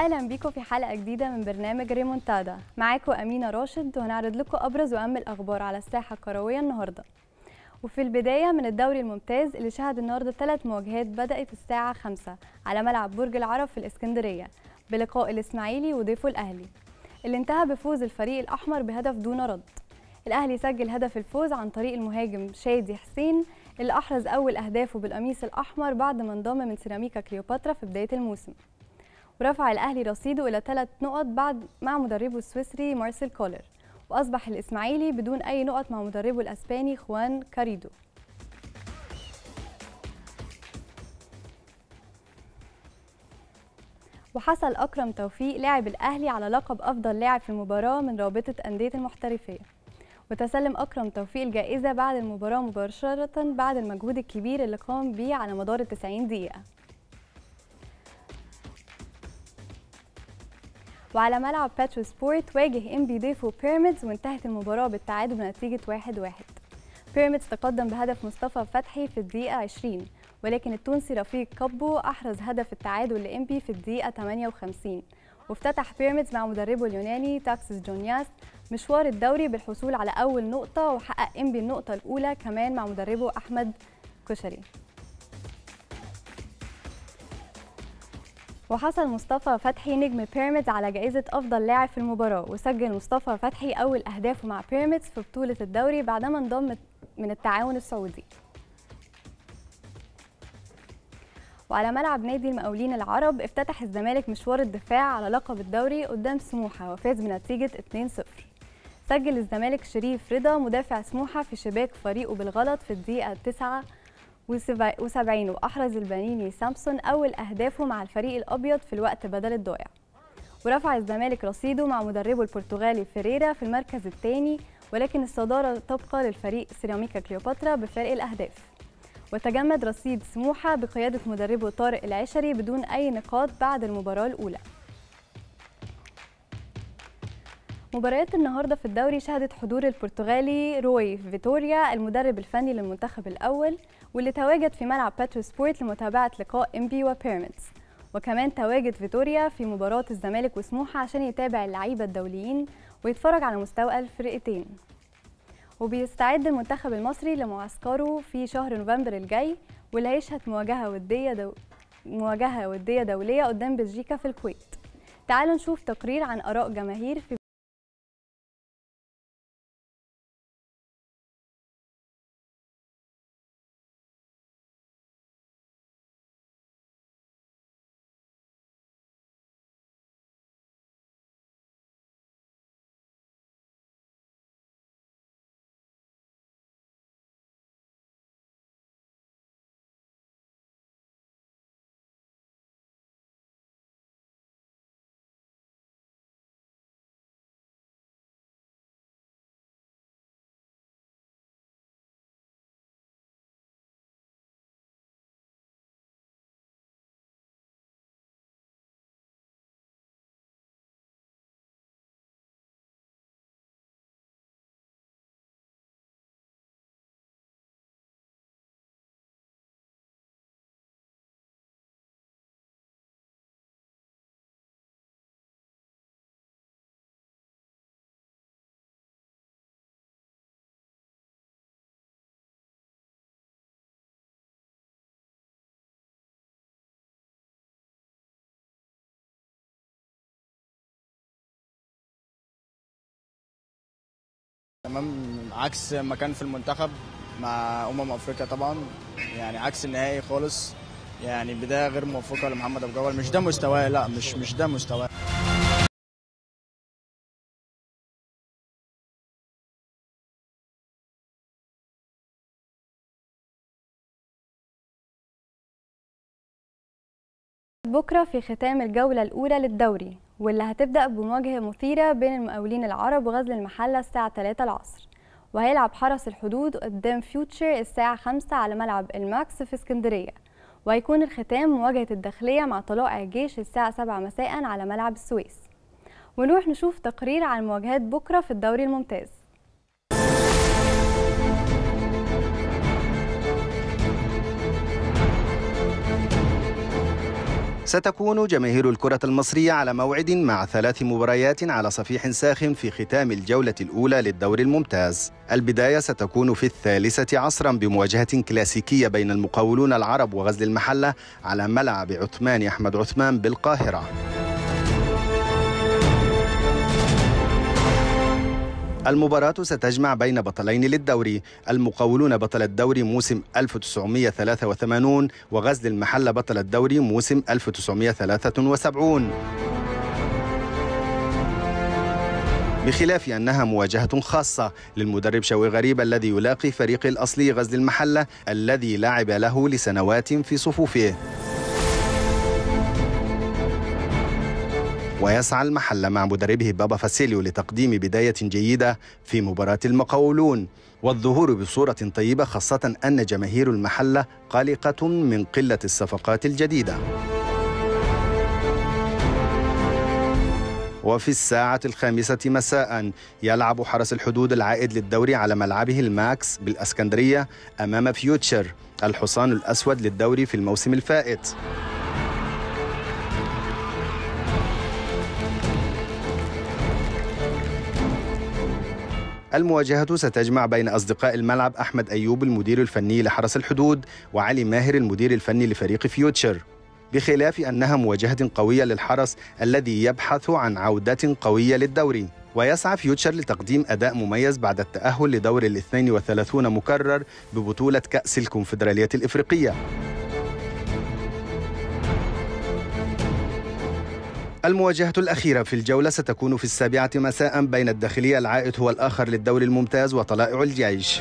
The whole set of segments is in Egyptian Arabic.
اهلا بيكم في حلقه جديده من برنامج ريمونتادا معاكم امينه راشد وهنعرض لكم ابرز واهم الاخبار على الساحه الكرويه النهارده وفي البدايه من الدوري الممتاز اللي شهد النهارده ثلاث مواجهات بدات الساعه 5 على ملعب برج العرب في الاسكندريه بلقاء الاسماعيلي وضيفه الاهلي اللي انتهى بفوز الفريق الاحمر بهدف دون رد الاهلي سجل هدف الفوز عن طريق المهاجم شادي حسين اللي احرز اول اهدافه بالقميص الاحمر بعد ما انضم من سيراميكا كليوباترا في بدايه الموسم ورفع الأهلي رصيده إلى ثلاث نقط بعد مع مدربه السويسري مارسيل كولر وأصبح الإسماعيلي بدون أي نقط مع مدربه الأسباني خوان كاريدو وحصل أكرم توفيق لاعب الأهلي على لقب أفضل لاعب في المباراة من رابطة أندية المحترفية وتسلم أكرم توفيق الجائزة بعد المباراة مباشرة بعد المجهود الكبير اللي قام به على مدار التسعين دقيقة وعلى ملعب باترو سبورت واجه ام بي ضيفه بيراميدز وانتهت المباراة بالتعادل بنتيجة 1-1 واحد واحد. بيراميدز تقدم بهدف مصطفى فتحي في الدقيقة 20 ولكن التونسي رفيق كابو أحرز هدف التعادل لإمبي في الدقيقة 58 وافتتح بيراميدز مع مدربه اليوناني تاكسس جونياس مشوار الدوري بالحصول على أول نقطة وحقق إمبي النقطة الأولى كمان مع مدربه أحمد كشري وحصل مصطفى فتحي نجم بيراميدز على جائزة أفضل لاعب في المباراة وسجل مصطفى فتحي أول أهدافه مع بيراميدز في بطولة الدوري بعدما انضم من التعاون السعودي وعلى ملعب نادي المقاولين العرب افتتح الزمالك مشوار الدفاع على لقب الدوري قدام سموحة وفاز بنتيجة 2-0 سجل الزمالك شريف رضا مدافع سموحة في شباك فريقه بالغلط في الدقيقة 9 وسبعين وأحرز البنيني سامسون أول أهدافه مع الفريق الأبيض في الوقت بدل الضائع ورفع الزمالك رصيده مع مدربه البرتغالي فيريرا في المركز الثاني ولكن الصدارة تبقى للفريق سيراميكا كليوباترا بفرق الأهداف وتجمد رصيد سموحة بقيادة مدربه طارق العشري بدون أي نقاط بعد المباراة الأولى مباريات النهارده في الدوري شهدت حضور البرتغالي روي فيتوريا المدرب الفني للمنتخب الاول واللي تواجد في ملعب باترو سبورت لمتابعه لقاء امبي وبيراميدز وكمان تواجد فيتوريا في مباراه الزمالك وسموحه عشان يتابع اللعيبه الدوليين ويتفرج على مستوى الفرقتين وبيستعد المنتخب المصري لمعسكره في شهر نوفمبر الجاي واللي هيشهد مواجهه وديه دو... مواجهه وديه دوليه قدام بلجيكا في الكويت تعالوا نشوف تقرير عن اراء جماهير في تمام عكس ما كان في المنتخب مع امم افريقيا طبعا يعني عكس النهائي خالص يعني بدايه غير موفقه لمحمد ابو جبل مش ده مستواه لا مش مش ده مستواه بكرة في ختام الجولة الأولى للدوري واللي هتبدأ بمواجهة مثيرة بين المقاولين العرب وغزل المحلة الساعة 3 العصر وهيلعب حرس الحدود قدام فيوتشر الساعة 5 على ملعب الماكس في اسكندرية وهيكون الختام مواجهة الداخلية مع طلائع الجيش الساعة 7 مساء على ملعب السويس ونروح نشوف تقرير عن مواجهات بكرة في الدوري الممتاز ستكون جماهير الكرة المصرية على موعد مع ثلاث مباريات على صفيح ساخن في ختام الجولة الأولى للدور الممتاز. البداية ستكون في الثالثة عصرا بمواجهة كلاسيكية بين المقاولون العرب وغزل المحلة على ملعب عثمان أحمد عثمان بالقاهرة. المباراة ستجمع بين بطلين للدوري المقاولون بطل الدوري موسم 1983 وغزل المحلة بطل الدوري موسم 1973 بخلاف أنها مواجهة خاصة للمدرب شوقي غريب الذي يلاقي فريق الأصلي غزل المحلة الذي لعب له لسنوات في صفوفه ويسعى المحل مع مدربه بابا فاسيليو لتقديم بداية جيدة في مباراة المقاولون والظهور بصورة طيبة خاصة أن جماهير المحلة قلقة من قلة الصفقات الجديدة وفي الساعة الخامسة مساء يلعب حرس الحدود العائد للدوري على ملعبه الماكس بالأسكندرية أمام فيوتشر الحصان الأسود للدوري في الموسم الفائت المواجهة ستجمع بين أصدقاء الملعب أحمد أيوب المدير الفني لحرس الحدود وعلي ماهر المدير الفني لفريق فيوتشر بخلاف أنها مواجهة قوية للحرس الذي يبحث عن عودة قوية للدوري ويسعى فيوتشر لتقديم أداء مميز بعد التأهل لدور الاثنين وثلاثون مكرر ببطولة كأس الكونفدرالية الإفريقية المواجهة الأخيرة في الجولة ستكون في السابعة مساء بين الداخلية العائد هو الآخر للدوري الممتاز وطلائع الجيش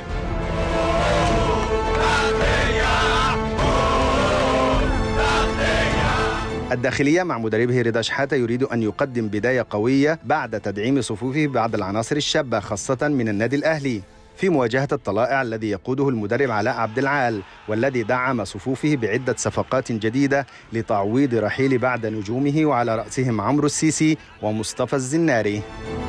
الداخلية مع مدربه رضا شحاتة يريد أن يقدم بداية قوية بعد تدعيم صفوفه بعض العناصر الشابة خاصة من النادي الأهلي في مواجهة الطلائع الذي يقوده المدرب علاء عبد العال والذي دعم صفوفه بعدة صفقات جديدة لتعويض رحيل بعد نجومه وعلى رأسهم عمرو السيسي ومصطفى الزناري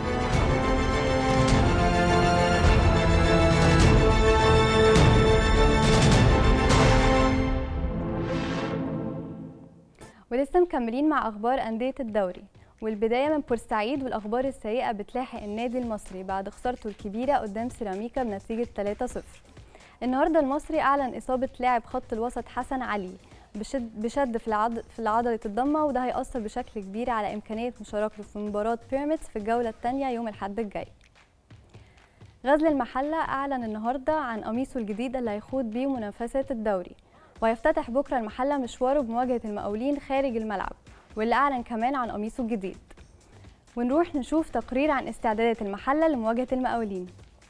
ولسه مكملين مع اخبار انديه الدوري والبدايه من بورسعيد والاخبار السيئه بتلاحق النادي المصري بعد خسارته الكبيره قدام سيراميكا بنتيجه 3-0 النهارده المصري اعلن اصابه لاعب خط الوسط حسن علي بشد بشد في العض في العضله الضمه وده هيأثر بشكل كبير على امكانيه مشاركته في مباراه بيراميدز في الجوله الثانيه يوم الاحد الجاي غزل المحله اعلن النهارده عن قميصه الجديد اللي هيخوض بيه منافسات الدوري ويفتتح بكره المحله مشواره بمواجهه المقاولين خارج الملعب واللي اعلن كمان عن قميصه الجديد ونروح نشوف تقرير عن استعدادات المحله لمواجهه المقاولين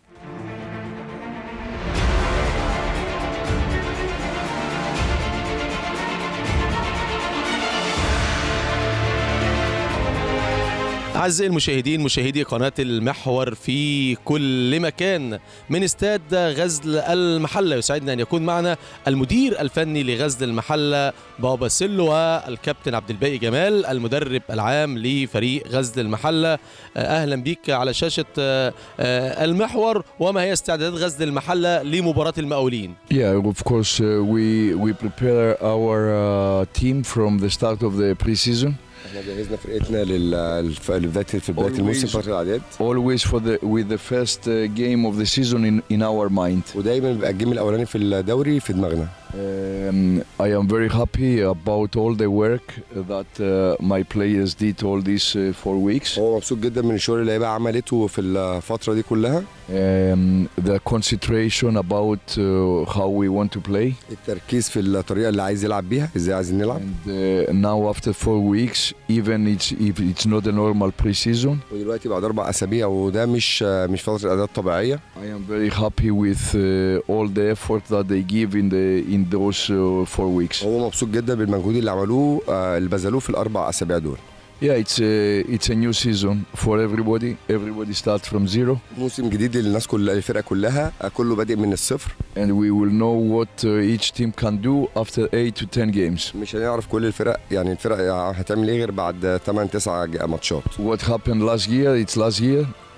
أعزائي المشاهدين مشاهدي قناة المحور في كل مكان من استاد غزل المحلة يسعدنا أن يكون معنا المدير الفني لغزل المحلة بابا سيلو والكابتن عبد الباقي جمال المدرب العام لفريق غزل المحلة أهلا بك على شاشة المحور وما هي استعدادات غزل المحلة لمباراة المقاولين Yeah, of course, uh, we we prepare our uh, team from the start of the preseason. احنا جهزنا فرقتنا لل- للف- لبدايه في بدايه Always. الموسم فتره الاعداد Always for the with the first uh, game of the season in, in our mind. ودايما بيبقى الجيم الاولاني في الدوري في دماغنا Um, I am very happy about all the work that uh, my players did all these uh, four weeks. هو مبسوط جدا من الشغل اللي هيبقى عملته في الفتره دي كلها Um, the concentration about uh, how we want to play. التركيز في الطريقه اللي عايز يلعب بيها ازاي عايزين نلعب And uh, now after four weeks, even it's if it's not a normal preseason, ودلوقتي بعد اربع اسابيع وده مش مش فتره اعداد طبيعيه I am very happy with uh, all the effort that they give in the in those uh, four weeks. هو مبسوط جدا بالمجهود اللي عملوه آه، اللي بذلوه في الاربع اسابيع دول Yeah, it's a it's a new season for everybody. Everybody starts from zero, موسم جديد للناس كلها الفرقه كلها آه، كله بادئ من الصفر and we will know what uh, each team can do after eight to ten games. مش هنعرف كل الفرق يعني الفرق هتعمل ايه غير بعد 8 9 ماتشات What happened last year? It's last year.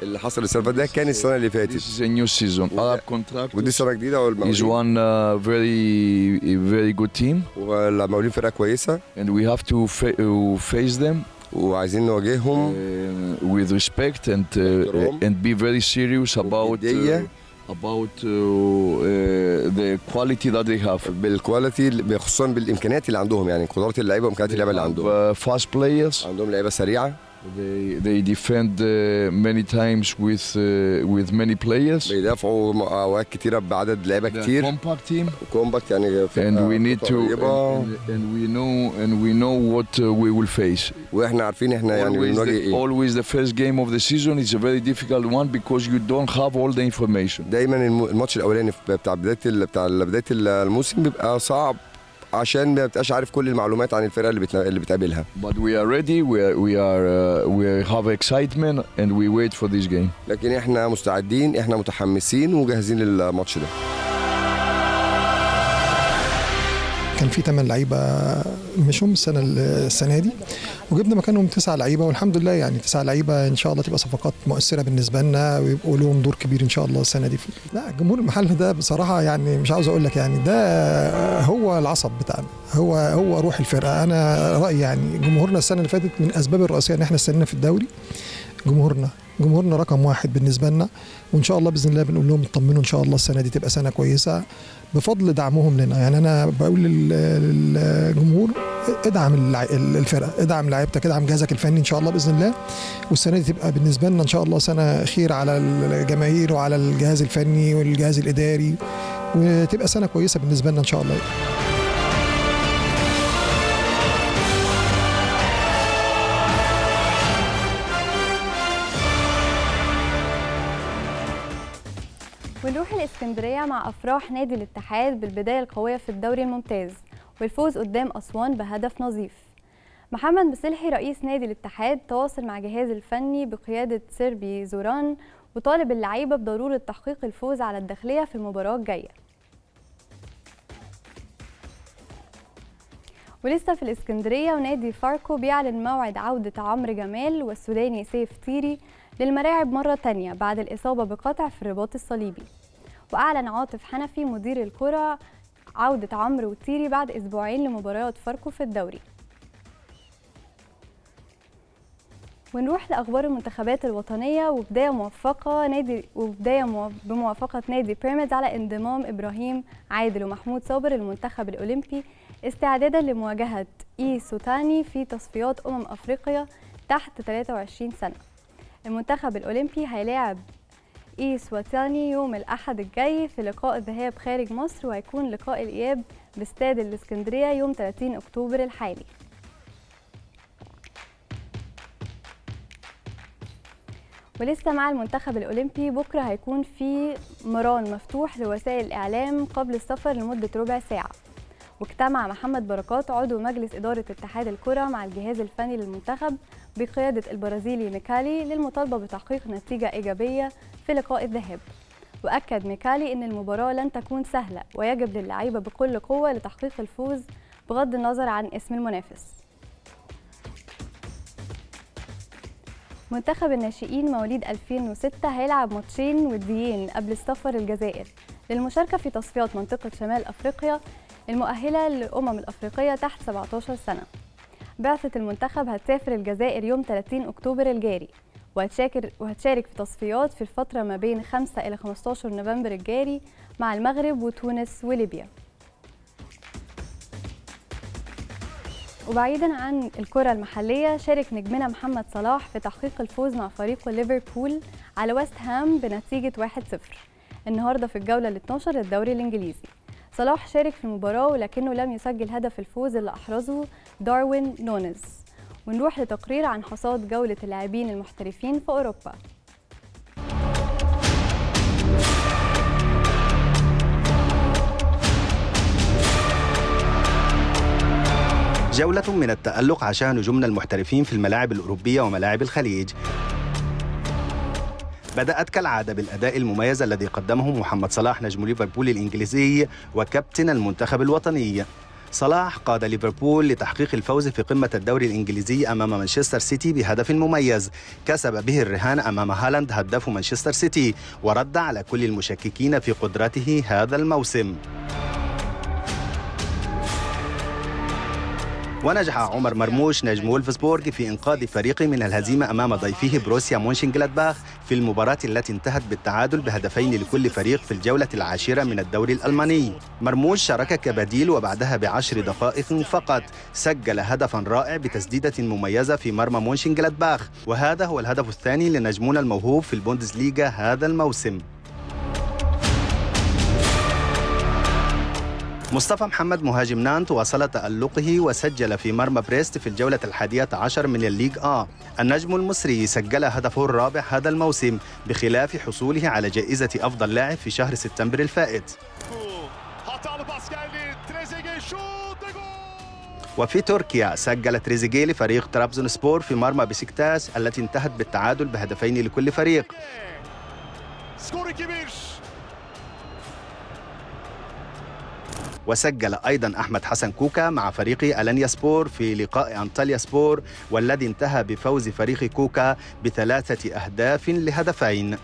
اللي حصل السنه اللي فاتت ده كان السنه اللي This فاتت is a new season. Arab contract ودي سنه جديده is والمقاولين one uh, very very good team, والمقاولين فرقه كويسه and we have to fa- uh, face them وعايزين نواجههم uh, with respect and uh, باحترام. and be very serious about وبجدية. uh, about uh, uh, the quality that they have. بالكواليتي خصوصا بالامكانيات اللي عندهم يعني قدرات اللعيبه وامكانيات اللعيبه اللي عندهم Uh, fast players. عندهم لعيبه سريعه They they defend uh, many times with uh, with many players. بيدافعوا م- اوقات كتيره بعدد لعيبه They're كتير compact team, كومباكت يعني فرقة and we need to قريبة. and, and, and we know and we know what uh, we will face. واحنا عارفين احنا يعني always, بنواجه the, ايه always the first game of the season is a very difficult one because you don't have all the information. دايما الم- الماتش الاولاني بتاع بدايه ال- بتاع بدايه الموسم بيبقى صعب عشان ما بتبقاش عارف كل المعلومات عن الفرقه اللي بتنا- اللي بتقابلها But we are ready. We are, we are uh, we have excitement and we wait for this game. لكن احنا مستعدين احنا متحمسين وجاهزين للماتش ده كان في ثمان لعيبه مشوا السنه السنه دي وجبنا مكانهم تسع لعيبه والحمد لله يعني تسع لعيبه ان شاء الله تبقى صفقات مؤثره بالنسبه لنا ويبقوا لهم دور كبير ان شاء الله السنه دي لا جمهور المحل ده بصراحه يعني مش عاوز اقول لك يعني ده هو العصب بتاعنا هو هو روح الفرقه انا رايي يعني جمهورنا السنه اللي فاتت من الاسباب الرئيسيه ان احنا استنينا في الدوري جمهورنا جمهورنا رقم واحد بالنسبه لنا وان شاء الله باذن الله بنقول لهم اطمنوا ان شاء الله السنه دي تبقى سنه كويسه بفضل دعمهم لنا يعني انا بقول لل- للجمهور ادعم اللع- الفرقه ادعم لعيبتك ادعم جهازك الفني ان شاء الله باذن الله والسنه دي تبقى بالنسبه لنا ان شاء الله سنه خير على الجماهير وعلى الجهاز الفني والجهاز الاداري وتبقى سنه كويسه بالنسبه لنا ان شاء الله ونروح الإسكندرية مع أفراح نادي الاتحاد بالبداية القوية في الدوري الممتاز والفوز قدام أسوان بهدف نظيف محمد مسلحي رئيس نادي الاتحاد تواصل مع جهاز الفني بقيادة سيربي زوران وطالب اللعيبة بضرورة تحقيق الفوز على الداخلية في المباراة الجاية ولسه في الإسكندرية ونادي فاركو بيعلن موعد عودة عمرو جمال والسوداني سيف تيري للملاعب مرة تانية بعد الإصابة بقطع في الرباط الصليبي وأعلن عاطف حنفي مدير الكرة عودة عمرو وتيري بعد أسبوعين لمباريات فاركو في الدوري ونروح لأخبار المنتخبات الوطنية وبداية موفقة نادي وبداية مو- بموافقة نادي بيراميدز على انضمام إبراهيم عادل ومحمود صابر المنتخب الأولمبي استعدادا لمواجهة إي سوتاني في تصفيات أمم أفريقيا تحت 23 سنة المنتخب الأولمبي هيلاعب إي سواتاني يوم الأحد الجاي في لقاء الذهاب خارج مصر وهيكون لقاء الإياب باستاد الإسكندرية يوم 30 أكتوبر الحالي ولسه مع المنتخب الأولمبي بكرة هيكون في مران مفتوح لوسائل الإعلام قبل السفر لمدة ربع ساعة واجتمع محمد بركات عضو مجلس إدارة اتحاد الكرة مع الجهاز الفني للمنتخب بقيادة البرازيلي ميكالي للمطالبة بتحقيق نتيجة إيجابية في لقاء الذهاب وأكد ميكالي أن المباراة لن تكون سهلة ويجب للعيبة بكل قوة لتحقيق الفوز بغض النظر عن اسم المنافس منتخب الناشئين مواليد 2006 هيلعب ماتشين وديين قبل السفر الجزائر للمشاركة في تصفيات منطقة شمال أفريقيا المؤهلة للأمم الأفريقية تحت 17 سنة بعثة المنتخب هتسافر الجزائر يوم 30 أكتوبر الجاري وهتشارك وهتشارك في تصفيات في الفترة ما بين 5 إلى 15 نوفمبر الجاري مع المغرب وتونس وليبيا وبعيدا عن الكرة المحلية شارك نجمنا محمد صلاح في تحقيق الفوز مع فريقه ليفربول على ويست هام بنتيجة 1-0 النهاردة في الجولة ال 12 للدوري الإنجليزي صلاح شارك في المباراة ولكنه لم يسجل هدف الفوز اللي أحرزه داروين نونز ونروح لتقرير عن حصاد جولة اللاعبين المحترفين في أوروبا جولة من التألق عاشها نجومنا المحترفين في الملاعب الأوروبية وملاعب الخليج بدأت كالعادة بالأداء المميز الذي قدمه محمد صلاح نجم ليفربول الإنجليزي وكابتن المنتخب الوطني صلاح قاد ليفربول لتحقيق الفوز في قمة الدوري الإنجليزي أمام مانشستر سيتي بهدف مميز كسب به الرهان أمام هالاند هداف مانشستر سيتي ورد على كل المشككين في قدرته هذا الموسم ونجح عمر مرموش نجم وولفسبورغ في إنقاذ فريقه من الهزيمة أمام ضيفه بروسيا مونشنجلادباخ في المباراة التي انتهت بالتعادل بهدفين لكل فريق في الجولة العاشرة من الدوري الألماني مرموش شارك كبديل وبعدها بعشر دقائق فقط سجل هدفا رائع بتسديدة مميزة في مرمى مونشنجلادباخ وهذا هو الهدف الثاني لنجمنا الموهوب في البوندسليغا هذا الموسم مصطفى محمد مهاجم نانت واصل تألقه وسجل في مرمى بريست في الجولة الحادية عشر من الليج آ النجم المصري سجل هدفه الرابع هذا الموسم بخلاف حصوله على جائزة أفضل لاعب في شهر سبتمبر الفائت Hatalı pas geldi. Trezeguet şut ve gol. وفي تركيا سجل تريزيجيه لفريق طرابزون سبور في مرمى بسكتاس التي انتهت بالتعادل بهدفين لكل فريق Skor 2-1. وسجل أيضا أحمد حسن كوكا مع فريق ألانيا سبور في لقاء أنطاليا سبور والذي انتهى بفوز فريق كوكا بثلاثة أهداف لهدفين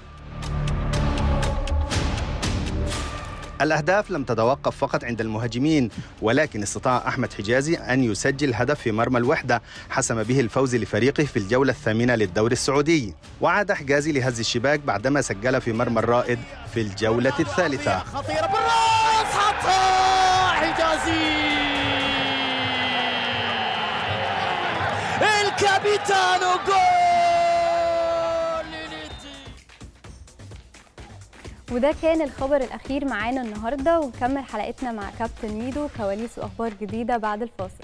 الأهداف لم تتوقف فقط عند المهاجمين ولكن استطاع أحمد حجازي أن يسجل هدف في مرمى الوحدة حسم به الفوز لفريقه في الجولة الثامنة للدوري السعودي وعاد حجازي لهز الشباك بعدما سجل في مرمى الرائد في الجولة الثالثة خطيرة بالراس حطها حجازي الكابيتانو جول لينيتي وده كان الخبر الأخير معانا النهاردة ونكمل حلقتنا مع كابتن ميدو كواليس وأخبار جديدة بعد الفاصل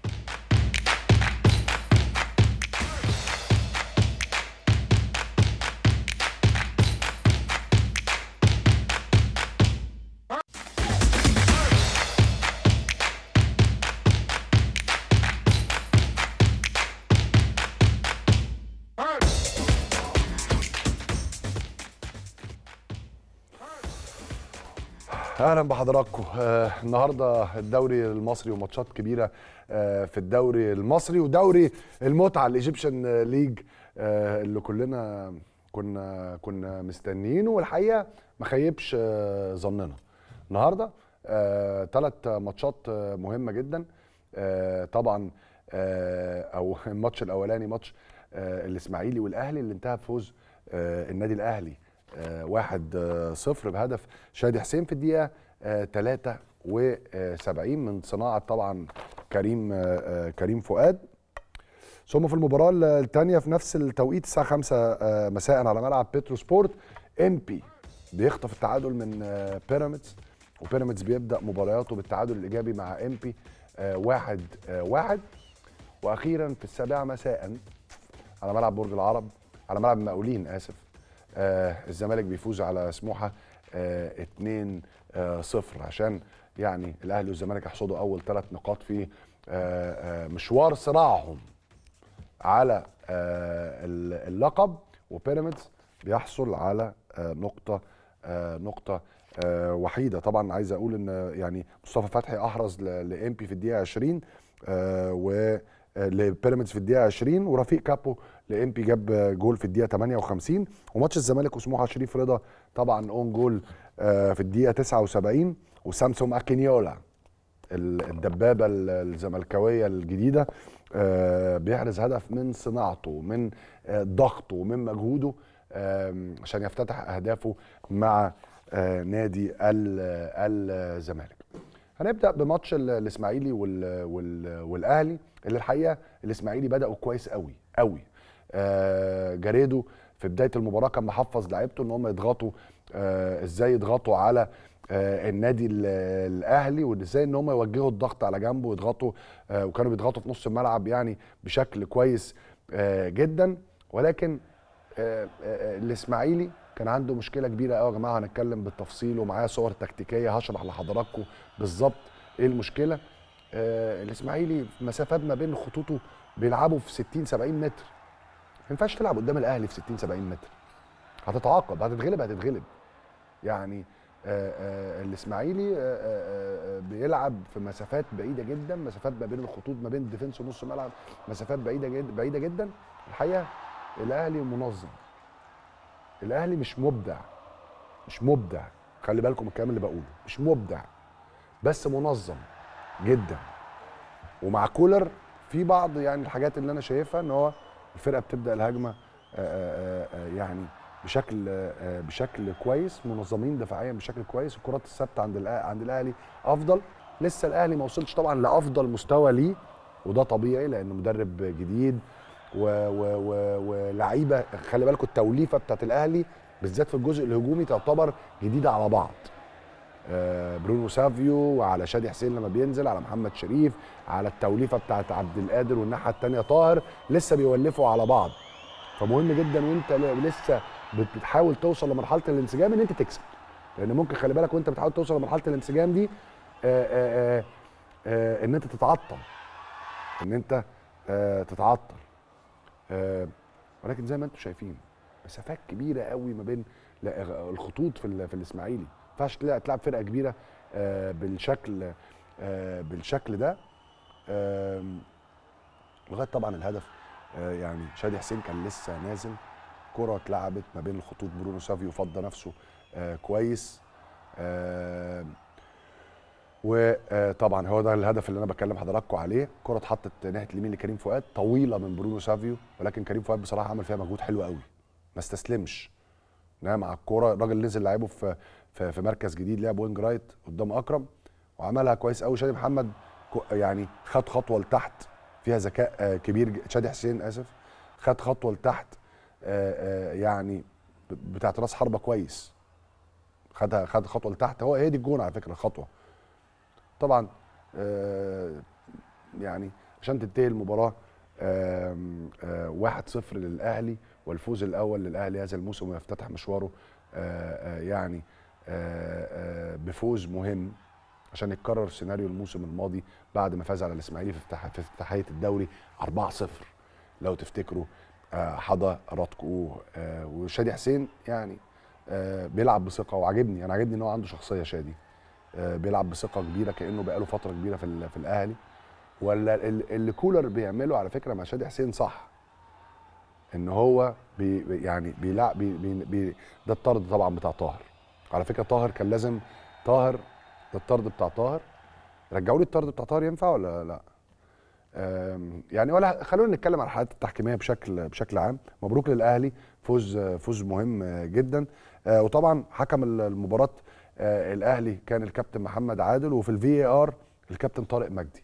اهلا بحضراتكم آه النهارده الدوري المصري وماتشات كبيره آه في الدوري المصري ودوري المتعه الايجيبشن ليج آه اللي كلنا كنا كنا مستنيينه والحقيقه ما خيبش آه ظننا النهارده ثلاث ماتشات آه مهمه جدا آه طبعا آه او الماتش الاولاني ماتش آه الاسماعيلي والاهلي اللي انتهى بفوز آه النادي الاهلي آه، واحد آه، صفر بهدف شادي حسين في الدقيقة آه، 73 من صناعة طبعا كريم آه، آه، كريم فؤاد ثم في المباراة الثانية في نفس التوقيت الساعة 5 آه، مساء على ملعب بيترو سبورت ام بي بيخطف التعادل من آه، بيراميدز وبيراميدز بيبدأ مبارياته بالتعادل الإيجابي مع ام بي واحد آه، واحد وأخيرا في السابعة مساء على ملعب برج العرب على ملعب المقاولين آسف آه الزمالك بيفوز على سموحه آه 2 آه 0 عشان يعني الاهلي والزمالك يحصدوا اول ثلاث نقاط في آه آه مشوار صراعهم على آه ال- اللقب وبيراميدز بيحصل على آه نقطه آه نقطه آه وحيده طبعا عايز اقول ان يعني مصطفى فتحي احرز لامبي في الدقيقه 20 آه و آه، لبيراميدز في الدقيقه 20 ورفيق كابو لامبي جاب جول في الدقيقه 58 وماتش الزمالك وسموحه شريف رضا طبعا اون جول آه، في الدقيقه 79 وسامسون اكينيولا ال- الدبابه ال- الزملكاويه الجديده آه، بيحرز هدف من صناعته من آه، ضغطه من مجهوده آم، عشان يفتتح اهدافه مع آه، نادي ال- الزمالك هنبدا بماتش ال- الاسماعيلي وال وال والاهلي اللي الحقيقه الاسماعيلي بداوا كويس قوي قوي آه جاريدو في بدايه المباراه كان محفظ لعيبته ان هم يضغطوا آه ازاي يضغطوا على آه النادي ال- الاهلي وازاي ان هم يوجهوا الضغط على جنبه ويضغطوا آه وكانوا بيضغطوا في نص الملعب يعني بشكل كويس آه جدا ولكن آه، آه، الاسماعيلي كان عنده مشكله كبيره قوي يا جماعه هنتكلم بالتفصيل ومعايا صور تكتيكيه هشرح لحضراتكم بالظبط ايه المشكله آه، الاسماعيلي مسافات ما بين خطوطه بيلعبوا في 60 70 متر ما ينفعش تلعب قدام الاهلي في 60 70 متر هتتعاقب هتتغلب هتتغلب يعني آه، آه، الاسماعيلي آه، آه، آه، بيلعب في مسافات بعيده جدا مسافات ما بين الخطوط ما بين ديفنس ونص ملعب مسافات بعيده جدا بعيده جدا الحقيقه الاهلي منظم الاهلي مش مبدع مش مبدع خلي بالكم الكلام اللي بقوله مش مبدع بس منظم جدا ومع كولر في بعض يعني الحاجات اللي انا شايفها ان هو الفرقه بتبدا الهجمه آه، آه، آه، يعني بشكل آه، بشكل كويس منظمين دفاعيا بشكل كويس الكرات الثابته عند الأ- عند الاهلي افضل لسه الاهلي ما وصلش طبعا لافضل مستوى ليه وده طبيعي لانه مدرب جديد و- و- و- ولعيبه خلي بالكم التوليفه بتاعت الاهلي بالذات في الجزء الهجومي تعتبر جديده على بعض آه، برونو سافيو وعلى شادي حسين لما بينزل على محمد شريف على التوليفه بتاعت عبد القادر والناحيه الثانيه طاهر لسه بيولفوا على بعض فمهم جدا وانت ل- لسه بت- بتحاول توصل لمرحله الانسجام ان انت تكسب لان ممكن خلي بالك وانت بتحاول توصل لمرحله الانسجام دي آآ آآ آآ ان انت تتعطل ان انت آه، تتعطل آه، ولكن زي ما انتم شايفين مسافات كبيره قوي ما بين لا، الخطوط في ال- في الاسماعيلي ما ينفعش تلاقي- تلعب فرقه كبيره آه، بالشكل آه، بالشكل ده آم، لغايه طبعا الهدف آه، يعني شادي حسين كان لسه نازل كرة اتلعبت ما بين الخطوط برونو سافيو فضى نفسه آه كويس آه وطبعا هو ده الهدف اللي انا بكلم حضراتكم عليه كرة اتحطت ناحيه اليمين لكريم فؤاد طويله من برونو سافيو ولكن كريم فؤاد بصراحه عمل فيها مجهود حلو قوي ما استسلمش نام على الكوره الراجل نزل لعبه في في, في مركز جديد لعب وينج رايت قدام اكرم وعملها كويس قوي شادي محمد كو- يعني خد خطوه لتحت فيها ذكاء آه، كبير ج- شادي حسين اسف خد خطوه لتحت آه، آه، يعني ب- بتاعت راس حربه كويس خدها خد خطوه لتحت هو هي دي الجون على فكره الخطوه طبعا آه، يعني عشان تنتهي المباراه آم، آه، 1-0 للاهلي والفوز الاول للاهلي هذا الموسم ويفتتح مشواره آه، آه، يعني آه، آه، بفوز مهم عشان يتكرر سيناريو الموسم الماضي بعد ما فاز على الاسماعيلي في افتتاح في افتتاحيه الدوري 4-0 لو تفتكروا آه، حضى راتكو آه، وشادي حسين يعني آه، بيلعب بثقه وعاجبني انا عاجبني ان هو عنده شخصيه شادي آه، بيلعب بثقه كبيره كانه بقاله فتره كبيره في ال- في الاهلي ولا ال- اللي كولر بيعمله على فكره مع شادي حسين صح ان هو بي بي- يعني بيلعب بي بي بي ده الطرد طبعا بتاع طاهر على فكره طاهر كان لازم طاهر ده الطرد بتاع طاهر رجعوا لي الطرد بتاع طاهر ينفع ولا لا آم، يعني ولا خلونا نتكلم عن الحالات التحكيميه بشكل بشكل عام مبروك للاهلي فوز فوز مهم جدا آه، وطبعا حكم المباراه آه، الاهلي كان الكابتن محمد عادل وفي الفي اي ار الكابتن طارق مجدي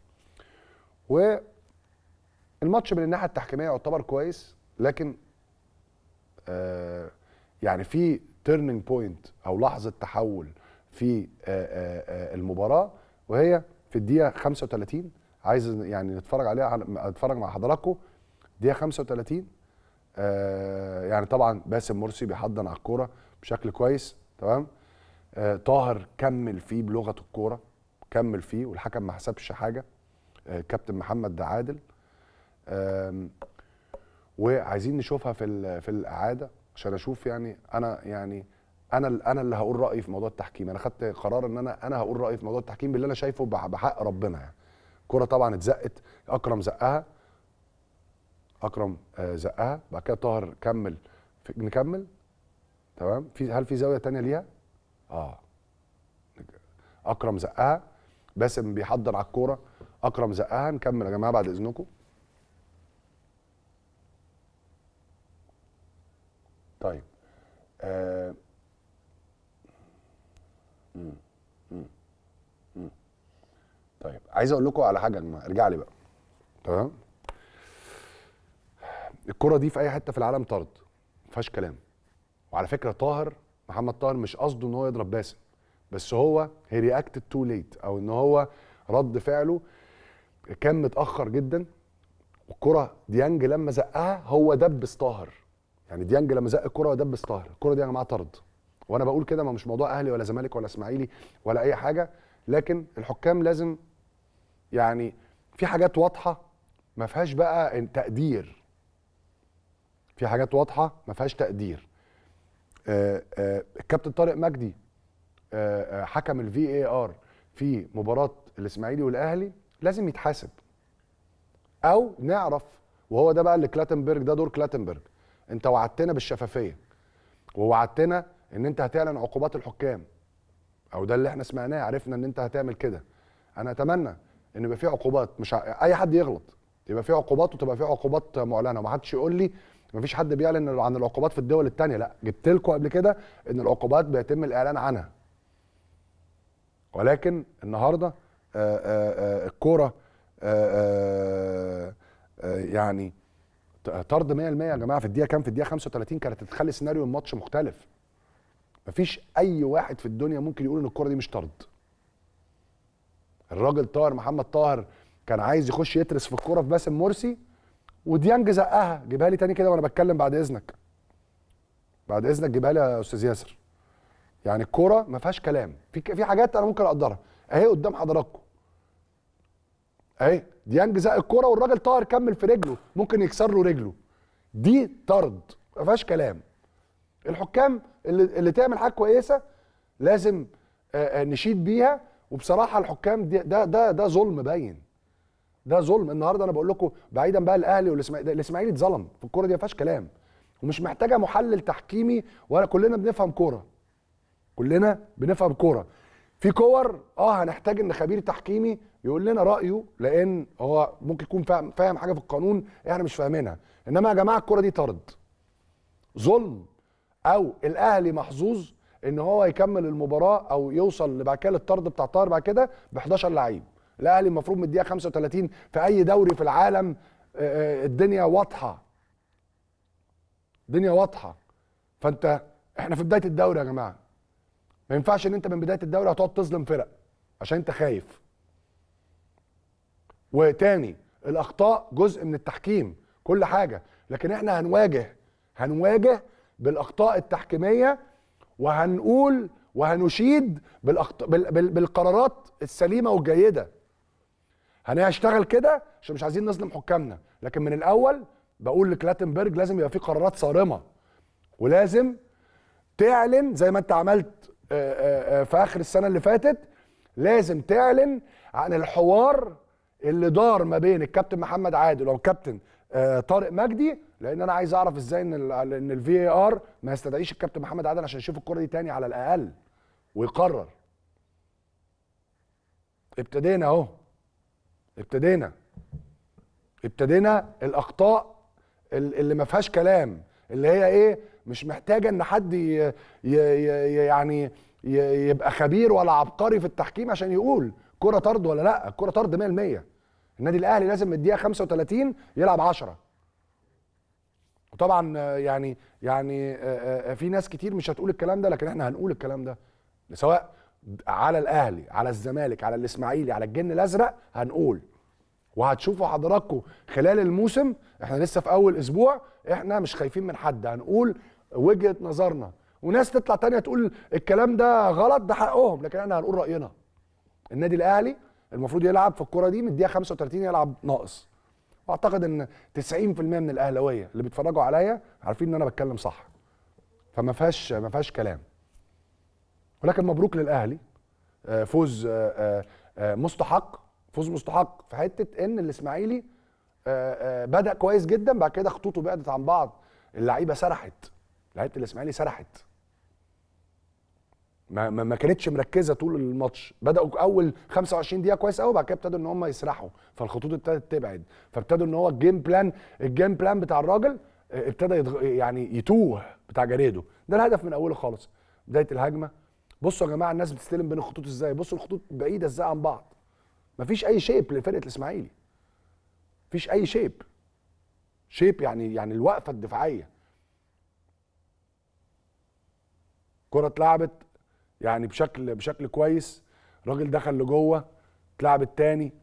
والماتش من الناحيه التحكيميه يعتبر كويس لكن آه، يعني في تيرنينج بوينت او لحظه تحول في آه، آه، آه، المباراه وهي في الدقيقه 35 عايز يعني نتفرج عليها على- اتفرج مع حضراتكم دقيقه 35 آه، يعني طبعا باسم مرسي بيحضن على الكوره بشكل كويس تمام آه، طاهر كمل فيه بلغه الكوره كمل فيه والحكم ما حسبش حاجه آه، كابتن محمد عادل آم، وعايزين نشوفها في ال- في الاعاده عشان اشوف يعني انا يعني انا ال- انا اللي هقول رايي في موضوع التحكيم انا خدت قرار ان انا انا هقول رايي في موضوع التحكيم باللي انا شايفه بح- بحق ربنا يعني الكره طبعا اتزقت اكرم زقها اكرم آه، زقها بعد كده طاهر كمل في- نكمل تمام في هل في زاويه تانية ليها اه اكرم زقها باسم بيحضر على الكوره اكرم زقها نكمل يا جماعه بعد اذنكم طيب آه. مم. مم. مم. طيب عايز اقول لكم على حاجه يا جماعه ارجع لي بقى تمام الكره دي في اي حته في العالم طرد ما فيهاش كلام وعلى فكره طاهر محمد طاهر مش قصده ان هو يضرب باسم بس هو هي رياكتد تو ليت او ان هو رد فعله كان متاخر جدا والكره ديانج لما زقها هو دبس طاهر يعني ديانج لما زق الكره ودبس طاهر الكره دي يا جماعه طرد وانا بقول كده ما مش موضوع اهلي ولا زمالك ولا اسماعيلي ولا اي حاجه لكن الحكام لازم يعني في حاجات واضحه ما فيهاش بقى تقدير في حاجات واضحه ما فيهاش تقدير آه، آه، الكابتن طارق مجدي آه، آه، حكم الفي اي ار في مباراه الاسماعيلي والاهلي لازم يتحاسب او نعرف وهو ده بقى اللي كلاتنبرج ده دور كلاتنبرج انت وعدتنا بالشفافيه ووعدتنا ان انت هتعلن عقوبات الحكام او ده اللي احنا سمعناه عرفنا ان انت هتعمل كده انا اتمنى ان يبقى في عقوبات مش ع- اي حد يغلط يبقى في عقوبات وتبقى في عقوبات معلنه وما حدش يقول لي ما فيش حد بيعلن عن العقوبات في الدول الثانيه لا جبت لكم قبل كده ان العقوبات بيتم الاعلان عنها ولكن النهارده آه، آه، آه، الكوره آه، آه، آه، يعني ط- طرد 100% يا جماعه في الدقيقه كام في الدقيقه 35 كانت تخلي سيناريو الماتش مختلف مفيش اي واحد في الدنيا ممكن يقول ان الكره دي مش طرد الراجل طاهر محمد طاهر كان عايز يخش يترس في الكوره في باسم مرسي وديانج زقها جيبها لي تاني كده وانا بتكلم بعد اذنك بعد اذنك جيبها لي يا استاذ ياسر يعني الكوره ما فيهاش كلام في ك- في حاجات انا ممكن اقدرها اهي قدام حضراتكم اهي ديانج زق الكوره والراجل طاهر كمل في رجله ممكن يكسر له رجله دي طرد ما فيهاش كلام الحكام اللي, اللي تعمل حاجه كويسه لازم آه، آه، نشيد بيها وبصراحه الحكام دي ده ده ده ظلم باين ده ظلم النهارده انا بقول لكم بعيدا بقى الاهلي والاسماعيلي الاسماعيلي اتظلم في الكوره دي ما فيهاش كلام ومش محتاجه محلل تحكيمي ولا كلنا بنفهم كوره كلنا بنفهم كوره في كور اه هنحتاج ان خبير تحكيمي يقول لنا رايه لان هو ممكن يكون فاهم فاهم حاجه في القانون احنا مش فاهمينها انما يا جماعه الكوره دي طرد ظلم او الاهلي محظوظ ان هو يكمل المباراه او يوصل بعد كده للطرد بتاع طاهر بعد كده ب 11 لعيب الاهلي المفروض من الدقيقه 35 في اي دوري في العالم آه، آه، الدنيا واضحه الدنيا واضحه فانت احنا في بدايه الدوري يا جماعه ما ينفعش ان انت من بدايه الدوري هتقعد تظلم فرق عشان انت خايف وتاني الاخطاء جزء من التحكيم كل حاجه لكن احنا هنواجه هنواجه بالاخطاء التحكيميه وهنقول وهنشيد بالأخط... بال... بال... بالقرارات السليمه والجيده هنشتغل كده عشان مش عايزين نظلم حكامنا لكن من الاول بقول لكلاتنبرج لازم يبقى في قرارات صارمه ولازم تعلن زي ما انت عملت آه، آه، آه، في اخر السنه اللي فاتت لازم تعلن عن الحوار اللي دار ما بين الكابتن محمد عادل والكابتن آه، طارق مجدي لان انا عايز اعرف ازاي ان ال ان الفي اي ار ما يستدعيش الكابتن محمد عادل عشان يشوف الكره دي تاني على الاقل ويقرر ابتدينا اهو ابتدينا ابتدينا الاخطاء ال- اللي ما فيهاش كلام اللي هي ايه مش محتاجه ان حد ي ي ي يعني ي يبقى خبير ولا عبقري في التحكيم عشان يقول كره طرد ولا لا الكره طرد 100% النادي الاهلي لازم من الدقيقه 35 يلعب 10 وطبعا آه، يعني يعني آه، آه، في ناس كتير مش هتقول الكلام ده لكن احنا هنقول الكلام ده سواء على الاهلي على الزمالك على الاسماعيلي على الجن الازرق هنقول وهتشوفوا حضراتكم خلال الموسم احنا لسه في اول اسبوع احنا مش خايفين من حد هنقول وجهه نظرنا وناس تطلع تانية تقول الكلام ده غلط ده حقهم لكن احنا هنقول راينا النادي الاهلي المفروض يلعب في الكره دي من الدقيقه 35 يلعب ناقص واعتقد ان 90% من الاهلاويه اللي بيتفرجوا عليا عارفين ان انا بتكلم صح فما فيهاش ما فيهاش كلام ولكن مبروك للاهلي آه، فوز آه، آه، آه، مستحق فوز مستحق في حته ان الاسماعيلي آه، آه، بدا كويس جدا بعد كده خطوطه بعدت عن بعض اللعيبه سرحت لعيبه الاسماعيلي سرحت ما ما ما كانتش مركزه طول الماتش بداوا اول 25 دقيقه كويس قوي بعد كده ابتدوا ان هم يسرحوا فالخطوط ابتدت تبعد فابتدوا ان هو الجيم بلان الجيم بلان بتاع الراجل آه، ابتدى يتغ... يعني يتوه بتاع جريدو ده الهدف من اوله خالص بدايه الهجمه بصوا يا جماعه الناس بتستلم بين الخطوط ازاي بصوا الخطوط بعيده ازاي عن بعض مفيش اي شيب لفرقه الاسماعيلي مفيش اي شيب شيب يعني يعني الوقفه الدفاعيه كره اتلعبت يعني بشكل بشكل كويس الراجل دخل لجوه اتلعبت تاني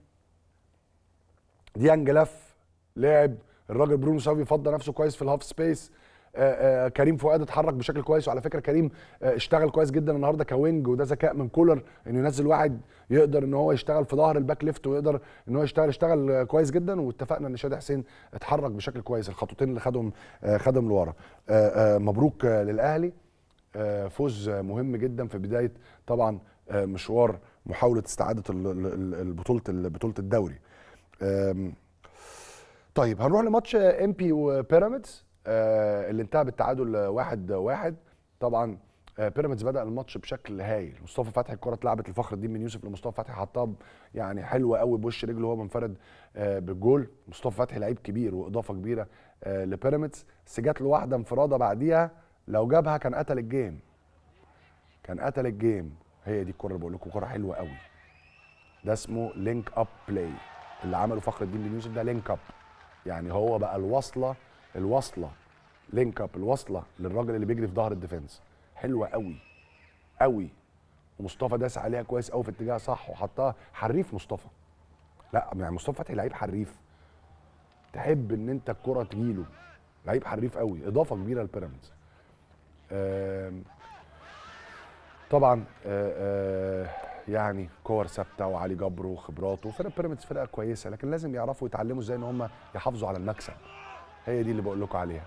ديانج لف لعب الراجل برونو سافي فضى نفسه كويس في الهاف سبيس آه، آه، كريم فؤاد اتحرك بشكل كويس وعلى فكره كريم آه، اشتغل كويس جدا النهارده كوينج وده ذكاء من كولر انه ينزل واحد يقدر ان هو يشتغل في ظهر الباك ليفت ويقدر ان هو يشتغل اشتغل آه، كويس جدا واتفقنا ان شادي حسين اتحرك بشكل كويس الخطوتين اللي خدهم آه، خدهم لورا آه، آه، مبروك آه، للاهلي آه، فوز مهم جدا في بدايه طبعا آه، مشوار محاوله استعاده ال- ال- ال- البطوله بطوله الدوري آم، طيب هنروح لماتش ام بي وبيراميدز آه، اللي انتهى بالتعادل واحد واحد طبعا آه، بيراميدز بدا الماتش بشكل هايل مصطفى فتحي الكره اتلعبت لفخر الدين بن يوسف لمصطفى فتحي حطها ب- يعني حلوه قوي بوش رجله وهو منفرد آه، بالجول مصطفى فتحي لعيب كبير واضافه كبيره آه، لبيراميدز بس جات له واحده انفراده بعديها لو جابها كان قتل الجيم كان قتل الجيم هي دي الكره اللي بقول لكم كره حلوه قوي ده اسمه لينك اب بلاي اللي عمله فخر الدين بن يوسف ده لينك اب يعني هو بقى الوصله الوصله لينك اب الوصله للراجل اللي بيجري في ظهر الديفنس حلوه قوي قوي ومصطفى داس عليها كويس قوي في اتجاه صح وحطها حريف مصطفى لا يعني مصطفى فتحي لعيب حريف تحب ان انت الكره تجيله لعيب حريف قوي اضافه كبيره لبيراميدز آم، طبعا آه، آه، يعني كور ثابته وعلي جبر وخبراته فرق بيراميدز فرقه كويسه لكن لازم يعرفوا يتعلموا ازاي ان هم يحافظوا على المكسب هي دي اللي بقول لكم عليها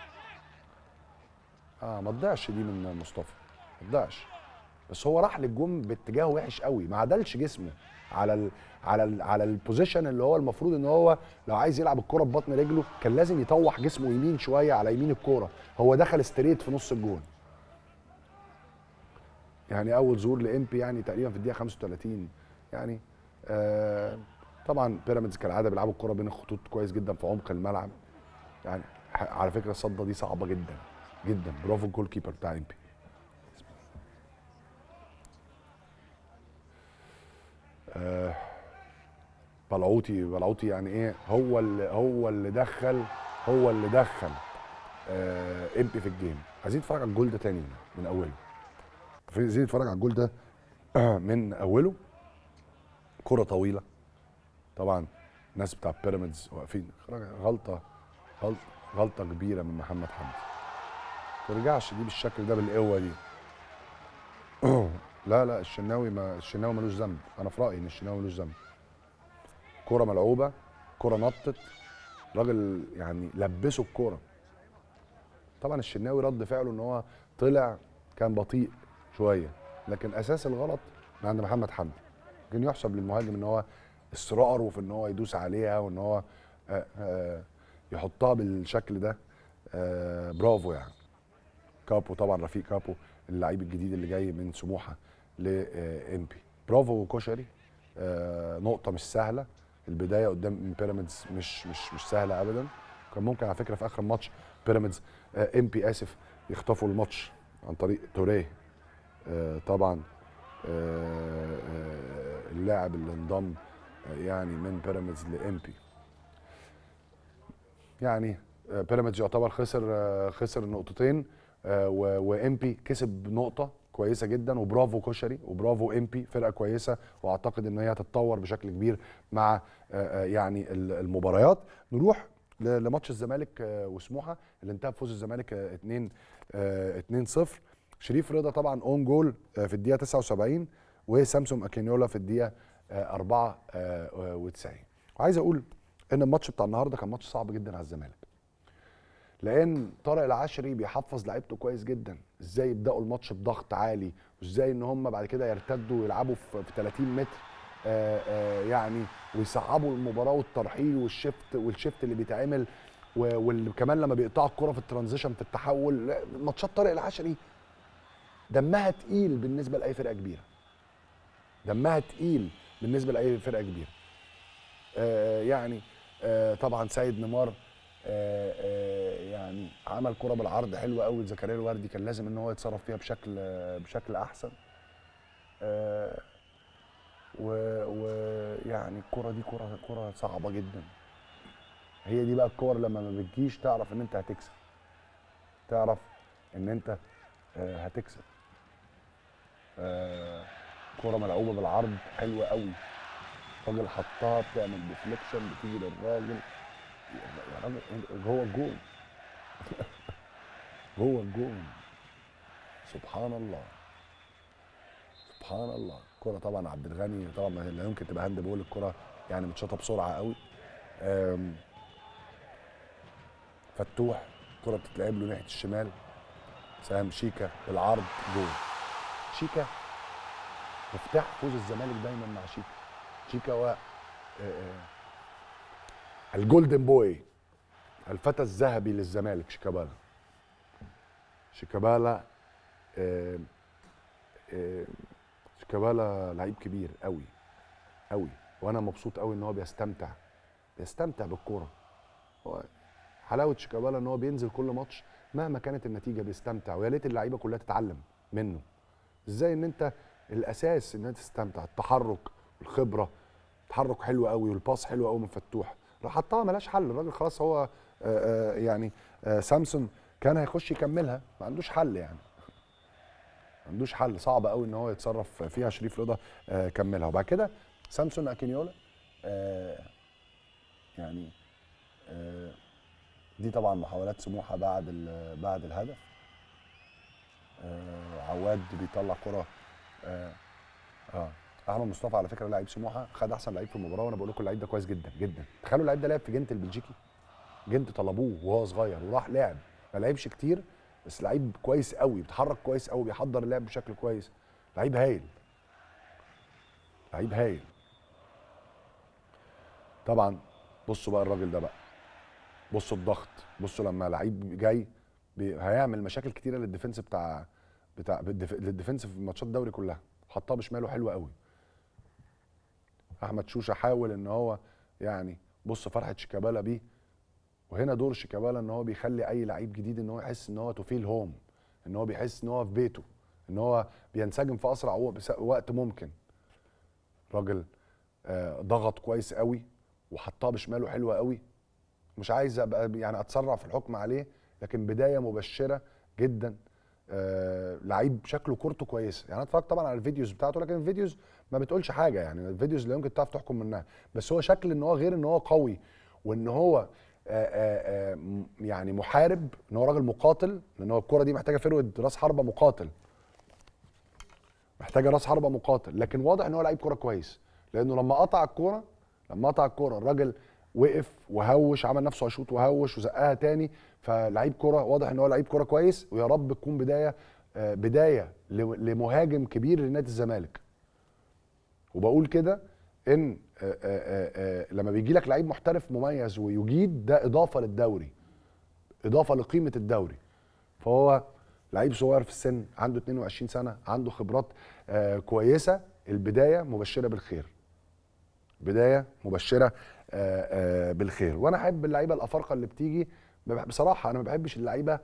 اه ما تضيعش دي من مصطفى ما تضيعش بس هو راح للجون باتجاه وحش قوي ما عدلش جسمه على ال على ال على البوزيشن اللي هو المفروض ان هو لو عايز يلعب الكره ببطن رجله كان لازم يطوح جسمه يمين شويه على يمين الكوره هو دخل ستريت في نص الجون يعني اول ظهور لامبي يعني تقريبا في الدقيقه 35 يعني آه طبعا بيراميدز كالعاده بيلعبوا الكره بين الخطوط كويس جدا في عمق الملعب يعني ح- على فكره الصده دي صعبه جدا جدا برافو الجول كيبر بتاع امبي آه بلعوتي بلعوتي يعني ايه هو اللي هو اللي دخل هو اللي دخل آه امبي في الجيم عايزين نتفرج على الجول ده تاني من اوله عايزين نتفرج على الجول ده من اوله كرة طويلة طبعا الناس بتاع بيراميدز واقفين غلطة غلطة غلطة كبيرة من محمد حمدي ترجعش دي بالشكل ده بالقوة دي لا لا الشناوي ما الشناوي ملوش ذنب انا في رايي ان الشناوي ملوش ذنب كرة ملعوبة كرة نطت راجل يعني لبسه الكرة طبعا الشناوي رد فعله ان هو طلع كان بطيء شويه لكن اساس الغلط من عند محمد حمدي لكن يحسب للمهاجم ان هو اصراره في ان هو يدوس عليها وان هو آه، آه، يحطها بالشكل ده آه، برافو يعني كابو طبعا رفيق كابو اللعيب الجديد اللي جاي من سموحه لامبي برافو كشري آه، نقطه مش سهله البدايه قدام بيراميدز مش مش مش سهله ابدا كان ممكن على فكره في اخر ماتش بيراميدز امبي اسف يخطفوا الماتش عن طريق توريه آه، طبعا آه، آه، اللاعب اللي انضم آه، يعني من بيراميدز لامبي يعني آه، بيراميدز يعتبر خسر آه، خسر نقطتين آه، و- وامبي كسب نقطه كويسه جدا وبرافو كشري وبرافو امبي فرقه كويسه واعتقد ان هي هتتطور بشكل كبير مع آه، آه، يعني ال- المباريات نروح ل- لماتش الزمالك آه، وسموحه اللي انتهى بفوز الزمالك 2 2 0 شريف رضا طبعا اون جول آه، في الدقيقه 79 وسامسون اكينيولا في الدقيقه آه، 94 وعايز اقول ان الماتش بتاع النهارده كان ماتش صعب جدا على الزمالك لان طارق العشري بيحفظ لعيبته كويس جدا ازاي يبداوا الماتش بضغط عالي وازاي ان هم بعد كده يرتدوا ويلعبوا في في 30 متر آه، آه، يعني ويصعبوا المباراه والترحيل والشيفت والشيفت اللي بيتعمل و- وكمان لما بيقطعوا الكره في الترانزيشن في التحول لا، ماتشات طارق العشري دمها تقيل بالنسبه لاي فرقه كبيره دمها تقيل بالنسبه لاي فرقه كبيره آه يعني آه طبعا سيد نيمار آه آه يعني عمل كره بالعرض حلوه قوي لزكريا الوردي كان لازم ان هو يتصرف فيها بشكل آه بشكل احسن آه ويعني الكره دي كره كره صعبه جدا هي دي بقى الكور لما ما بتجيش تعرف ان انت هتكسب تعرف ان انت آه هتكسب آه كره ملعوبه بالعرض حلوه قوي الراجل حطها بتعمل ديفليكشن بتيجي للراجل يا راجل جوه الجون جوه الجون سبحان الله سبحان الله كرة طبعا عبد الغني طبعا ما- لا يمكن تبقى هاند بول الكرة يعني متشاطة بسرعة قوي آم، فتوح كرة بتتلعب له ناحية الشمال سام شيكا بالعرض جول شيكا مفتاح فوز الزمالك دايما مع شيكا شيكا هو آه، آه، الجولدن بوي الفتى الذهبي للزمالك شيكابالا شيكابالا آه، آه، شيكابالا لعيب كبير قوي قوي وانا مبسوط قوي ان هو بيستمتع بيستمتع بالكوره هو حلاوه شيكابالا ان هو بينزل كل ماتش مهما كانت النتيجه بيستمتع ويا ريت اللعيبه كلها تتعلم منه ازاي ان انت الاساس ان انت تستمتع التحرك الخبره تحرك حلو قوي والباص حلو قوي من فتوح راح حطها ملاش حل الراجل خلاص هو آه، آه، يعني آه، سامسون كان هيخش يكملها ما عندوش حل يعني ما عندوش حل صعب قوي ان هو يتصرف فيها شريف رضا آه، كملها وبعد كده سامسون اكينيولا آه، يعني آه، دي طبعا محاولات سموحه بعد ال- بعد الهدف آه، عواد بيطلع كره اه اه احمد مصطفى على فكره لعيب سموحه خد احسن لعيب في المباراه وانا بقول لكم اللعيب ده كويس جدا جدا تخيلوا اللعيب ده لعب في جنت البلجيكي جنت طلبوه وهو صغير وراح لعب ما لعبش كتير بس لعيب كويس قوي بيتحرك كويس قوي بيحضر اللعب بشكل كويس لعيب هايل لعيب هايل طبعا بصوا بقى الراجل ده بقى بصوا الضغط بصوا لما لعيب جاي بي- هيعمل مشاكل كتيره للديفنس بتاع بتاع بالدف- للديفنس في ماتشات الدوري كلها حطها بشماله حلوه قوي احمد شوشه حاول ان هو يعني بص فرحه شيكابالا بيه وهنا دور شيكابالا ان هو بيخلي اي لعيب جديد ان هو يحس ان هو توفيل هوم ان هو بيحس ان هو في بيته ان هو بينسجم في اسرع و- بس- وقت ممكن راجل آه، ضغط كويس قوي وحطها بشماله حلوه قوي مش عايز ابقى يعني اتسرع في الحكم عليه لكن بدايه مبشره جدا آه لعيب شكله كورته كويسه يعني انا اتفرجت طبعا على الفيديوز بتاعته لكن الفيديوز ما بتقولش حاجه يعني الفيديوز اللي يمكن تعرف تحكم منها بس هو شكل ان هو غير ان هو قوي وان هو آه آه آه م- يعني محارب ان هو راجل مقاتل لان هو الكوره دي محتاجه فرود راس حربه مقاتل محتاجه راس حربه مقاتل لكن واضح ان هو لعيب كوره كويس لانه لما قطع الكوره لما قطع الكوره الراجل وقف وهوش عمل نفسه هيشوط وهوش وزقها تاني فلعيب كوره واضح ان هو لعيب كوره كويس ويا رب تكون بدايه آه، بدايه ل- لمهاجم كبير لنادي الزمالك وبقول كده ان آه، آه، آه، آه، لما بيجي لك لعيب محترف مميز ويجيد ده اضافه للدوري اضافه لقيمه الدوري فهو لعيب صغير في السن عنده 22 سنه عنده خبرات آه كويسه البدايه مبشره بالخير بدايه مبشره آه آه بالخير وانا احب اللعيبه الافارقه اللي بتيجي بب- بصراحه انا ما بحبش اللعيبه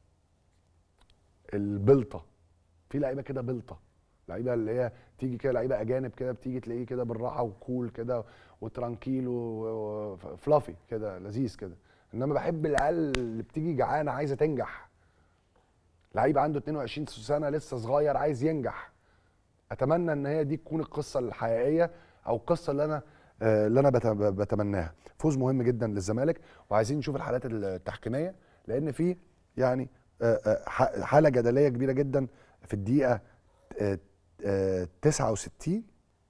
البلطه في لعيبه كده بلطه لعيبه اللي هي تيجي كده لعيبه اجانب كده بتيجي تلاقيه كده بالراحه وكول كده وترانكيل وفلافي كده لذيذ كده انما بحب العيال اللي بتيجي جعانه عايزه تنجح لعيب عنده 22 سنه لسه صغير عايز ينجح اتمنى ان هي دي تكون القصه الحقيقيه او القصه اللي انا آه، اللي انا بت- بتمناها فوز مهم جدا للزمالك وعايزين نشوف الحالات التحكيميه لان في يعني آه، آه، ح- حاله جدليه كبيره جدا في الدقيقه آه، آه، 69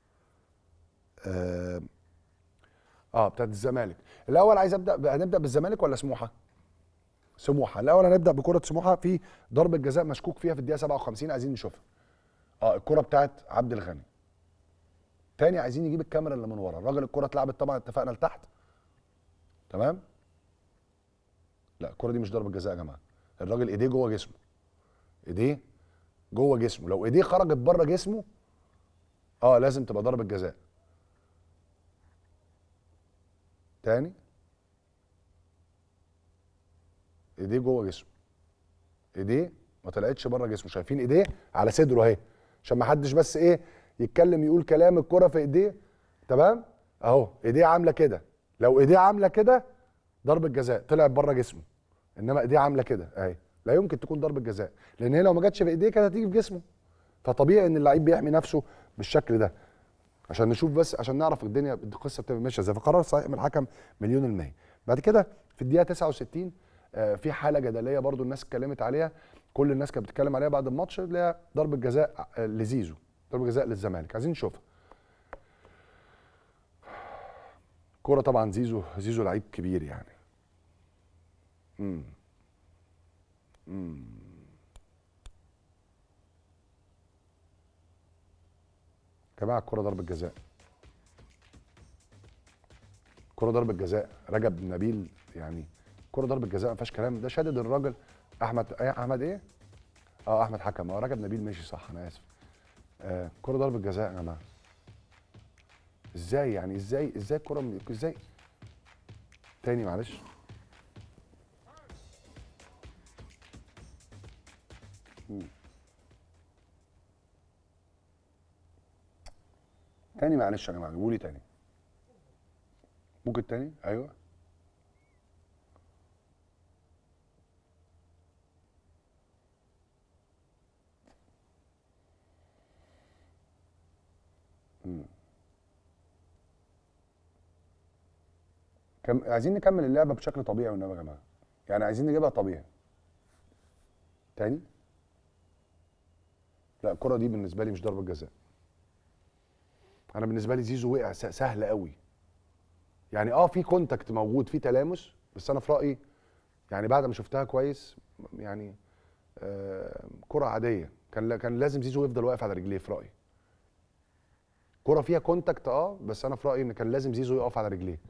اه آه، بتاعت الزمالك الاول عايز ابدا هنبدا بالزمالك ولا سموحه سموحه الاول هنبدا بكره سموحه في ضربه جزاء مشكوك فيها في الدقيقه 57 عايزين نشوفها اه الكره بتاعت عبد الغني تاني عايزين نجيب الكاميرا اللي من ورا الراجل الكره اتلعبت طبعا اتفقنا لتحت تمام لا الكره دي مش ضربه جزاء يا جماعه الراجل ايديه جوه جسمه ايديه جوه جسمه لو ايديه خرجت بره جسمه اه لازم تبقى ضربه جزاء تاني ايديه جوه جسمه ايديه ما طلعتش بره جسمه شايفين ايديه على صدره اهي عشان ما حدش بس ايه يتكلم يقول كلام الكره في ايديه تمام اهو ايديه عامله كده لو ايديه عامله كده ضربه جزاء طلعت بره جسمه انما ايديه عامله كده اهي لا يمكن تكون ضربه جزاء لان هي لو ما جاتش في ايديه كانت هتيجي في جسمه فطبيعي ان اللعيب بيحمي نفسه بالشكل ده عشان نشوف بس عشان نعرف الدنيا القصه بتبقى ماشيه ازاي فقرار صحيح من الحكم مليون المية بعد كده في الدقيقه 69 آه، في حاله جدليه برضو الناس اتكلمت عليها كل الناس كانت بتتكلم عليها بعد الماتش اللي هي ضربه جزاء آه، لزيزو ضربه جزاء للزمالك عايزين نشوفها كوره طبعا زيزو زيزو لعيب كبير يعني امم امم جماعه الكره ضربه جزاء كره ضربه جزاء رجب نبيل يعني كره ضربه جزاء ما فيهاش كلام ده شادد الراجل احمد ايه احمد ايه اه احمد حكم اه رجب نبيل ماشي صح انا اسف آه كره ضربه جزاء يا جماعه ازاي يعني ازاي ازاي الكره م- ازاي تاني معلش مم. تاني معلش يا جماعه قولي تاني ممكن تاني ايوه مم. كم... عايزين نكمل اللعبه بشكل طبيعي والنبي يا جماعه يعني عايزين نجيبها طبيعي تاني لا الكره دي بالنسبه لي مش ضربه جزاء انا بالنسبه لي زيزو وقع س- سهل قوي يعني اه في كونتاكت موجود في تلامس بس انا في رايي يعني بعد ما شفتها كويس يعني آه كره عاديه كان لا- كان لازم زيزو يفضل واقف على رجليه في رايي كره فيها كونتاكت اه بس انا في رايي ان كان لازم زيزو يقف على رجليه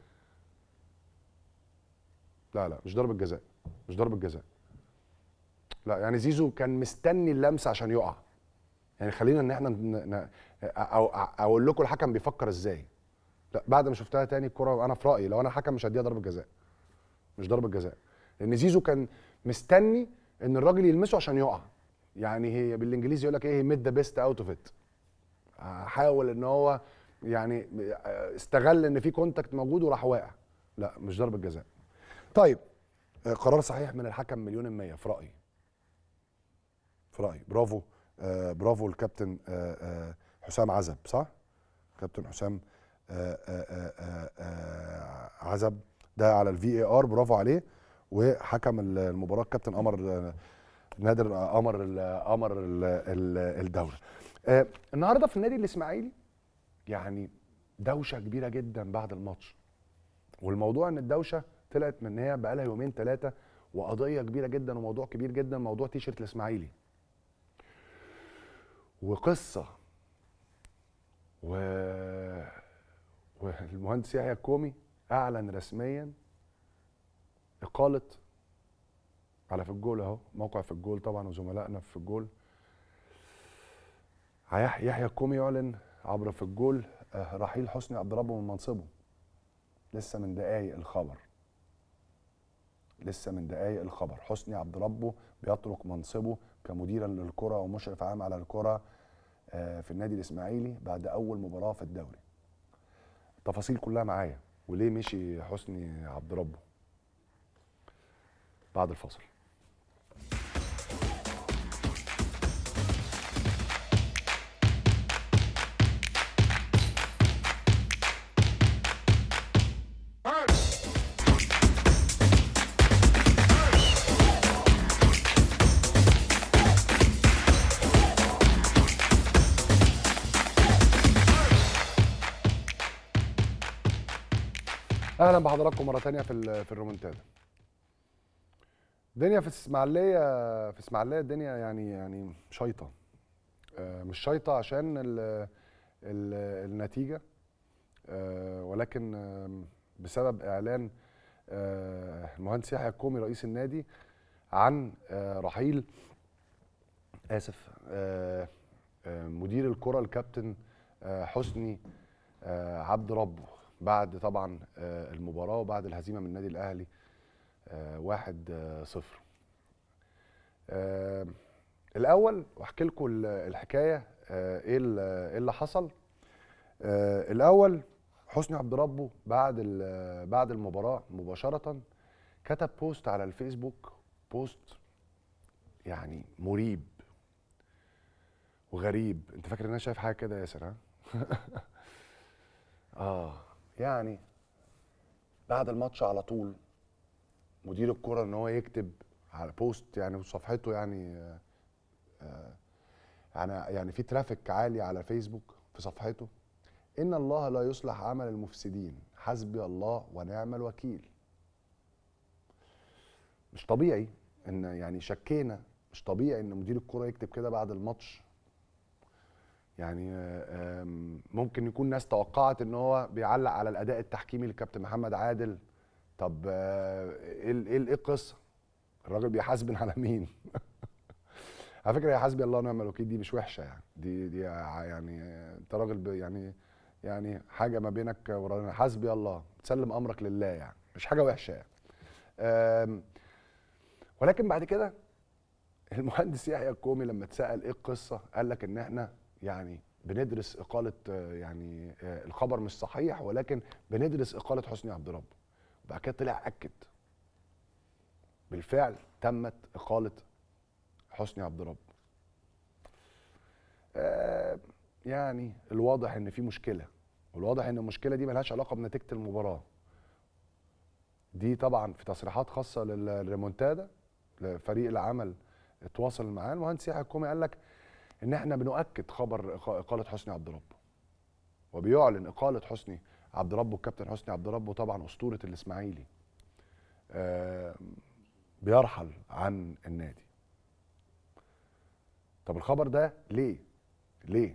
لا لا مش ضربه جزاء مش ضربه جزاء لا يعني زيزو كان مستني اللمسه عشان يقع يعني خلينا ان احنا ن... ن... أو... أو... اقول لكم الحكم بيفكر ازاي لا بعد ما شفتها تاني الكره انا في رايي لو انا حكم مش هديها ضربه جزاء مش ضربه جزاء لان زيزو كان مستني ان الراجل يلمسه عشان يقع يعني هي بالانجليزي يقول لك ايه ميد ذا بيست اوت اوف ات حاول ان هو يعني استغل ان في كونتاكت موجود وراح واقع لا مش ضربه جزاء طيب آه، قرار صحيح من الحكم مليون المية في رأيي في رأيي برافو آه برافو الكابتن آه آه حسام عزب صح؟ كابتن حسام آه آه آه آه آه عزب ده على الفي اي ار برافو عليه وحكم المباراة كابتن قمر آه، نادر آه، قمر ال- قمر ال- ال- الدولة آه النهارده في النادي الاسماعيلي يعني دوشة كبيرة جدا بعد الماتش والموضوع ان الدوشه طلعت من ان هي بقى لها يومين ثلاثه وقضيه كبيره جدا وموضوع كبير جدا موضوع تيشيرت الاسماعيلي وقصه و والمهندس يحيى الكومي اعلن رسميا اقاله على في الجول اهو موقع في الجول طبعا وزملائنا في الجول هيح- يحيى الكومي يعلن عبر في الجول آه، رحيل حسني عبد ربه من منصبه لسه من دقايق الخبر لسه من دقايق الخبر حسني عبد ربه بيترك منصبه كمديرا للكرة ومشرف عام على الكرة آه، في النادي الإسماعيلي بعد أول مباراة في الدوري التفاصيل كلها معايا وليه مشي حسني عبد ربه بعد الفاصل اهلا بحضراتكم مره تانية في ال- في الرومنتادا الدنيا في اسماعيليه في اسماعيليه الدنيا يعني يعني شيطه آه، مش شيطه عشان ال ال النتيجه آه، ولكن آم، بسبب اعلان آه، المهندس يحيى الكومي رئيس النادي عن آه، رحيل اسف آه، آه، مدير الكره الكابتن آه، حسني آه، عبد ربه بعد طبعا آه، المباراه وبعد الهزيمه من النادي الاهلي آه، واحد آه، صفر آه، الاول واحكي لكم ال- الحكايه آه، ايه ال- إيه اللي حصل آه، الاول حسني عبد ربه بعد ال- بعد المباراه مباشره كتب بوست على الفيسبوك بوست يعني مريب وغريب انت فاكر ان انا شايف حاجه كده يا ياسر ها اه يعني بعد الماتش على طول مدير الكرة ان هو يكتب على بوست يعني في صفحته يعني آه، آه، يعني يعني في ترافيك عالي على فيسبوك في صفحته ان الله لا يصلح عمل المفسدين حسبي الله ونعم الوكيل مش طبيعي ان يعني شكينا مش طبيعي ان مدير الكرة يكتب كده بعد الماتش يعني آه، آم، ممكن يكون ناس توقعت ان هو بيعلق على الاداء التحكيمي للكابتن محمد عادل طب آه، ايه ال- ايه ال- ايه القصه الراجل بيحاسبن على مين على فكره يا حسبي الله ونعم الوكيل دي مش وحشه يعني دي دي ع- يعني آه، انت راجل ب- يعني يعني حاجه ما بينك ورانا حسبي الله تسلم امرك لله يعني مش حاجه وحشه يعني آم، ولكن بعد كده المهندس يحيى الكومي لما اتسال ايه القصه قال لك ان احنا يعني بندرس اقاله آه، يعني آه، الخبر مش صحيح ولكن بندرس اقاله حسني عبد رب وبعد كده طلع اكد بالفعل تمت اقاله حسني عبد رب آه، يعني الواضح ان في مشكله والواضح ان المشكله دي ملهاش علاقه بنتيجه المباراه دي طبعا في تصريحات خاصه لل- للريمونتادا لفريق العمل اتواصل معاه المهندس يحيى الكومي قال لك ان احنا بنؤكد خبر إق- اقاله حسني عبد رب وبيعلن اقاله حسني عبد رب والكابتن حسني عبد رب وطبعا اسطوره الاسماعيلي آه، بيرحل عن النادي طب الخبر ده ليه ليه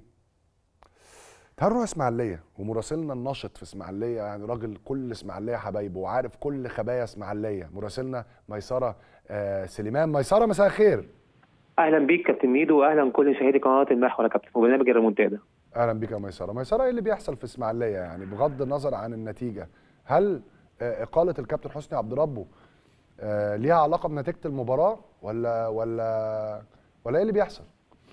تعالوا نروح اسماعيليه ومراسلنا الناشط في اسماعيليه يعني راجل كل اسماعيليه حبايبه وعارف كل خبايا اسماعيليه مراسلنا ميسره آه سليمان ميسره مساء الخير اهلا بيك كابتن ميدو واهلا كل مشاهدي قناه المحور يا كابتن وبرنامج الريمونتادا اهلا بك يا ميسره ميسره ايه اللي بيحصل في اسماعيليه يعني بغض النظر عن النتيجه هل آه، اقاله الكابتن حسني عبد ربه آه، ليها علاقه بنتيجه المباراه ولا ولا ولا ايه اللي بيحصل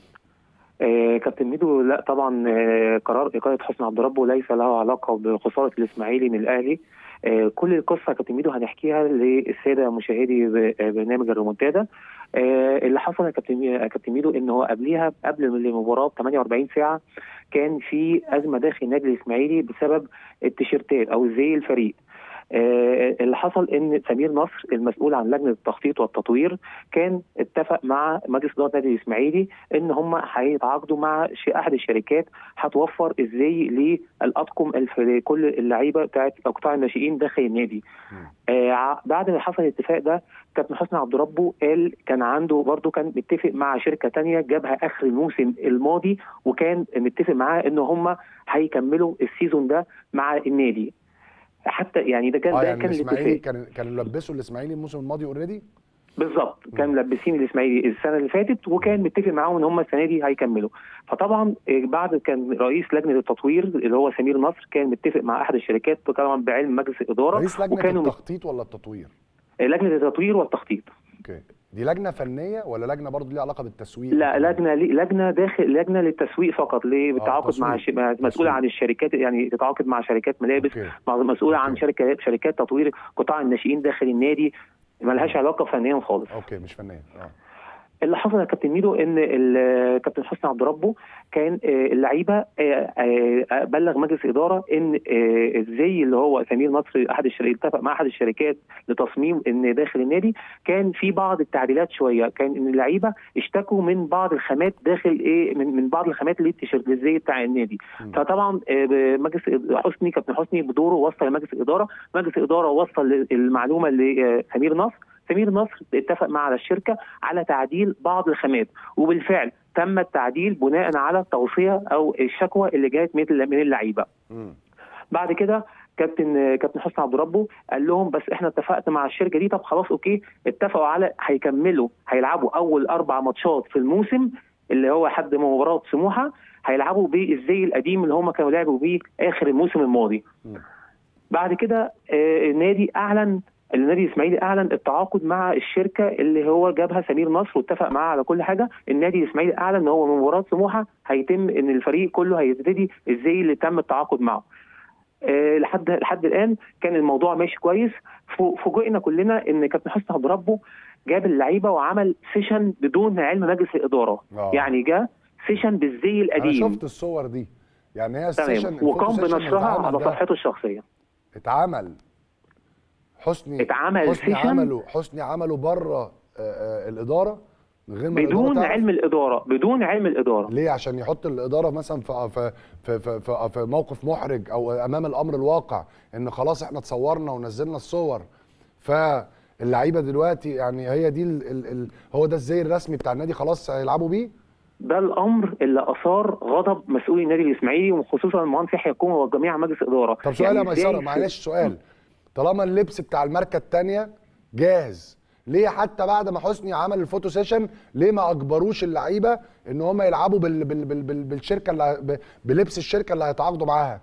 آه كابتن ميدو لا طبعا آه قرار اقاله حسني عبد ربه ليس له علاقه بخساره الاسماعيلي من الاهلي آه كل القصه يا كابتن ميدو هنحكيها للساده مشاهدي ب- آه، برنامج الريمونتادا آه اللي حصل يا كابتن يا كابتن ميدو ان هو قبليها قبل المباراه ب 48 ساعه كان في ازمه داخل النادي الاسماعيلي بسبب التيشيرتات او زي الفريق آه، اللي حصل ان سمير نصر المسؤول عن لجنه التخطيط والتطوير كان اتفق مع مجلس اداره النادي الاسماعيلي ان هم هيتعاقدوا مع ش- احد الشركات هتوفر الزي للاطقم الف- لكل اللعيبه بتاعت قطاع الناشئين داخل النادي. آه ع- بعد ما حصل الاتفاق ده كابتن حسني عبد ربه قال كان عنده برضه كان متفق مع شركه تانية جابها اخر الموسم الماضي وكان متفق معاه ان هم هيكملوا السيزون ده مع النادي. حتى يعني ده كان اه ده يعني كان الاسماعيلي الاتفاق كان كانوا لبسوا الاسماعيلي الموسم الماضي اوريدي بالظبط كان ملبسين الاسماعيلي السنه اللي فاتت وكان متفق معاهم ان هم السنه دي هيكملوا فطبعا آه، بعد كان رئيس لجنه التطوير اللي هو سمير نصر كان متفق مع احد الشركات طبعا بعلم مجلس الاداره رئيس لجنه وكانوا التخطيط ولا التطوير آه، لجنه التطوير والتخطيط اوكي دي لجنه فنيه ولا لجنه برضه ليها علاقه بالتسويق لا لجنه لي- لجنه داخل لجنه للتسويق فقط للتعاقد مع تسويق. ش... مع- مسؤوله عن الشركات يعني تتعاقد مع شركات ملابس مع مسؤوله عن شركه شركات تطوير قطاع الناشئين داخل النادي ملهاش علاقه فنيا خالص اوكي مش فنيه اه اللي حصل يا كابتن ميدو ان ال- كابتن حسني عبد ربه كان آه، اللعيبه آه، آه، بلغ مجلس اداره ان آه، الزي اللي هو سمير نصر احد الشركات اتفق مع احد الشركات لتصميم ان داخل النادي كان في بعض التعديلات شويه كان ان اللعيبه اشتكوا من بعض الخامات داخل ايه من, من بعض الخامات للتيشيرت للزي بتاع النادي فطبعا آه، مجلس حسني كابتن حسني بدوره وصل لمجلس الاداره مجلس الاداره وصل المعلومه لسمير نصر سمير نصر اتفق مع الشركه على تعديل بعض الخامات وبالفعل تم التعديل بناء على التوصيه او الشكوى اللي جات من من اللعيبه بعد كده كابتن كابتن حسني عبد ربه قال لهم بس احنا اتفقت مع الشركه دي طب خلاص اوكي اتفقوا على هيكملوا هيلعبوا اول اربع ماتشات في الموسم اللي هو لحد مباراه سموحه هيلعبوا بالزي القديم اللي هم كانوا لعبوا بيه اخر الموسم الماضي بعد كده آه، النادي اعلن النادي الاسماعيلي اعلن التعاقد مع الشركه اللي هو جابها سمير نصر واتفق معاه على كل حاجه النادي الاسماعيلي اعلن ان هو من مباراه سموحه هيتم ان الفريق كله هيبتدي ازاي اللي تم التعاقد معه آه، لحد لحد الان كان الموضوع ماشي كويس فو- فوجئنا كلنا ان كابتن حسني عبد ربه جاب اللعيبه وعمل سيشن بدون علم مجلس الاداره آه. يعني جه سيشن بالزي انا القديم شفت الصور دي يعني هي السيشن تمام الفوتو وقام سيشن بنشرها اتعمل على ده- صفحته الشخصيه اتعمل حسني اتعمل حسني سيشن عمله حسني عمله بره الاداره من غير ما الإدارة بدون تعرف؟ علم الاداره بدون علم الاداره ليه عشان يحط الاداره مثلا في في في في, في, في موقف محرج او امام الامر الواقع ان خلاص احنا اتصورنا ونزلنا الصور فاللعيبه دلوقتي يعني هي دي ال ال ال هو ده الزي الرسمي بتاع النادي خلاص هيلعبوا بيه ده الامر اللي اثار غضب مسؤولي النادي الاسماعيلي وخصوصا المهندس يحيى كومه وجميع مجلس اداره طب سؤال يا إزاي ميسره في- معلش سؤال طالما اللبس بتاع الماركه الثانيه جاهز ليه حتى بعد ما حسني عمل الفوتو سيشن ليه ما اجبروش اللعيبه ان هم يلعبوا بال بال بال بال بالشركه اللي ب- بلبس الشركه اللي هيتعاقدوا معاها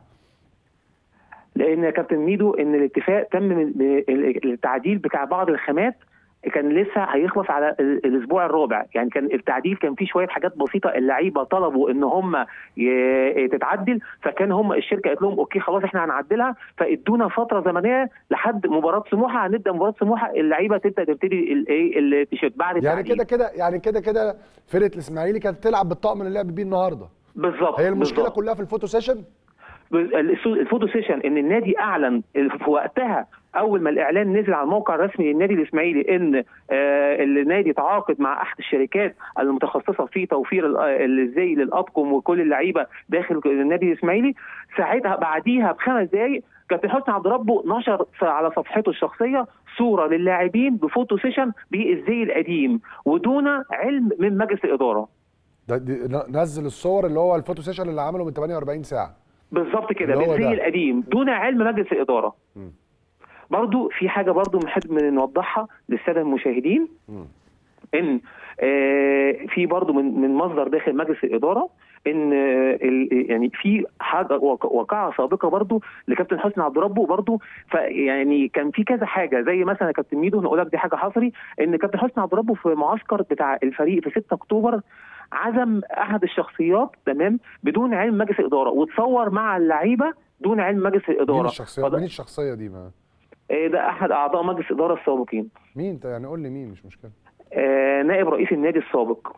لان يا كابتن ميدو ان الاتفاق تم من ال- التعديل بتاع بعض الخامات كان لسه هيخلص على ال- الاسبوع الرابع يعني كان التعديل كان فيه شويه حاجات بسيطه اللعيبه طلبوا ان هم ي- تتعدل فكان هم الشركه قالت لهم اوكي خلاص احنا هنعدلها فادونا فتره زمنيه لحد مباراه سموحه هنبدا مباراه سموحه اللعيبه تبدا تبتدي الايه التيشيرت بعد يعني التعديل كده كده يعني كده كده فرقه الاسماعيلي كانت تلعب بالطقم اللي لعب بيه النهارده بالظبط هي المشكله بالظبط. كلها في الفوتو سيشن السو- الفوتو سيشن ان النادي اعلن في وقتها اول ما الاعلان نزل على الموقع الرسمي للنادي الاسماعيلي ان آه، النادي تعاقد مع احد الشركات المتخصصه في توفير ال- آه، الزي للاطقم وكل اللعيبه داخل النادي الاسماعيلي ساعتها بعديها بخمس دقائق كابتن حسني عبد ربه نشر على صفحته الشخصيه صوره للاعبين بفوتو سيشن بالزي القديم ودون علم من مجلس الاداره ده دي ن- نزل الصور اللي هو الفوتو سيشن اللي عمله من 48 ساعه بالظبط كده اللي هو بالزي ده. القديم دون علم مجلس الاداره مم. برضو في حاجه برضو بنحب نوضحها للساده المشاهدين مم. ان آه، في برضو من من مصدر داخل مجلس الاداره ان آه، ال- يعني في حاجه وق- واقعه سابقه برضو لكابتن حسني عبد ربه برضو فيعني كان في كذا حاجه زي مثلا يا كابتن ميدو نقول لك دي حاجه حصري ان كابتن حسني عبد ربه في معسكر بتاع الفريق في 6 اكتوبر عزم احد الشخصيات تمام بدون علم مجلس الاداره وتصور مع اللعيبه دون علم مجلس الاداره مين الشخصيه فده- مين الشخصيه دي ما آه، ده احد اعضاء مجلس الاداره السابقين مين انت يعني قول لي مين مش مشكله آه، نائب رئيس النادي السابق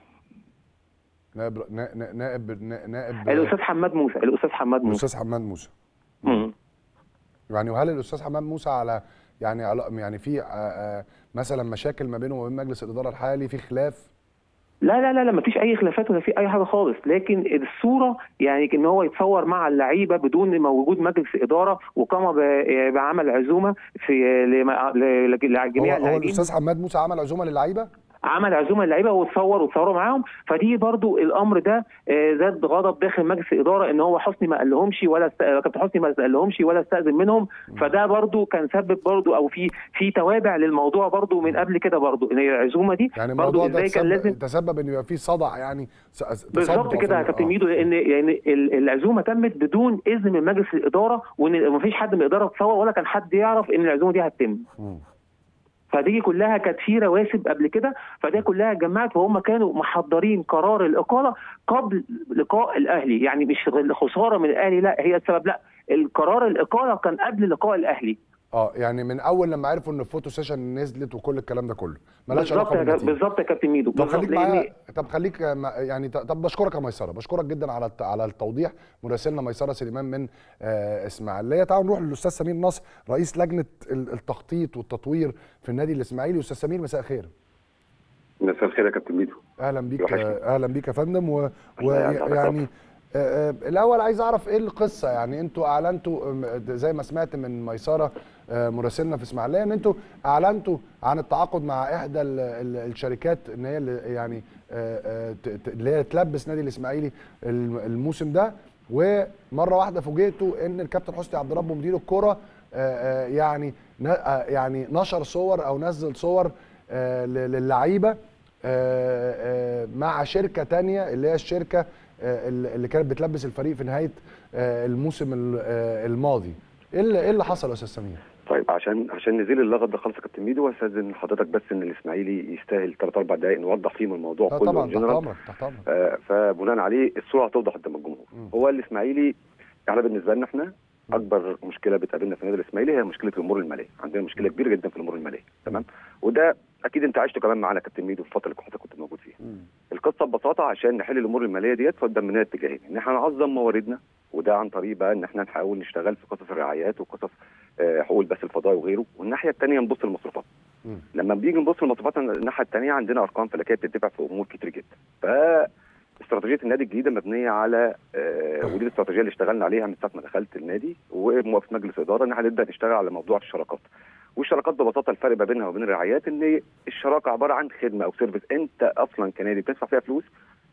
نائب نا- نا- نائب نا- نائب الاستاذ حماد موسى الاستاذ حماد موسى الاستاذ حماد موسى مم. يعني وهل الاستاذ حماد موسى على يعني على يعني في آه، آه، مثلا مشاكل ما بينه وبين مجلس الاداره الحالي في خلاف لا لا لا لا مفيش اي خلافات ولا في اي حاجه خالص لكن الصوره يعني ان هو يتصور مع اللعيبه بدون ما وجود مجلس اداره وقام ب- بعمل عزومه في لما- ل- ل- هو, لجميع هو اللاعبين الاستاذ حماد موسى عمل عزومه للعيبه عمل عزومه للعيبه وتصور وتصوروا معاهم فدي برضو الامر ده آه، زاد غضب داخل مجلس الاداره ان هو حسني ما قالهمش ولا است... كابتن حسني ما قالهمش ولا استاذن منهم فده برضو كان سبب برضو او في في توابع للموضوع برضو من قبل كده برضو ان هي العزومه دي يعني برضو الموضوع ده ازاي كان تسبب, لازم تسبب ان يبقى في صدع يعني س- تصدع بالظبط في كده يا ال- كابتن آه. ميدو لان يعني ال- العزومه تمت بدون اذن من مجلس الاداره وان مفيش حد من الاداره تصور ولا كان حد يعرف ان العزومه دي هتتم مم. فدي كلها كانت في رواسب قبل كده فده كلها اتجمعت وهم كانوا محضرين قرار الاقاله قبل لقاء الاهلي يعني مش الخساره من الاهلي لا هي السبب لا القرار الاقاله كان قبل لقاء الاهلي اه يعني من اول لما عرفوا ان الفوتو سيشن نزلت وكل الكلام ده كله ملهاش بالظبط علاقه يا- بالنتيجه بالظبط يا كابتن ميدو طب بالظبط خليك لأن- معايا طب خليك آه، مع- يعني ط- طب بشكرك يا ميسره بشكرك جدا على الت- على التوضيح مراسلنا ميسره سليمان من آه، اسماعيليه تعالوا نروح للاستاذ سمير نصر رئيس لجنه ال- التخطيط والتطوير في النادي الاسماعيلي استاذ سمير مساء الخير مساء الخير يا كابتن ميدو اهلا بيك وحشني. آه، اهلا بيك يا فندم و- الله يسعدك ويعني آه، آه، الاول عايز اعرف ايه القصه يعني انتوا اعلنتوا آم، زي ما سمعت من ميسره آه، مراسلنا في اسماعيليه ان انتوا اعلنتوا عن التعاقد مع احدى ال- ال- الشركات ان هي اللي يعني آه، آه، ت- ت- اللي هي تلبس نادي الاسماعيلي الم- الموسم ده ومره واحده فوجئتوا ان الكابتن حسني عبد ربه مدير الكره آه، آه، يعني ن- آه، يعني نشر صور او نزل صور آه، ل- للعيبه آه، آه، مع شركه تانية اللي هي الشركه آه، اللي اللي كانت بتلبس الفريق في نهايه آه، الموسم ال- آه، الماضي ايه اللي ايه اللي حصل يا استاذ سمير طيب عشان عشان نزيل اللغط ده خالص يا كابتن ميدو واستاذن حضرتك بس ان الاسماعيلي يستاهل 3 4 دقائق نوضح فيهم الموضوع لا كله طبعا تحت جنرال امرك تحت امرك آه، فبناء عليه الصوره هتوضح قدام الجمهور مم. هو الاسماعيلي احنا بالنسبه لنا احنا اكبر مشكله بتقابلنا في النادي الاسماعيلي هي مشكله الامور الماليه عندنا مشكله كبيره جدا في الامور الماليه تمام وده اكيد انت عشته كمان معانا يا كابتن ميدو في الفتره اللي حضرتك كنت موجود فيها مم. القصه ببساطه عشان نحل الامور الماليه ديت فقدامنا اتجاهين ان احنا نعظم مواردنا وده عن طريق بقى ان احنا نحاول نشتغل في قصص الرعايات وقصص آه، حقوق البث الفضائي وغيره والناحيه الثانيه نبص للمصروفات مم. لما بنيجي نبص للمصروفات الناحيه الثانيه عندنا ارقام فلكيه بتدفع في امور كتير جدا ف استراتيجيه النادي الجديده مبنيه على آه ودي الاستراتيجيه اللي اشتغلنا عليها من ساعه ما دخلت النادي وموافقه مجلس اداره ان احنا نبدا نشتغل على موضوع الشراكات والشراكات ببساطه الفرق ما بينها وبين الرعايات ان الشراكه عباره عن خدمه او سيرفيس انت اصلا كنادي بتدفع فيها فلوس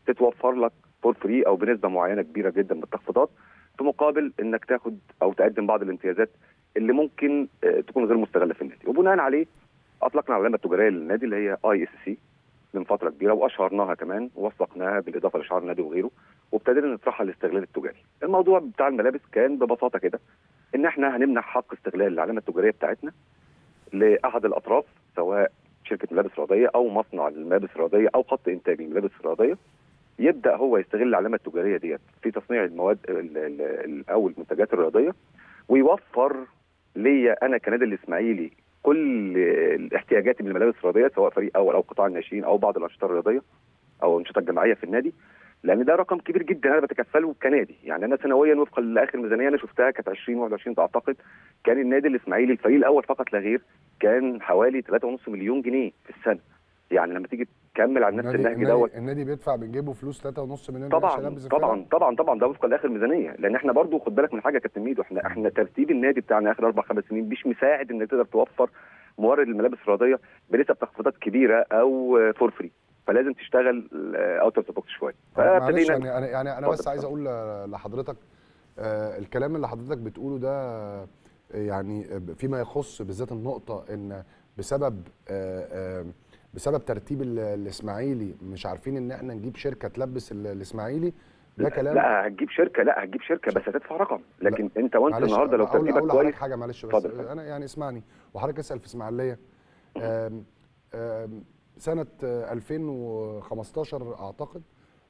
تتوفر لك فور فري او بنسبه معينه كبيره جدا من التخفيضات في مقابل انك تاخد او تقدم بعض الامتيازات اللي ممكن آه، تكون غير مستغله في النادي وبناء عليه اطلقنا العلامه التجاريه للنادي اللي هي اي اس سي من فتره كبيره واشهرناها كمان ووثقناها بالاضافه لشعار النادي وغيره وابتدينا نطرحها للاستغلال التجاري. الموضوع بتاع الملابس كان ببساطه كده ان احنا هنمنح حق استغلال العلامه التجاريه بتاعتنا لاحد الاطراف سواء شركه ملابس رياضيه او مصنع للملابس الرياضيه او خط انتاج الملابس الرياضيه يبدا هو يستغل العلامه التجاريه ديت في تصنيع المواد ال- ال- ال- او المنتجات الرياضيه ويوفر ليا انا كنادي الاسماعيلي كل الاحتياجات من الملابس الرياضيه سواء فريق اول او قطاع الناشئين او بعض الانشطه الرياضيه او الانشطه الجماعيه في النادي لان ده رقم كبير جدا انا بتكفله كنادي يعني انا سنويا وفقا لاخر ميزانيه انا شفتها كانت 20 21 اعتقد كان النادي الاسماعيلي الفريق الاول فقط لا غير كان حوالي 3.5 مليون جنيه في السنه يعني لما تيجي تكمل على نفس النادي, النهج النادي, دوت النادي بيدفع من جيبه فلوس 3.5 مليون طبعا عشان يلبس الفرقة؟ طبعا طبعا طبعا ده وفقا لاخر ميزانيه لان احنا برضو خد بالك من حاجه يا كابتن ميدو احنا احنا ترتيب النادي بتاعنا اخر اربع خمس سنين مش مساعد انك تقدر توفر مورد الملابس الرياضيه بنسب تخفيضات كبيره او فور فري فلازم تشتغل اوت اوف ذا بوكس شويه معلش يعني انا يعني انا بس اتفضل. عايز اقول لحضرتك آه، الكلام اللي حضرتك بتقوله ده آه، يعني فيما يخص بالذات النقطه ان بسبب آه، آه، بسبب ترتيب ال- الاسماعيلي مش عارفين ان احنا نجيب شركه تلبس ال- الاسماعيلي ده كلام لا هتجيب شركه لا هتجيب شركه بس هتدفع رقم لكن انت وانت معلش، النهارده لو أقول- ترتيبك اقول لحضرتك كويس حاجه معلش بس اتفضل. انا يعني اسمعني وحضرتك اسال في اسماعيليه آم، آم، سنه آه، 2015 اعتقد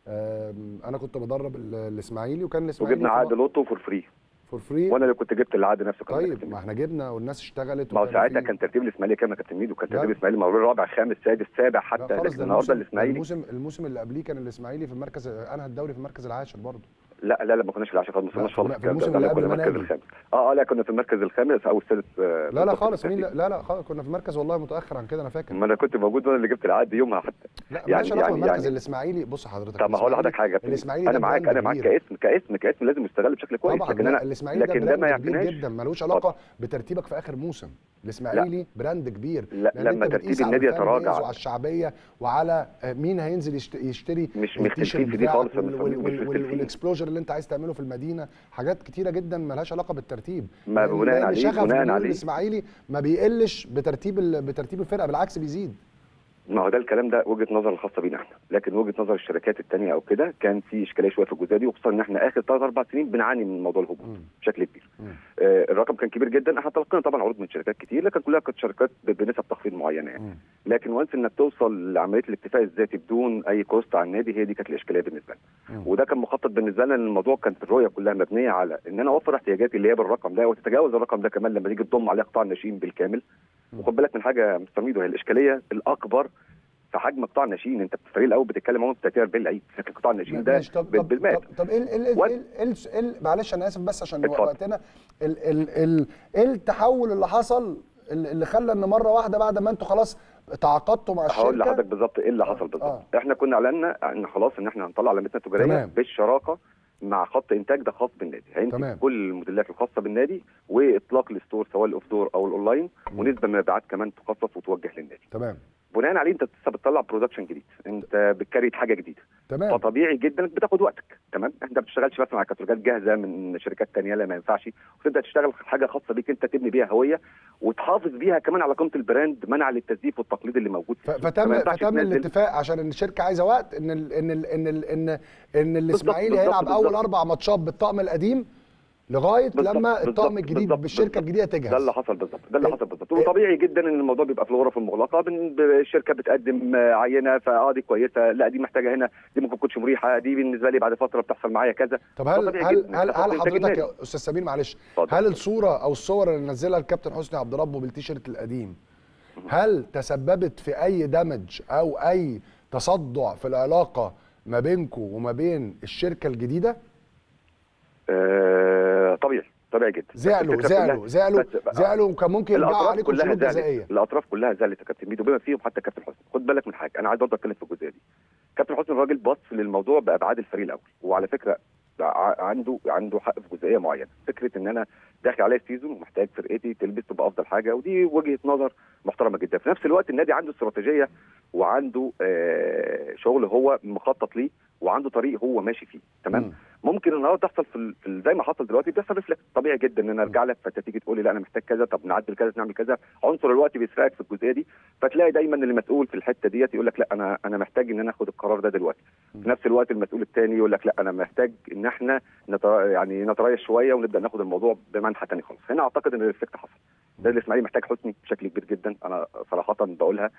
آم، انا كنت بدرب ال- الاسماعيلي وكان الاسماعيلي وجبنا عقد لوتو فور فري فور فري وانا اللي كنت جبت العقد نفسه كمان يا طيب كابتن ما احنا جبنا والناس اشتغلت ما هو وكان ساعتها في- كان ترتيب الاسماعيلي كام يا كابتن ميدو كان لا. ترتيب الاسماعيلي مواليد رابع خامس سادس سابع لا حتى خالص لكن ده النهارده الموسم الاسماعيلي الموسم الموسم اللي قبليه كان الاسماعيلي في المركز انهى الدوري في المركز العاشر برضه لا لا لا ما كناش في العاشر خالص ما وصلناش في خالص الم- في الموسم اللي كنا قبل في ما المركز ناجي. الخامس اه اه لا كنا في المركز الخامس او السادس آه، لا لا بالظبط خالص في مين لا الترتيب. لا, لا خالص كنا في المركز والله متاخر عن كده انا فاكر ما انا كنت موجود وانا اللي جبت العقد يومها حتى لا يعني- مالهاش علاقه يعني- بالمركز يعني- الاسماعيلي بص حضرتك طب ما هقول لحضرتك حاجه الاسماعيلي انا ده معاك براند انا معاك كبير. كاسم كاسم كاسم لازم يستغل بشكل كويس طبعا لكن لا، انا الاسماعيلي لكن ده ده ما براند كبير يعتناش جدا ملوش علاقه بترتيبك في اخر موسم الاسماعيلي براند كبير لا، لأن لما أنت ترتيب بتقيس على النادي الفان بيز يتراجع. وعلى الشعبيه وعلى آه، مين هينزل يشت- يشتري مش التيشيرت مختلفين في دي بتاعك خالص يا وال- مستر وال- ميدو، مش وال- وال- مختلفين. والاكسبلوجر اللي انت عايز تعمله في المدينه حاجات كتيره جدا ملهاش علاقه بالترتيب ما لأن- بناء لأن عليه- شغف بناء جمهور عليه. الاسماعيلي ما بيقلش بترتيب ال- بترتيب الفرقه بالعكس بيزيد ما هو ده الكلام ده وجهه نظر الخاصه بينا احنا لكن وجهه نظر الشركات الثانيه او كده كان في اشكاليه شويه في الجزئيه دي وخصوصا ان احنا اخر ثلاث اربع سنين بنعاني من موضوع الهبوط بشكل كبير آه الرقم كان كبير جدا احنا تلقينا طبعا عروض من شركات كتير لكن كلها كانت شركات ب- بنسب تخفيض معينه يعني لكن وانس انك توصل لعمليه الاكتفاء الذاتي بدون اي كوست على النادي هي دي كانت الاشكاليه بالنسبه لنا وده كان مخطط بالنسبه لنا ان الموضوع كانت الرؤيه كلها مبنيه على ان انا اوفر احتياجاتي اللي هي بالرقم ده وتتجاوز الرقم ده كمان لما تيجي تضم عليه قطاع الناشئين بالكامل وخد بالك من حاجه يا مستر ميدو هي الاشكاليه الاكبر في حجم قطاع الناشئين انت في الفريق الاول بتتكلم عمره 30 40 لعيب لكن قطاع الناشئين ده ماشي، طب بال- طب بالمال طب, طب ايه ال- ال- ال- وات- ال- ال- ال- معلش انا اسف بس عشان اتفضل. وقتنا ال ال ال ايه التحول اللي حصل اللي اللي خلى ان مره واحده بعد ما انتوا خلاص تعاقدتوا مع الشركه هقول لحضرتك بالظبط ايه اللي حصل بالظبط احنا كنا اعلنا ان خلاص ان احنا هنطلع علامتنا التجاريه تمام. بالشراكه مع خط انتاج ده خاص بالنادي تمام. هينتج كل الموديلات الخاصه بالنادي واطلاق الستور سواء الاوف دور او الاونلاين ونسبه من المبيعات كمان تخصص وتوجه للنادي تمام بناء عليه انت لسه بتطلع برودكشن جديد انت بتكريت حاجه جديده تمام فطبيعي جدا انك بتاخد وقتك تمام انت ما بتشتغلش بس مع كاتالوجات جاهزه من شركات تانية لا ما ينفعش وتبدا تشتغل حاجه خاصه بيك انت تبني بيها هويه وتحافظ بيها كمان على قيمه البراند منع للتزييف والتقليد اللي موجود ف- في السوق. فما فتم ينفعش فتم تنزل- الاتفاق عشان ان الشركه عايزه وقت ان ال ان ال ان ال ان ان الاسماعيلي بالظبط، هيلعب اول بالظبط. اربع ماتشات بالطقم القديم لغايه بالظبط، لما بالظبط، الطقم الجديد بالظبط، بالشركه بالظبط. الجديده تجهز ده اللي حصل بالظبط ده اللي حصل بالظبط وطبيعي جدا ان الموضوع بيبقى في الغرف المغلقه بن- ب- الشركه بتقدم آه، عينه فاه دي كويسه لا دي محتاجه هنا دي ممكن تكونش مريحه دي بالنسبه لي بعد فتره بتحصل معايا كذا طب هل فطبيعي هل جداً هل, إنت هل تحط إنتاج حضرتك النادي. يا استاذ سمير معلش هل الصوره او الصور اللي نزلها الكابتن حسني عبد ربه بالتيشيرت القديم هل تسببت في اي دمج او اي تصدع في العلاقه ما بينكم وما بين الشركه الجديده آه طبيعي طبيعي جدا بس زعلوا الفكرة زعلوا كلها- زعلوا بس- زعلوا وكان ممكن يرجعوا الأطراف عليكم كلها شروط زعلت. جزائيه الاطراف كلها زعلت يا كابتن ميدو بما فيهم حتى كابتن حسني خد بالك من حاجه انا عايز برضه اتكلم في الجزئيه دي كابتن حسني الراجل بص للموضوع بابعاد الفريق الاول وعلى فكره ع- عنده عنده حق في جزئيه معينه فكره ان انا داخل عليا السيزون ومحتاج فرقتي تلبس تبقى افضل حاجه ودي وجهه نظر محترمه جدا في نفس الوقت النادي عنده استراتيجيه وعنده آه شغل هو مخطط ليه وعنده طريق هو ماشي فيه تمام ممكن النهارده تحصل في, ال- في ال- زي ما حصل دلوقتي بيحصل ريفلكس طبيعي جدا ان انا ارجع لك فانت تيجي تقول لي لا انا محتاج كذا طب نعدل كذا نعمل كذا عنصر الوقت بيسرقك في الجزئيه دي فتلاقي دايما اللي مسؤول في الحته ديت يقول لك لا انا انا محتاج ان انا اخد القرار ده دلوقتي في نفس الوقت المسؤول الثاني يقول لك لا انا محتاج ان احنا نتر... يعني نتريث شويه ونبدا ناخد الموضوع بمنحى ثاني خالص هنا اعتقد ان الريفلكت حصل ده الاسماعيلي محتاج حسني بشكل كبير جدا انا صراحه بقولها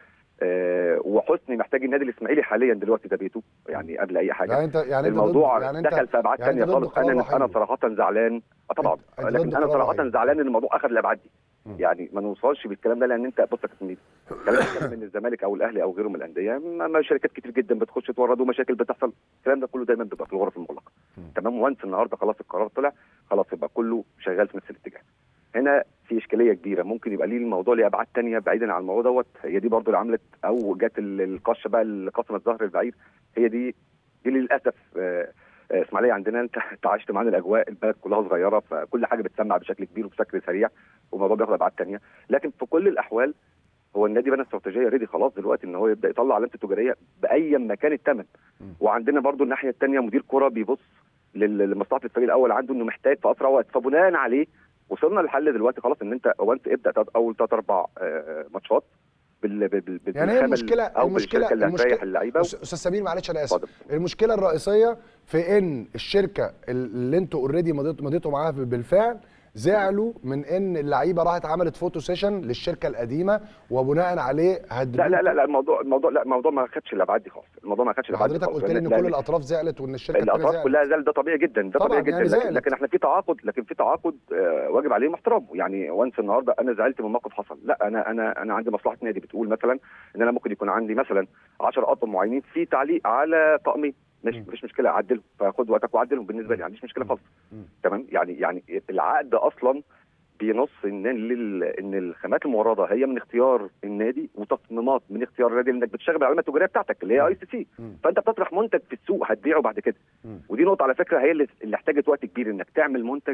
آه وحسني محتاج النادي الاسماعيلي حاليا دلوقتي ده بيته يعني قبل اي حاجه يعني انت يعني انت الموضوع ضد يعني انت دخل في ابعاد يعني ثانيه انت ضد خالص قرار انا رحيم. انا صراحه زعلان اه طبعا انت ضد لكن انا قرار صراحه رحيم. زعلان ان الموضوع اخذ الابعاد دي يعني ما نوصلش بالكلام ده لان انت بص يا كابتن كلام كلام من الزمالك او الاهلي او غيره من الانديه ما ما شركات كتير جدا بتخش تورد ومشاكل بتحصل الكلام ده كله دايما بيبقى في الغرف المغلقه تمام وانس النهارده خلاص القرار طلع خلاص يبقى كله شغال في نفس الاتجاه هنا في اشكاليه كبيره ممكن يبقى ليه الموضوع ليه ابعاد تانية بعيدا عن الموضوع دوت هي دي برضو اللي عملت او جت ال- القشه بقى اللي قسمت ظهر البعير هي دي دي للاسف آه، آه، اسماعيليه عندنا انت انت عشت معانا الاجواء البلد كلها صغيره فكل حاجه بتسمع بشكل كبير وبشكل سريع والموضوع بياخد ابعاد تانية لكن في كل الاحوال هو النادي بنى استراتيجيه ريدي خلاص دلوقتي ان هو يبدا يطلع علامته التجاريه باي ما كان الثمن وعندنا برضو الناحيه الثانيه مدير كره بيبص لل- لمصلحه الفريق الاول عنده انه محتاج في اسرع وقت فبناء عليه وصلنا للحل دلوقتي خلاص ان انت هو انت ابدا تلات- اول ثلاث اربع آه، ماتشات بال بال بال يعني هي بالخامة المشكله او المشكله بالشركه اللي هتريح المشكله اللعيبه أس- استاذ سمير معلش انا اسف المشكله الرئيسيه في ان الشركه اللي انتوا اوريدي مضيتوا مضيتوا معاها بالفعل زعلوا من ان اللعيبه راحت عملت فوتو سيشن للشركه القديمه وبناء عليه هددوا لا لا لا لا الموضوع الموضوع لا الموضوع ما خدش الابعاد دي خالص الموضوع ما خدش الابعاد دي حضرتك خالص قلت لي ان لأن- كل لأن الاطراف زعلت وان الشركه التانية الاطراف زعلت كلها زعلت ده طبيعي جدا ده طبعاً طبيعي جدا يعني لكن, زعلت. لكن احنا في تعاقد لكن في تعاقد آه، واجب عليه محترمه يعني وانس النهارده انا زعلت من موقف حصل لا انا انا انا عندي مصلحه نادي بتقول مثلا ان انا ممكن يكون عندي مثلا 10 اطقم معينين في تعليق على طقمين مش مفيش مشكله اعدلهم فخد وقتك وعدلهم بالنسبه لي ما عنديش مشكله خالص تمام يعني يعني العقد اصلا بينص ان لل... ان الخامات المورده هي من اختيار النادي وتصميمات من اختيار النادي لانك بتشتغل بالعلامه التجاريه بتاعتك اللي هي اي سي سي فانت بتطرح منتج في السوق هتبيعه بعد كده ودي نقطه على فكره هي اللي, اللي احتاجت وقت كبير انك تعمل منتج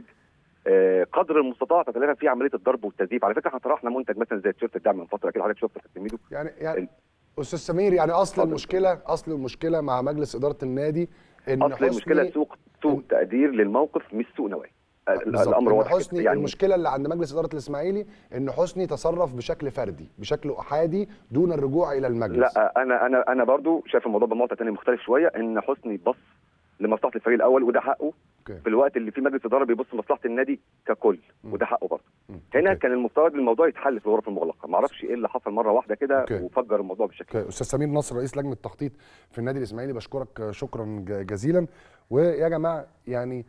آه، قدر المستطاع تتلافى فيه عمليه الضرب والتزييف على فكره احنا طرحنا منتج مثلا زي تيشيرت الدعم من فتره كده حضرتك شفت في ميدو يعني يعني استاذ سمير يعني اصل المشكله اصل المشكله مع مجلس اداره النادي ان اصل حسني المشكله سوق سوء تقدير للموقف مش سوء نوايا ال- بالظبط. الامر إن واضح حسني جداً. يعني المشكله اللي عند مجلس اداره الاسماعيلي ان حسني تصرف بشكل فردي بشكل احادي دون الرجوع الى المجلس لا انا انا انا برضو شايف الموضوع بنقطه ثانيه مختلف شويه ان حسني بص لمصلحه الفريق الاول وده حقه أوكي. في الوقت اللي فيه مجلس اداره بيبص لمصلحه النادي ككل وده حقه برضه هنا كان المفترض الموضوع يتحل في الغرف المغلقه ما اعرفش ايه اللي حصل مره واحده كده أوكي. وفجر الموضوع بالشكل اوكي استاذ سمير نصر رئيس لجنه التخطيط في النادي الاسماعيلي بشكرك شكرا ج- جزيلا ويا جماعه يعني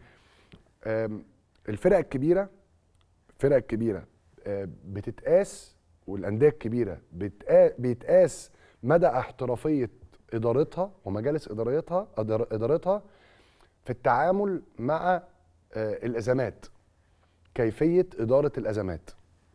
آم، الفرق الكبيره الفرق الكبيره آه، بتتقاس والانديه الكبيره بتقا- بيتقاس مدى احترافيه ادارتها ومجالس ادارتها إدار- ادارتها في التعامل مع آه، الازمات كيفيه اداره الازمات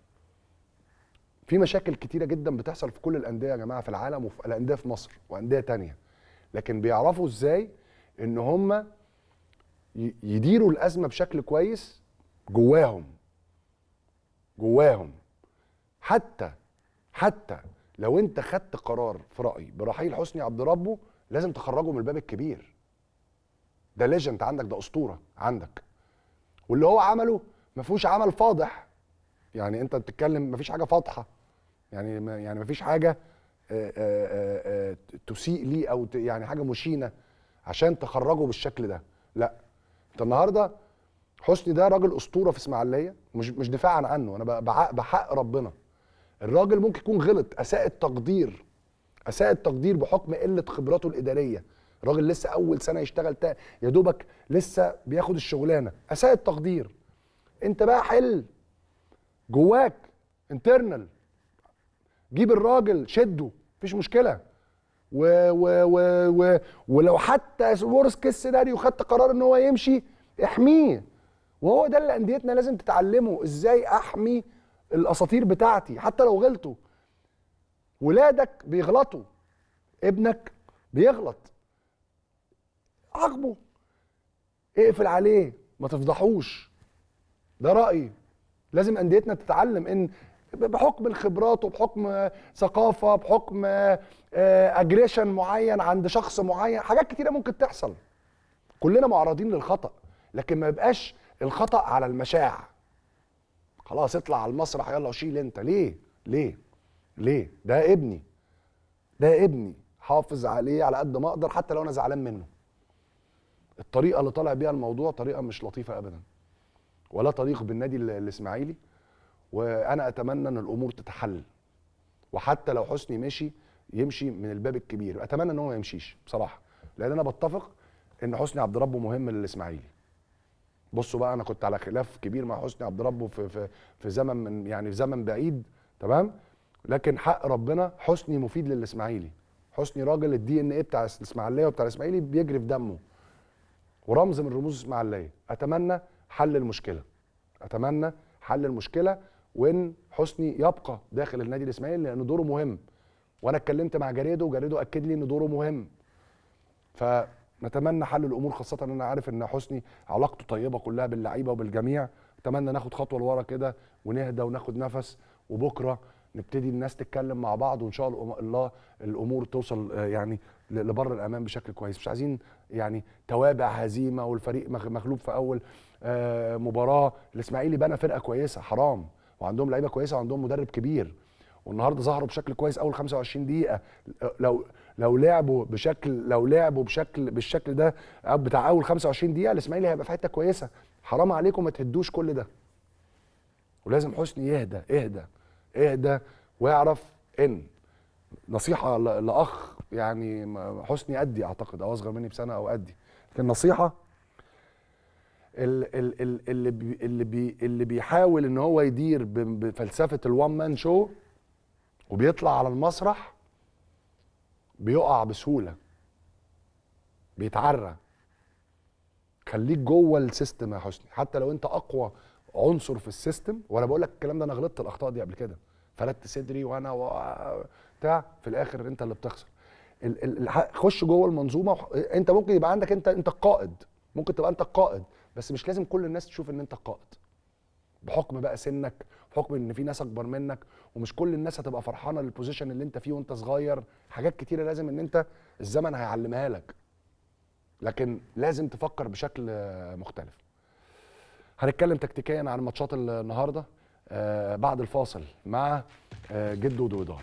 في مشاكل كتيره جدا بتحصل في كل الانديه يا جماعه في العالم وفي الانديه في مصر وانديه تانية لكن بيعرفوا ازاي ان هم ي- يديروا الازمه بشكل كويس جواهم جواهم حتى حتى لو انت خدت قرار في رايي برحيل حسني عبد ربه لازم تخرجه من الباب الكبير ده ليجند عندك ده اسطوره عندك واللي هو عمله ما فيهوش عمل فاضح يعني انت بتتكلم ما فيش حاجه فاضحه يعني ما يعني ما فيش حاجه آه، آه، آه، تسيء ليه او ت- يعني حاجه مشينه عشان تخرجه بالشكل ده لا انت النهارده حسني ده راجل اسطوره في اسماعيليه مش مش دفاعا عنه انا ب- بحق, بحق ربنا الراجل ممكن يكون غلط اساء التقدير اساء التقدير بحكم قله خبراته الاداريه الراجل لسه اول سنه يشتغل تا يا دوبك لسه بياخد الشغلانه اساء التقدير انت بقى حل جواك انترنال جيب الراجل شده مفيش مشكله و و و و ولو حتى ورث كيس سيناريو خدت قرار ان هو يمشي احميه وهو ده اللي انديتنا لازم تتعلمه ازاي احمي الاساطير بتاعتي حتى لو غلطوا ولادك بيغلطوا ابنك بيغلط عاقبه اقفل عليه ما تفضحوش ده رايي لازم انديتنا تتعلم ان بحكم الخبرات وبحكم آه، ثقافه بحكم اجريشن معين عند شخص معين حاجات كتيره ممكن تحصل كلنا معرضين للخطا لكن ما يبقاش الخطا على المشاع خلاص اطلع على المسرح يلا وشيل انت ليه ليه ليه ده ابني ده ابني حافظ عليه على قد ما اقدر حتى لو انا زعلان منه الطريقه اللي طالع بيها الموضوع طريقه مش لطيفه ابدا ولا طريق بالنادي ال- الاسماعيلي وانا اتمنى ان الامور تتحل وحتى لو حسني مشي يمشي من الباب الكبير اتمنى ان هو ما يمشيش بصراحه لان انا بتفق ان حسني عبد ربه مهم للاسماعيلي بصوا بقى انا كنت على خلاف كبير مع حسني عبد ربه في في في زمن من يعني في زمن بعيد تمام لكن حق ربنا حسني مفيد للاسماعيلي حسني راجل الدي ان ايه بتاع الاسماعيليه وبتاع الاسماعيلي بيجري في دمه ورمز من رموز الاسماعيليه اتمنى حل المشكله اتمنى حل المشكله وان حسني يبقى داخل النادي الاسماعيلي لان دوره مهم وانا اتكلمت مع جاريدو وجاريدو اكد لي ان دوره مهم فنتمنى حل الامور خاصه ان انا عارف ان حسني علاقته طيبه كلها باللعيبه وبالجميع اتمنى ناخد خطوه لورا كده ونهدى وناخد نفس وبكره نبتدي الناس تتكلم مع بعض وان شاء الله الامور توصل آه، يعني ل- لبر الامان بشكل كويس مش عايزين يعني توابع هزيمه والفريق مغ- مغلوب في اول آه، مباراه الاسماعيلي بنى فرقه كويسه حرام وعندهم لعيبه كويسه وعندهم مدرب كبير والنهارده ظهروا بشكل كويس اول 25 دقيقه لو لو لعبوا بشكل لو لعبوا بشكل بالشكل ده أو بتاع اول 25 دقيقه الاسماعيلي هيبقى في حته كويسه حرام عليكم ما تهدوش كل ده ولازم حسني يهدى اهدى اهدى واعرف ان نصيحه ل- لاخ يعني م- حسني قدي اعتقد او اصغر مني بسنه او قدي لكن نصيحه ال- ال- ال- اللي بي اللي بي اللي بيحاول ان هو يدير ب- بفلسفه الوان مان شو وبيطلع على المسرح بيقع بسهوله بيتعرى خليك جوه السيستم يا حسني حتى لو انت اقوى عنصر في السيستم وانا بقول لك الكلام ده انا غلطت الاخطاء دي قبل كده فلت صدري وانا و... بتاع في الاخر انت اللي بتخسر ال... ال... الح- خش جوه المنظومه وح... انت ممكن يبقى عندك انت انت القائد ممكن تبقى انت القائد بس مش لازم كل الناس تشوف ان انت القائد بحكم بقى سنك بحكم ان في ناس اكبر منك ومش كل الناس هتبقى فرحانه للبوزيشن اللي انت فيه وانت صغير حاجات كتيره لازم ان انت الزمن هيعلمها لك لكن لازم تفكر بشكل آه، مختلف هنتكلم تكتيكيا عن ماتشات النهارده آه، بعد الفاصل مع آه، جدو ودودار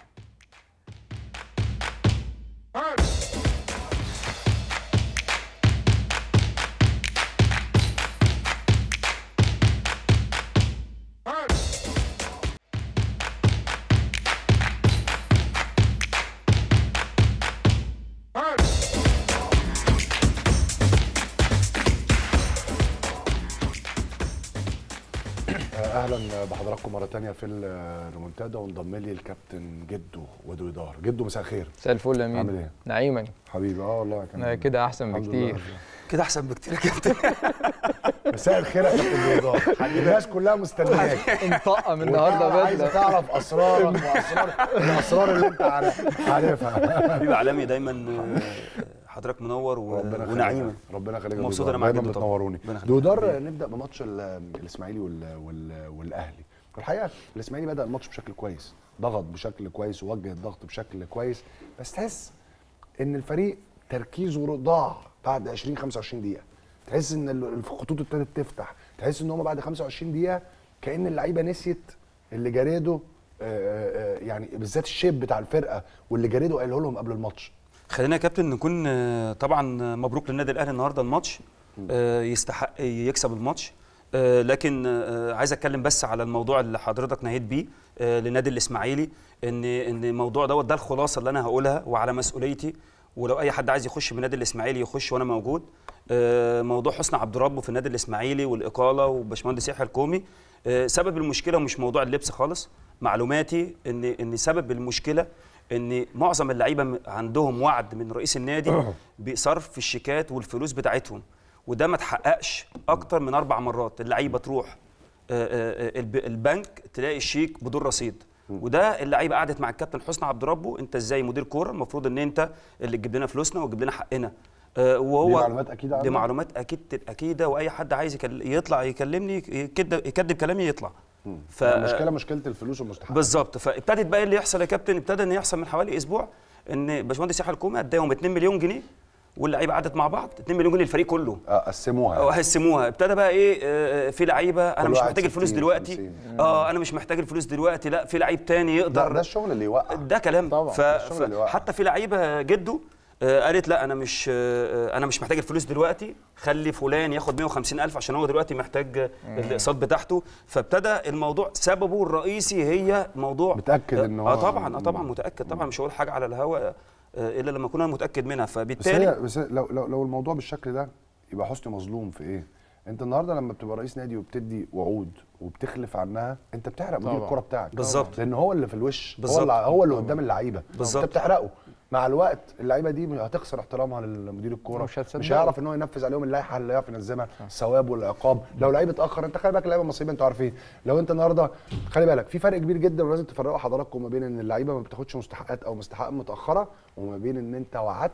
اهلا بحضراتكم مره تانية في الريمونتادا وانضم لي الكابتن جدو ودودار جدو مساء الخير مساء الفل يا عامل مين ايه نعيما حبيبي اه والله كان أنا كده احسن الحمد بكتير لله. كده احسن بكتير يا كابتن مساء الخير يا كابتن دودار الناس كلها مستنياك مطقم النهارده عايزه بدله تعرف اسرارك واسرار الاسرار اللي انت عارف- عارفها حبيبي عالمي دايما آه، حضرتك منور و... ربنا يخليك ونعيما ربنا يخليك يا مبسوط دودار. انا معاك دايما جدا طبعا. بتنوروني ربنا يخليك. دودار نبدا بماتش ال- الاسماعيلي وال... وال... والاهلي الحقيقه الاسماعيلي بدا الماتش بشكل كويس ضغط بشكل كويس ووجه الضغط بشكل كويس بس تحس ان الفريق تركيزه ضاع بعد 20 25 دقيقه تحس ان ال- الخطوط ابتدت تفتح تحس ان هم بعد 25 دقيقه كان اللعيبه نسيت اللي جاريدو آه، آه، يعني بالذات الشيب بتاع الفرقه واللي جاريدو قاله لهم قبل الماتش خلينا يا كابتن نكون آه، طبعا آه، مبروك للنادي الاهلي النهارده الماتش آه، يستحق يكسب الماتش آه، لكن آه، عايز اتكلم بس على الموضوع اللي حضرتك نهيت بيه آه، للنادي الاسماعيلي ان ان الموضوع دوت ده الخلاصه اللي انا هقولها وعلى مسؤوليتي ولو اي حد عايز يخش من النادي الاسماعيلي يخش وانا موجود آه، موضوع حسني عبد ربه في النادي الاسماعيلي والاقاله وباشمهندس يحيى الكومي آه، سبب المشكله مش موضوع اللبس خالص معلوماتي ان ان سبب المشكله ان معظم اللعيبه م- عندهم وعد من رئيس النادي بصرف الشيكات والفلوس بتاعتهم وده ما اتحققش اكتر من اربع مرات اللعيبه تروح آه، آه، الب- البنك تلاقي الشيك بدون رصيد وده اللعيبه قعدت مع الكابتن حسني عبد ربه انت ازاي مدير كوره المفروض ان انت اللي تجيب لنا فلوسنا وتجيب لنا حقنا آه، وهو دي معلومات أكيدة دي عنه؟ معلومات اكيد اكيده واي حد عايز يكل- يطلع يكلمني يكدب يكذب كلامي يطلع ف المشكله مشكله الفلوس والمستحقات بالظبط فابتدت بقى اللي يحصل يا كابتن ابتدى ان يحصل من حوالي اسبوع ان باشمهندس يحيى الكومي اداهم 2 مليون جنيه واللعيبه قعدت مع بعض 2 مليون جنيه للفريق كله قسموها وقسموها ابتدى بقى ايه آه، في لعيبه انا كل مش واحد محتاج الفلوس 60 دلوقتي 50. اه انا مش محتاج الفلوس دلوقتي لا في لعيب تاني ده, يقدر ده الشغل اللي يوقع ده كلام طبعا ف... ده الشغل اللي ف... يوقع حتى في لعيبه جده آه، قالت لا انا مش آه، انا مش محتاج الفلوس دلوقتي خلي فلان ياخد 150 الف عشان هو دلوقتي محتاج آه، الاقساط بتاعته فابتدى الموضوو سببه الرئيسي هي موضوع متاكد ان هو اه طبعا اه طبعا متاكد طبعا مش هقول حاجه على الهواء آه، الا لما اكون انا متاكد منها بس فبالتالي هي بس هي لو لو لو الموضوع بالشكل ده يبقى حسني مظلوم في ايه؟ انت النهارده لما بتبقى رئيس نادي وبتدي وعود وبتخلف عنها انت بتحرق مدير طبعا. الكوره بتاعك بالظبط. لان هو اللي في الوش هو بالظبط. اللي هو اللي قدام اللعيبه بالظبط. انت بتحرقه مع الوقت اللعيبه دي هتخسر احترامها لمدير الكوره مش هتصدقه. مش هيعرف ان هو ينفذ عليهم اللائحه اللي يعرف ينظمها الثواب والعقاب لو لعيب اتاخر انت خلي بالك اللعيبه المصريين انتوا عارفين لو انت النهارده خلي بالك في فرق كبير جدا ولازم تفرقوا حضراتكم ما بين ان اللعيبه ما بتاخدش مستحقات او مستحقات متاخره وما بين ان انت وعدت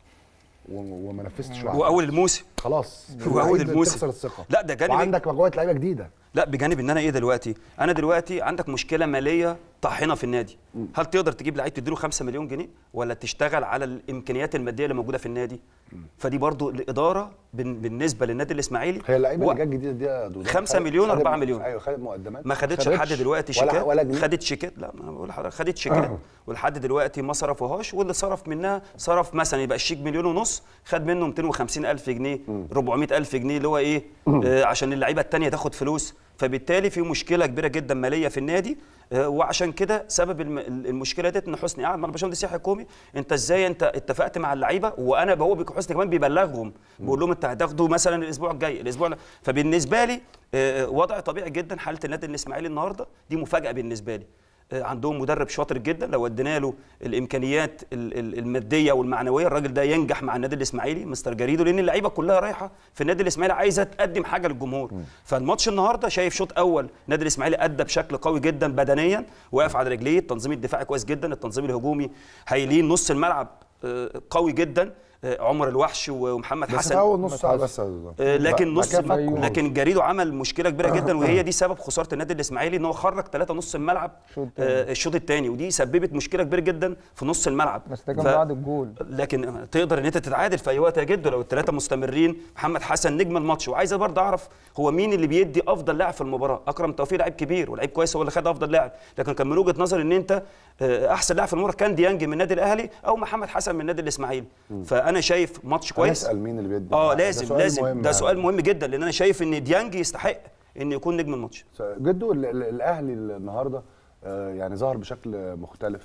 و- وما نفذتش وعدك واول الموسم خلاص واول اللعيبة الموسم بتخسر الثقه لا ده جانب وعندك مجموعه لعيبه جديده لا بجانب ان انا ايه دلوقتي انا دلوقتي عندك مشكله ماليه طاحنه في النادي هل تقدر تجيب لعيب تديله 5 مليون جنيه ولا تشتغل على الامكانيات الماديه اللي موجوده في النادي فدي برضو الاداره بن- بالنسبه للنادي الاسماعيلي هي اللعيبه و- اللي جت جديده دي يا دودة 5 خدت- مليون خدت- 4 مليون ايوه خدت مقدمات ما خدتش لحد دلوقتي ولا شيكات ولا جنيه خدت شيكات لا ما أنا بقول لحضرتك خدت شيكات ولحد دلوقتي ما صرفوهاش واللي صرف منها صرف مثلا يبقى الشيك مليون ونص خد منه 250 الف جنيه 400 الف جنيه اللي هو ايه آه عشان اللعيبه التانية تاخد فلوس فبالتالي في مشكله كبيره جدا ماليه في النادي آه وعشان كده سبب الم- المشكله ديت ان حسني قاعد مع الباشمهندس يحيى الكومي انت ازاي انت اتفقت مع اللعيبه وانا هو بيك- حسني كمان بيبلغهم بيقول لهم انت هتاخدوا مثلا الاسبوع الجاي الاسبوع ده. فبالنسبه لي آه، وضع طبيعي جدا حاله النادي الاسماعيلي النهارده دي مفاجاه بالنسبه لي آه، عندهم مدرب شاطر جدا لو ادينا له الامكانيات ال- ال- الماديه والمعنويه الراجل ده ينجح مع النادي الاسماعيلي مستر جريدو لان اللعيبه كلها رايحه في النادي الاسماعيلي عايزه تقدم حاجه للجمهور فالماتش النهارده شايف شوط اول النادي الاسماعيلي ادى بشكل قوي جدا بدنيا واقف على رجليه التنظيم الدفاعي كويس جدا التنظيم الهجومي هايلين نص الملعب آه، قوي جدا آه، عمر الوحش ومحمد بس حسن في اول نص ساعه بس يا دودة. آه، لكن بعد نص كده فكوا لكن جريدو عمل مشكله كبيره جدا وهي دي سبب خساره النادي الاسماعيلي ان هو خرج ثلاثه نص الملعب آه، الشوط الثاني ودي سببت مشكله كبيره جدا في نص الملعب بس ده كان بعد الجول لكن تقدر ان انت تتعادل في اي وقت يا جدو لو الثلاثه مستمرين محمد حسن نجم الماتش وعايز برضه اعرف هو مين اللي بيدي افضل لاعب في المباراه اكرم توفيق لاعب كبير ولاعيب كويس هو اللي خد افضل لاعب لكن كان من وجهه نظري ان انت آه، احسن لاعب في المباراه كان ديانج من النادي الاهلي او محمد حسن من النادي الاسماعيلي فانا شايف ماتش كويس هنسال مين اللي بيدي اه ده لازم سؤال لازم مهم ده يعني. سؤال مهم جدا لان انا شايف ان ديانج يستحق ان يكون نجم الماتش جدو ال- ال- الاهلي النهارده آه، يعني ظهر بشكل مختلف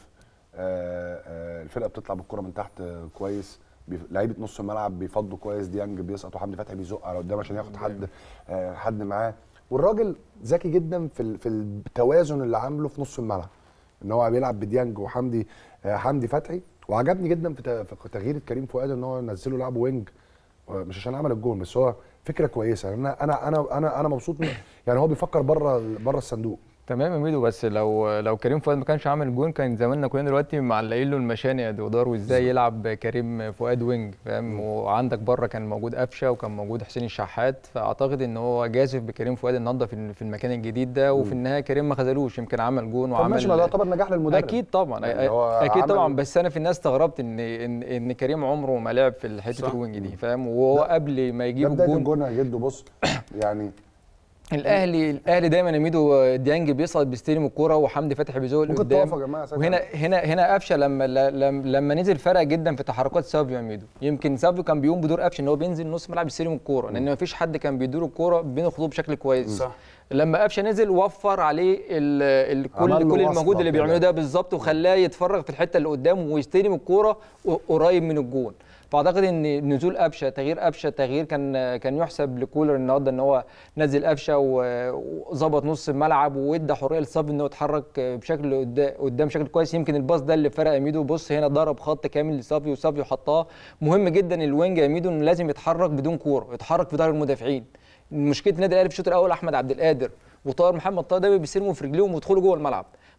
آه، آه، الفرقه بتطلع بالكره من تحت آه، كويس بيف- لعيبه نص الملعب بيفضوا كويس ديانج بيسقط وحمدي فتحي بيزق على قدام عشان ياخد حد آه، حد معاه والراجل ذكي جدا في ال- في التوازن اللي عامله في نص الملعب ان هو بيلعب بديانج وحمدي آه، حمدي فتحي وعجبني جدا في ت- في تغيير كريم فؤاد ان هو نزله لعب وينج مش عشان عمل الجول بس هو فكره كويسه انا انا انا انا انا مبسوط من- يعني هو بيفكر بره بره الصندوق تمام يا ميدو بس لو لو كريم فؤاد ما كانش عامل جون كان زماننا كلنا دلوقتي معلقين له المشانق يا دودار وازاي يلعب كريم فؤاد وينج فاهم وعندك بره كان موجود قفشه وكان موجود حسين الشحات فاعتقد ان هو جازف بكريم فؤاد النهارده في في المكان الجديد ده وفي النهايه كريم ما خذلوش يمكن عمل جون طب ماشي ما ده وعمل يعتبر نجاح للمدرب اكيد طبعا يعني هو اكيد عمل- طبعا بس انا في الناس استغربت ان ان ان كريم عمره ما لعب في حته الوينج دي فاهم وهو قبل ما ده يجيب بدايه الجون الجون يا جدو بص يعني الاهلي الاهلي دايما يا ميدو ديانج بيصعد بيستلم الكوره وحمدي فتحي بيزوق ممكن لقدام تقفوا يا جماعه ساعتها. وهنا هنا هنا قفشه لما لما, لما نزل فرق جدا في تحركات سافيو يا ميدو يمكن سافيو كان بيقوم بدور قفشه ان هو بينزل نص ملعب يستلم الكوره لان ما فيش حد كان بيدور الكوره بين الخطوط بشكل كويس صح. لما قفشه نزل وفر عليه ال ال عمل له كل كل وصلة المجهود اللي كده. بيعمله ده بالظبط وخلاه يتفرغ في الحته اللي قدامه ويستلم الكوره قريب من الجون فاعتقد ان نزول قفشه تغيير قفشه تغيير كان كان يحسب لكولر النهارده ان هو نزل قفشه و- وظبط نص الملعب وادى حريه للصاب ان هو يتحرك بشكل قدا- قدام بشكل كويس يمكن الباص ده اللي فرق ميدو بص هنا ضرب خط كامل لصافي وصافي حطاه مهم جدا الوينج يا ميدو انه لازم يتحرك بدون كوره يتحرك في ظهر المدافعين مشكله النادي الاهلي في الشوط الاول احمد عبد القادر وطاهر محمد طاهر ده بيستلموا في رجليهم ويدخلوا جوه الملعب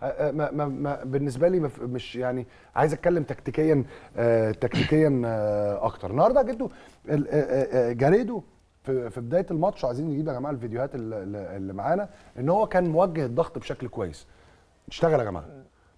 آه، ما ما ما بالنسبه لي مف- مش يعني عايز اتكلم تكتيكيا آه، تكتيكيا آه، اكتر النهارده جدو ال- آه، آه، آه، جاريدو في في بدايه الماتش وعايزين نجيب يا جماعه الفيديوهات اللي- اللي اللي معانا ان هو كان موجه الضغط بشكل كويس اشتغل يا جماعه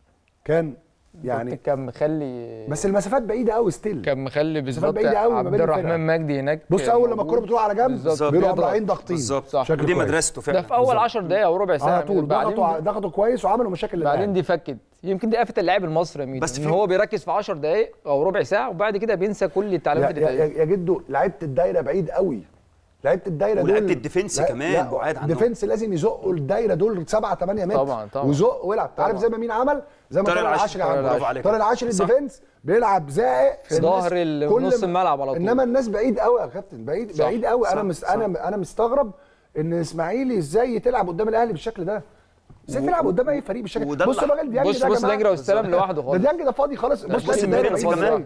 كان يعني كان مخلي بس المسافات بعيده قوي ستيل كان مخلي مسافات بالظبط بعيده قوي ما عبد بين الفرق. الرحمن مجدي هناك بص اول لما موجود. الكوره بتروح على جنب بالظبط. بيبقوا بيضغط. طالعين ضاغطين بالظبط صح. شكل ودي كويس. مدرسته ده فعلا في اول 10 دقائق او ربع ساعه على طول بعدين ضغطوا ضغطوا كويس وعملوا مشاكل للاهلي بعدين دي فكت يمكن دي قفه اللاعب المصري يا ميدو بس ان في- هو بيركز في 10 دقائق او ربع ساعه وبعد كده بينسى كل يا, التعليمات يا, يا, الدفاعيه يا جدو لعيبه الدايره بعيد قوي لعيبه الدايره دول ولعيبة الديفنس لا- كمان لا، بعاد عنهم. الديفنس لازم يزقوا الدايره دول 7 8 متر طبعاً، طبعاً. ويزق ويلعب عارف زي ما مين عمل زي ما طارق طارق العاشري. العاشري عمل برافو عليك. طارق العاشري صح. الديفنس بيلعب زائق في ظهر ال- كل نص ما- الملعب على طول. انما الناس بعيد قوي يا كابتن بعيد صح، بعيد قوي انا صح، مس... صح. انا انا مستغرب ان اسماعيلي ازاي تلعب قدام الاهلي بالشكل ده ازاي تلعب قدام اي فريق بالشكل وده بص اللي- الراجل ديانج بص ده يا بص جماعة. ديانج لو استلم لوحده ده خالص ديانج ده فاضي خالص بص بص بس الدايره الديفنس بعيد كمان. ازاي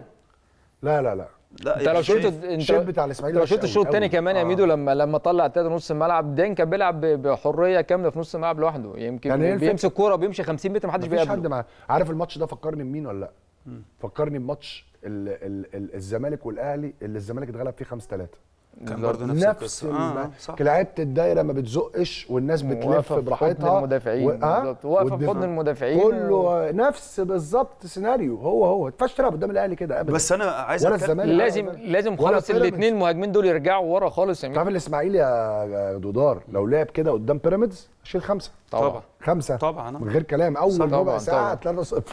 لا لا لا لا انت لو شفت شايف- انت الشيب بتاع الإسماعيلي لو وحش شفت قوي، الشوط الثاني قوي. كمان يا آه. ميدو لما لما طلع التلاته نص الملعب دين كان بيلعب ب- بحريه كامله في نص الملعب لوحده يمكن يعني هي الفكرة- بيمسك كوره بيمشي 50 متر محدش مفيش حد بيقابله معاه عارف الماتش ده فكرني بمين ولا لا فكرني بماتش ال ال ال الزمالك والاهلي اللي الزمالك اتغلب فيه 5 3 كان برضه نفس نفس القصه الم- آه، صح لعيبه الدايره ما بتزقش والناس بتلف واقفة في حضن براحتها المدافعين آه، بالظبط. واقفة في والدفاع. حضن المدافعين كله نفس بالظبط سيناريو هو هو ما ينفعش تلعب قدام الاهلي كده ابدا بس انا عايز ولا أتكلم- الزمالك لازم ولا- لازم ولا خالص بيراميدز. الاثنين مهاجمين دول يرجعوا ورا خالص يا ميدو تعرف الاسماعيلي يا دودار لو لعب كده قدام بيراميدز شيل خمسه طبعا خمسه طبعا آه. من غير كلام اول صح، ربع طبعاً، ساعه طبعاً. 3 0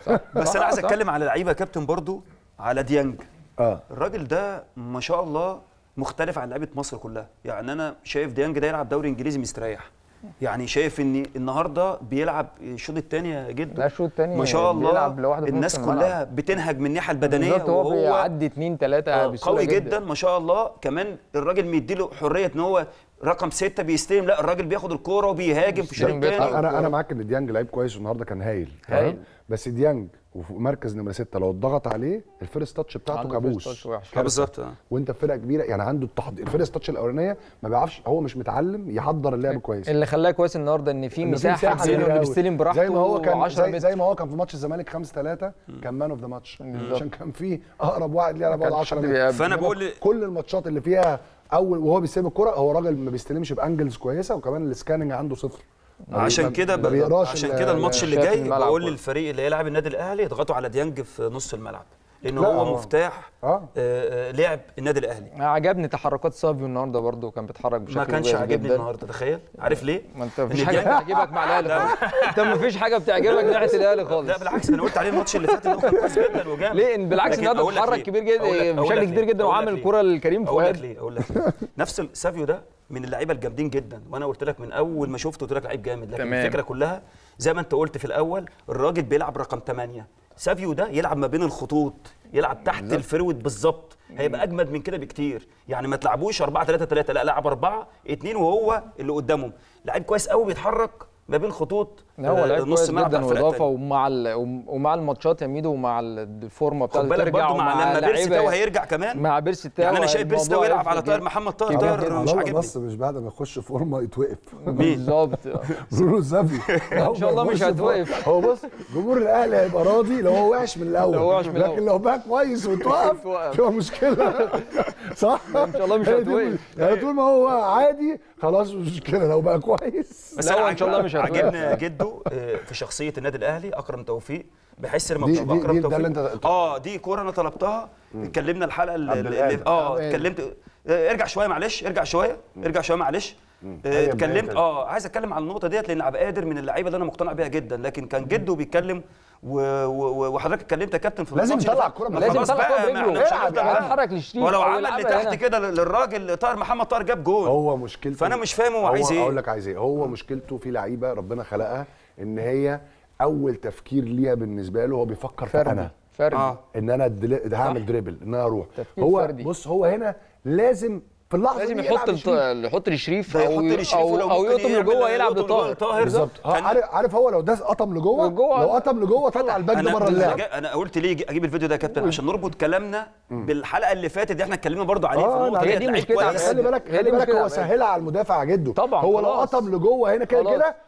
بس انا عايز صح. اتكلم على لعيبه يا كابتن برضو على ديانج اه الراجل ده ما شاء الله مختلف عن لعيبه مصر كلها يعني انا شايف ديانج ده يلعب دوري انجليزي مستريح يعني شايف ان النهارده بيلعب الشوط الثاني يا لا جدو الشوط الثاني ما شاء الله بيلعب لوحده في نص الناس الملعب. كلها بتنهج من الناحيه البدنيه بالظبط هو وهو بيعدي اثنين ثلاثه آه، بسهوله قوي جدا ما شاء الله كمان الراجل مديله حريه ان هو رقم ستة بيستلم لا الراجل بياخد الكوره وبيهاجم في الشوط بيستلم بيطلع. الثاني انا انا معاك ان ديانج لعيب كويس والنهارده كان هايل هايل. تمام؟ بس ديانج وفي مركز نمره ستة لو اتضغط عليه الفيرست تاتش بتاعته عنده كابوس first touch وحش. كارثة. بالظبط آه. وانت في فرقه كبيره يعني عنده التحضير الفيرست تاتش الاولانيه ما بيعرفش هو مش متعلم يحضر اللعب كويس اللي خلاه كويس النهارده ان في إنه مساحه بين كبيرة اللي أوي. بيستلم براحته زي ما هو كان 10 زي, متر زي ما هو كان في ماتش الزمالك 5 3 كان مان اوف ذا ماتش بالظبط. عشان كان في اقرب واحد ليه على بعد كانش 10 حد متر بيقابل. فأنا إنما بقول- كل الماتشات اللي فيها اول وهو بيستلم الكرة هو راجل ما بيستلمش بانجلز كويسه وكمان السكاننج عنده صفر ما بي- عشان ما- كده ما بيقراش عشان ال- كده الماتش اللي شايف جاي الملعب بقول كله. للفريق اللي هيلعب النادي الاهلي يضغطوا على ديانج في نص الملعب لانه لا، هو آه. مفتاح اه آه، آه، لعب النادي الاهلي عجبني تحركات سافيو النهارده برده كان بيتحرك بشكل ما كانش كويس عاجبني جداً. النهارده تخيل عارف ليه؟ ما انت مفيش إن حاجه ديانج- بتعجبك مع الاهلي خالص انت مفيش حاجه بتعجبك ناحيه الاهلي خالص لا بالعكس ده انا قلت عليه الماتش اللي فات ان هو كان كويس جدا وجامد ليه إن بالعكس لكن النهارده أقول لك اتحرك ليه؟ كبير أقول لك- جدا أقول بشكل لك كبير ليه؟ جدا أقول لك وعامل ليه؟ الكره لكريم اقول لك فؤاد ليه اقول لك ليه نفس ال- سافيو ده من اللعيبه الجامدين جدا وانا قلت لك من اول ما شفته قلت لك لعيب جامد لكن تمام. الفكره كلها زي ما انت قلت في الاول الراجل بيلعب رقم 8 سافيو ده يلعب ما بين الخطوط يلعب تحت الفرود بالظبط هيبقى اجمد من كده بكتير يعني ما تلعبوش 4 3 3 لا لعب 4 2 وهو اللي قدامهم لعيب كويس قوي بيتحرك ما بين خطوط لا هو آه، لعيب كويس ملعب جدا بتاع الفرقة واضافه التانية. ومع ال- ومع الماتشات يا ميدو ومع ال- الفورمه خد بتاعته بالك ترجع برضه مع ومع لما بيرسي تاو لعيبه هيرجع كمان مع بيرسي تاو يعني انا شايف بيرسي تاو الموضوع يلعب على هيفرق طاهر جدا. محمد طاهر كبير طاهر جدا. مش الله عاجبني بس مش بعد ما يخش فورمه يتوقف مين؟ بالظبط برونو سافي ان شاء الله مش هتوقف هو بص جمهور الاهلي هيبقى راضي لو هو وحش من الاول لو هو وحش من الأول. لكن لو بقى كويس وتوقف توقف. تبقى مشكله صح ان شاء الله مش هي دي- هتوقف. يعني طول ما هو عادي خلاص مش مشكله لو بقى كويس بس لا، انا هو إن شاء الله مش هتوقف. عاجبني جده آه، في شخصيه النادي الاهلي اكرم توفيق بحس لما دي- بشوف دي- اكرم دي- ده توفيق اللي أنت- اه دي كوره انا طلبتها اتكلمنا الحلقه اللي عبد اللي- القادر. اه عبد اتكلمت آه، ارجع شويه معلش ارجع شويه ارجع شويه معلش آه، هي اتكلمت بداية. اه عايز اتكلم على النقطه ديت لان عبد القادر من اللعيبه اللي انا مقتنع بيها جدا لكن كان جده بيتكلم و- و- وحضرتك اتكلمت يا كابتن في لازم الماتش اللي يطلع فات. الكرة من ما لازم خلاص يطلع بقى، الكرة ما احنا برجله. مش العب هنفضل يا بقى. يتحرك لشريف ولو أو عمل يلعبها لتحت هنا. كده للراجل طاهر محمد طاهر جاب جول هو مشكلته فانا مش فاهم هو عايز ايه اقول لك عايز ايه هو مشكلته في لعيبه ربنا خلقها ان هي اول تفكير ليها بالنسبه له هو بيفكر في فردي انا فردي اه ان انا دل... هعمل دريبل ان انا اروح تفكير هو فردي. بص هو هنا لازم في اللحظه لازم دي يحط يلعب الط- شريف. يحط لشريف ده او يحط لشريف او ولو او ممكن يقطم يعمل لجوه يلعب يقطم لطاهر لجوه طاهر بالظبط آه، كان- عارف عارف هو لو داس قطم لجوه لجوه. لو قطم لجوه طلع الباك ده انا بره اللعب جا- انا قلت ليه اجيب الفيديو ده يا كابتن عشان نربط كلامنا بالحلقه اللي فاتت دي احنا اتكلمنا برضو عليه في اه النقطه هي ديت دي لعيب مشكلة كويس. خلي بالك هي خلي دي بالك مشكلة هو عماد. سهلها على المدافع جده طبعاً، هو لو خلاص. قطم لجوه هنا كده خلاص. كده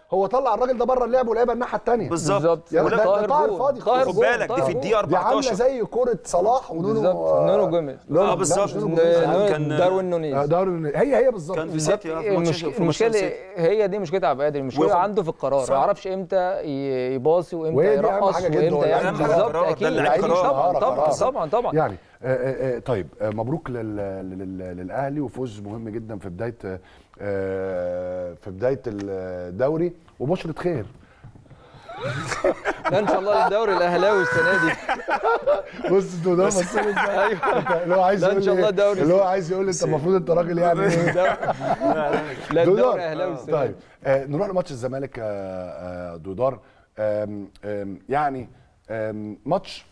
هو طلع الراجل ده بره اللعب ولعبها الناحيه الثانيه بالظبط. يعني ولا- ده- ده طاهر طاهر جول. فاضي طاهر خالص. خد بالك، دي في الدقيقة دي عامله 14. زي كره صلاح ونونو بالظبط آه، نونو جوميز لا، آه، لا، بالظبط. مش نونو ن- جوميز. نونو- كان- داروين نونيز آه، داروين نونيز. هي هي بالظبط كان في بالظبط سيتي، آه، في المش- ماتش- في المشكله ماتش سيتي. هي دي مشكله عبد القادر المشكله وياخد- عنده في القرار صح. ما يعرفش امتى ي- يباصي وامتى وهي دي أهم يرقص حاجة جدا، هو وامتى اللعيب يعمل ده بالظبط قرار، ده اكيد اللعيب أكيد قرار. طبعا قرار، طبعا قرار. طبعا طبعا يعني آه، آه، آه، طيب آه، مبروك لل... لل... للاهلي وفوز مهم جدا في بدايه آه، في بدايه الدوري وبشره خير ده ان شاء الله الدوري الاهلاوي السنه دي بص انتوا ده بص لي انت ايوه اللي هو عايز ده إن يقول شاء لي الله إيه؟ دوري اللي هو عايز يقول لي انت المفروض انت راجل يعني إيه؟ لا دودار. الدوري الاهلاوي السنه طيب دي آه نروح لماتش الزمالك آه آه دودار آم آم يعني آم ماتش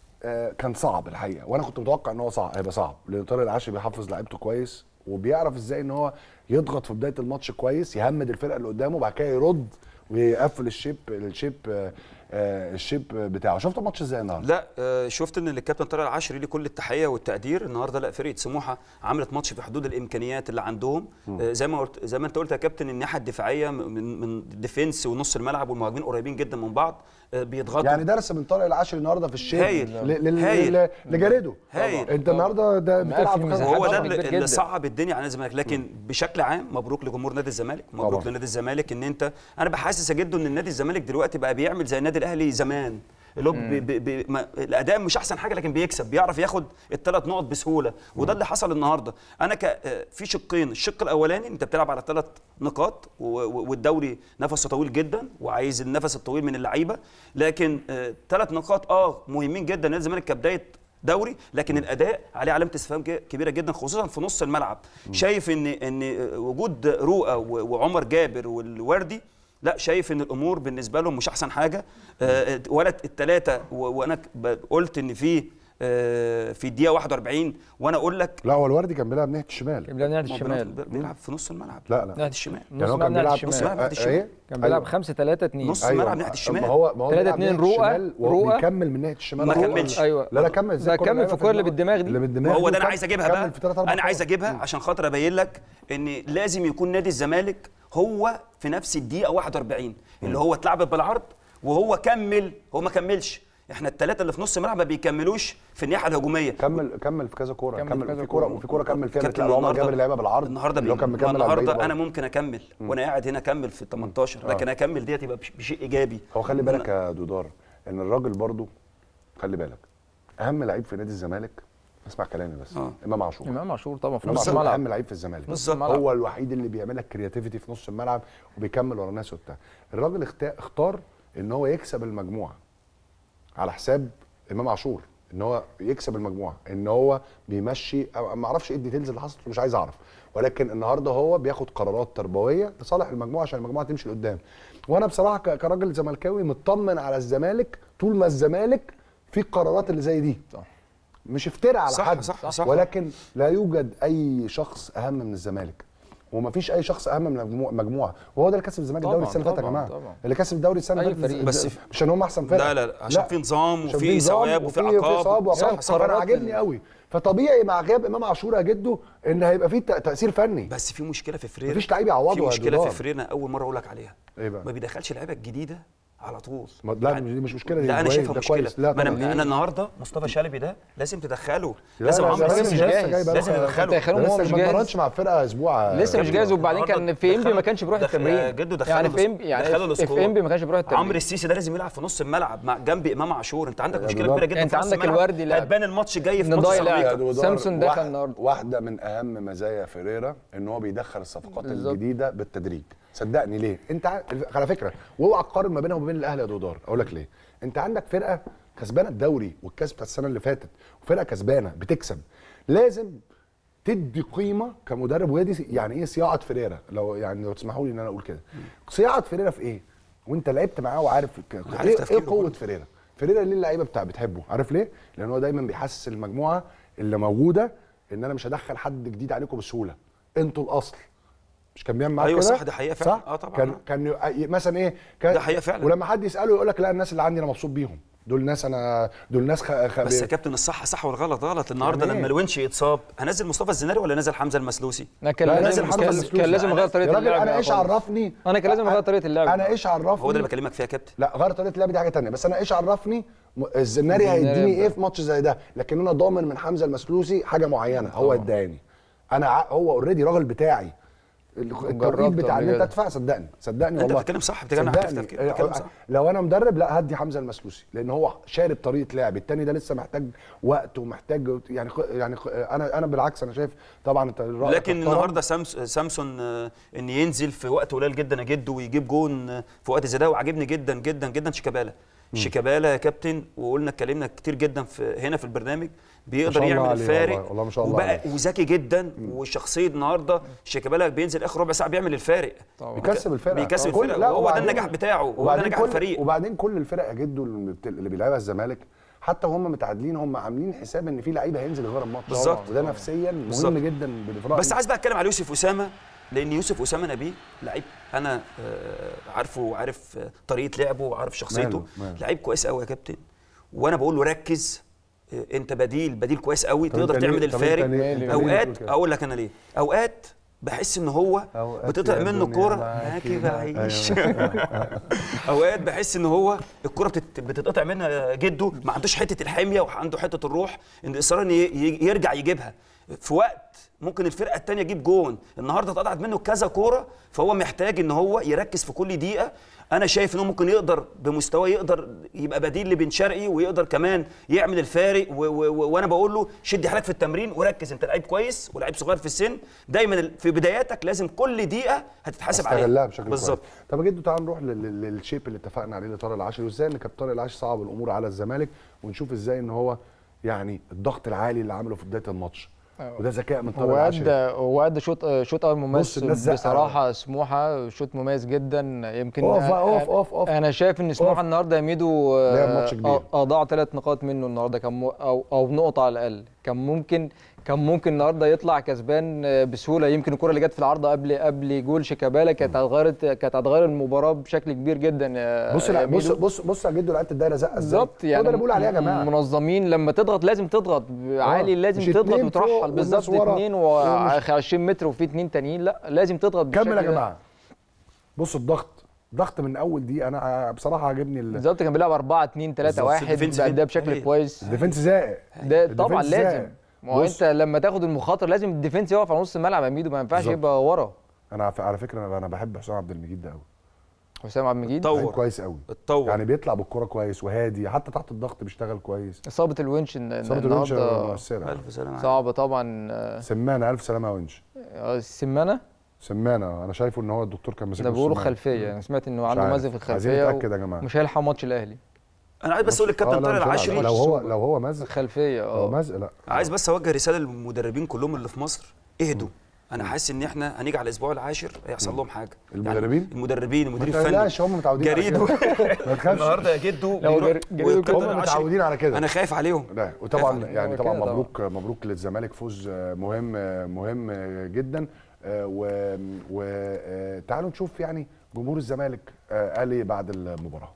آه كان صعب الحقيقه وانا كنت متوقع ان هو صعب هيبقى صعب لان طارق العشري بيحفظ لعيبته كويس وبيعرف ازاي ان هو يضغط في بدايه الماتش كويس يهمد الفرقه اللي قدامه وبعد كده يرد ويقفل الشيب الشيب آه آه الشيب بتاعه شفت الماتش ازاي النهارده لا آه، شفت ان الكابتن طارق العشري ليه كل التحيه والتقدير النهارده لا فرقه سموحه عملت ماتش في حدود الامكانيات اللي عندهم آه، زي ما قلت زي ما انت قلت يا كابتن الناحيه الدفاعيه من من الديفنس ونص الملعب والمهاجمين قريبين جدا من بعض آه، بيضغطوا يعني درس من طارق العشري النهارده في الشيب هايل. ل- لل- هايل. لل- لجاريدو هايل. انت النهارده ده بتلعب في كذا هو ده طبعاً اللي, كبير اللي جداً. صعب الدنيا على نادي الزمالك لكن بشكل عام مبروك لجمهور نادي الزمالك مبروك طبعاً. لنادي الزمالك ان انت انا بحسس يا جدو ان النادي الزمالك دلوقتي بقى بيعمل زي النادي الاهلي زمان اللي هو بي بي بي ما الاداء مش احسن حاجه لكن بيكسب بيعرف ياخد الثلاث نقط بسهوله وده اللي حصل النهارده انا ك آه، في شقين الشق الاولاني انت بتلعب على ثلاث نقاط و- و- والدوري نفسه طويل جدا وعايز النفس الطويل من اللعيبه لكن ثلاث نقاط اه مهمين جدا نادي الزمالك كبدايه دوري لكن الاداء عليه علامه استفهام ج- كبيره جدا خصوصا في نص الملعب شايف ان ان وجود رؤى و- وعمر جابر والوردي لا شايف ان الامور بالنسبه لهم مش احسن حاجه آه، ولا الثلاثه وانا ك- ب- قلت ان في آه، في الدقيقه 41 وانا اقول لك لا هو الوردي كان بيلعب ناحيه الشمال بيلعب ناحيه ما هو الشمال بيلعب- بيلعب في نص الملعب لا لا ناحيه الشمال نص يعني هو ملعب كان ناحيه بيلعب الشمال ناحية الشمال. ايه كان بيلعب أيوة. 5 3 2 نص الملعب ناحيه الشمال ما هو ما هو 3 بيلعب 2 ناحية رؤى- الشمال وهو رؤى. بيكمل من ناحيه الشمال ما هو- كملش. ايوه لا لا كمل ده ازاي كمل في الكوره اللي بالدماغ دي اللي بالدماغ هو دي ده انا كم- عايز اجيبها كمل بقى في تلات أربع انا عايز كور. اجيبها عشان خاطر ابين لك ان لازم يكون نادي الزمالك هو في نفس الدقيقه 41 اللي هو اتلعبت بالعرض وهو كمل هو ما كملش احنا الثلاثه اللي في نص الملعب ما بيكملوش في الناحيه الهجوميه كمل كمل في كذا كوره كمل في كمل كذا في كوره كورة. وفي كوره كمل فيها كابتن بتلاقي عمر النهاردة- جابر لعبها بالعرض النهارده اللي هو كان ما مكمل على البعيد النهارده انا برضه. ممكن اكمل وانا قاعد هنا اكمل في ال 18 لكن اكمل ديت يبقى بش- بشيء ايجابي هو خلي بالك يا دودار ان الراجل برضه خلي بالك اهم لعيب في نادي الزمالك اسمع كلامي بس آه. امام عاشور امام عاشور طبعا في امام نص عاشور الملعب اهم لعيب في الزمالك نص الملعب. هو الوحيد اللي بيعمل لك كرياتيفيتي في نص الملعب وبيكمل ورا الناس وبتاع الراجل اختا- اختار ان هو يكسب المجموعه على حساب امام عاشور ان هو يكسب المجموعه ان هو بيمشي أو- ما اعرفش ايه الديتيلز اللي حصلت مش عايز اعرف ولكن النهارده هو بياخد قرارات تربويه لصالح المجموعه عشان المجموعه تمشي لقدام وانا بصراحه ك- كراجل زملكاوي مطمن على الزمالك طول ما الزمالك في القرارات اللي زي دي صح. مش افترى على صح، حد صح، صح. ولكن لا يوجد اي شخص اهم من الزمالك ومفيش اي شخص اهم من المجموعه مجموعه وهو ده اللي كسب الزمالك طبعاً، الدوري السنه اللي فاتت يا طبعاً، جماعه طبعاً. اللي كسب الدوري السنه أي اللي فاتت فريق. بس بس مش ان هم احسن فرقه لا لا لا عشان في نظام عشان وفي نظام ثواب وفي وفي عقاب ثواب وعقاب صح، صح. فانا قرارات عاجبني ال- قوي فطبيعي مع غياب امام عاشور يا جدو ان هيبقى في تأ- تاثير فني بس في مشكله في فريرة مفيش لعيب يعوضه في يا مشكله دودار. في فريرة اول مره اقول لك عليها ايه بقى ما بيدخلش لعيبه الجديده على طول ما- لا دي مش مشكله دي لا انا كويس، شايفها ده مشكله كويس. لا ما طبعاً. انا انا النهارده مصطفى شلبي ده لازم تدخله لا، لازم لا، عمرو ده لازم السيسي مش لسه جاهز. جاي بقى لازم له- يدخله. ده يخلوه ده لسه لسه مش ما جاهز. اتمرنش مع فرقه اسبوع لسه مش جدو. جاهز وبعدين النهاردة كان في انبي ما دخله- كانش بيروح دخ- التمرين جدو دخله يعني في الأس- انبي يعني دخله في الأسكور. انبي ما كانش بيروح التمرين عمرو السيسي ده لازم يلعب في نص الملعب مع جنب امام عاشور انت عندك يا مشكله دودار. كبيره جدا انت في نص عندك الملعب. الوردي لاعب. هتبان الماتش جاي في نضاي ماتش لاعب. يا سيراميكا. دودار، سامسون دخل واحد- النهارده. واحده من اهم مزايا فيريرا ان هو بيدخل الصفقات بالظبط. الجديده بالتدريج صدقني ليه انت ع- على فكره واوعى تقارن ما بينها وما بين الاهلي يا دودار اقول لك ليه انت عندك فرقه كسبانه الدوري والكاس بتاع السنه اللي فاتت وفرقه كسبانه بتكسب لازم تدي قيمه كمدرب وهي دي يعني ايه صياعه فيريرا لو يعني لو تسمحوا لي ان انا اقول كده صياعه فيريرا في ايه وانت لعبت معاه وعارف ك- عارف ايه, تفكيره إيه قوه كله. فيريرا فيريرا ليه اللعيبه بتاع بتحبه عارف ليه لان هو دايما بيحسس المجموعه اللي موجوده ان انا مش هدخل حد جديد عليكم بسهوله انتوا الاصل مش كان بيعمل معاك أيوة كده صح، ده حقيقة فعلا. صح آه طبعاً. كان كان ي- مثلا ايه كان ده حقيقة فعلا. ولما حد يساله يقول لك لا الناس اللي عندي انا مبسوط بيهم دول ناس انا دول ناس خ... خ... بس يا كابتن الصح صح والغلط غلط النهارده يعني إيه؟ لما الونش يتصاب هنزل مصطفى الزناري ولا نزل حمزه المسلوسي؟ لا كان لا، لازم محمد كان, مسلوسي. كان لازم لا، اغير يا طريقه راجل اللعب انا ايش خالص. عرفني انا كان لازم اغير طريقه اللعب انا ايش عرفني هو ده اللي بكلمك فيها يا كابتن لا غير طريقه اللعب دي حاجه تانية بس انا ايش عرفني م- الزناري الزناري هيديني يبدأ. ايه في ماتش زي ده لكن انا ضامن من حمزه المسلوسي حاجه معينه هو اداني انا ع- هو اوريدي راجل بتاعي التوقيت جربته بتاع ان قبل انت كده. تدفع صدقني صدقني انت والله بتتكلم صح بتتكلم عن صدقني. تفكير بتتكلم صح لو انا مدرب لا هدي حمزه المسلوسي لان هو شارب طريقه لعب التاني ده لسه محتاج وقت ومحتاج يعني خ- يعني خ- انا انا بالعكس انا شايف طبعا انت رأيك لكن محترم. النهارده سامس سامسون آه، ان ينزل في وقت قليل جدا يا جد ويجيب جون آه، في وقت زي ده وعجبني جدا جدا جدا شيكابالا شيكابالا يا كابتن وقلنا اتكلمنا كتير جدا في هنا في البرنامج بيقدر شاء الله يعمل عليه الفارق والله، والله ما شاء الله وبقى عليه. وذكي جدا وشخصيه النهارده شيكابالا بينزل اخر ربع ساعه بيعمل الفارق بيكسب الفرقه بيكسب كل- الفرقه لا، وهو ده وبعدين- النجاح بتاعه وهو ده وبعدين نجاح كل- الفريق وبعدين كل الفرق يا جدو اللي بت- اللي بيلعبها الزمالك حتى وهم متعادلين هم عاملين حساب ان في لعيبه هينزل يغير الماتش بالظبط. وده نفسيا بالظبط. مهم جدا بالفرق بس عايز بقى اتكلم على يوسف اسامه لان يوسف اسامه نبيه لعيب انا آه، عارفه وعارف آه، طريقه لعبه وعارف شخصيته ماله، ماله. لعيب كويس قوي يا كابتن وانا بقول له ركز آه، انت بديل بديل كويس قوي طب تقدر أنت تعمل ليه- طب الفارق أنت ليه- ليه- ليه اوقات بتقول كده؟ اقول لك انا ليه اوقات بحس ان هو أوقات بتقطع يا منه دنيا الكوره معاكي معاكي بعيش أيوة. اوقات بحس ان هو الكوره بتت- بتتقطع منها جده ما عندوش حته الحميه وعنده حته الروح ان الاصرار ان ي- ي- يرجع يجيبها في وقت ممكن الفرقه الثانيه تجيب جون النهارده اتقطعت منه كذا كوره فهو محتاج ان هو يركز في كل دقيقه انا شايف ان هو ممكن يقدر بمستواه يقدر يبقى بديل لبن شرقي ويقدر كمان يعمل الفارق و- و- و- وانا بقول له شد حيلك في التمرين وركز انت لعيب كويس ولعيب صغير في السن دايما ال- في بداياتك لازم كل دقيقه هتتحاسب عليها استغلها بشكل بالظبط كويس طب يا جدو تعال نروح لل- لل- للشيب اللي اتفقنا عليه لطارق العاشري وازاي ان كابتن طارق العاشري صعب الامور على الزمالك ونشوف ازاي ان هو يعني الضغط العالي اللي عمله في بدايه الماتش وده ذكاء من طارق هو العاشري ادى هو ادى شوط شوط اول بص مميز الناس زقة. بصراحه سموحه شوط مميز جدا يمكن اقف بقى، أنا- اقف اقف اقف انا شايف ان سموحه النهارده يا ميدو لعب آه، ماتش كبير. أ- اضاع ثلاث نقاط منه النهارده كان م- او او نقطه على الاقل كان ممكن كان ممكن النهارده يطلع كسبان آه، بسهوله يمكن الكره اللي جت في العارضه قبل قبل جول شيكابالا كانت هتغيرت كانت هتغير المباراه بشكل كبير جدا يا بص يا لا بص ميدو. بص بص يا جدو لعيبه الدايره زقه ازاي بالظبط هو يعني ده اللي بقول عليه يا جماعه منظمين لما تضغط لازم تضغط عالي لازم مش تضغط اتنين فوق وترحل والناس بالظبط ورا. اثنين ومش- و 20 متر وفي اثنين تانيين لا لازم تضغط كمل يا بالشكل ده. جماعه بص الضغط ضغط من اول دقيقه انا بصراحه عاجبني ال- بالظبط كان بيلعب 4 2 3 بالظبط. 1 الديفنس بأداء فين؟ بشكل هي. كويس الديفنس زائق ده طبعا الديفنس لازم زائق. ما هو بص. انت لما تاخد المخاطر لازم الديفنس يقف على نص الملعب يا ميدو ما ينفعش بالظبط. يبقى ورا انا ف- على فكره انا- انا بحب حسام عبد المجيد ده قوي حسام عبد المجيد لعيب كويس قوي اتطور يعني بيطلع بالكرة كويس وهادي حتى تحت الضغط بيشتغل كويس اصابه الونش الن- إصابة الونش النهارده مؤثرة. الف سلامه صعبه طبعا آه، سمانه الف سلامه يا ونش آه، السمانه سمانه انا شايفه ان هو الدكتور كان ماسك ده له بيقولوا السمانة. خلفيه انا سمعت انه مش عنده عارف. مزق في عايزين الخلفيه نتأكد يا جماعة. مش هيلحق ماتش الاهلي انا عايز بس اقول آه، للكابتن لا، طارق مش هيلعب. العشري لو هو لو هو مزق خلفيه لو اه مزق لا عايز بس اوجه رساله للمدربين كلهم اللي في مصر اهدوا انا حاسس ان احنا هنيجي على الاسبوع العاشر هيحصل لهم حاجه المدربين؟ يعني المدربين المدير ما الفني تقلقش هم متعودين على جريدو كده. ما تخافش النهارده يا جدو لو بيروح- جر- جريدو والكابتن هم العشري، متعودين على كده انا خايف عليهم لا وطبعا خايف يعني هو طبعا كده مبروك مبروك للزمالك فوز آه، مهم آه، مهم آه، جدا وتعالوا نشوف يعني جمهور الزمالك آه، قال ايه بعد المباراه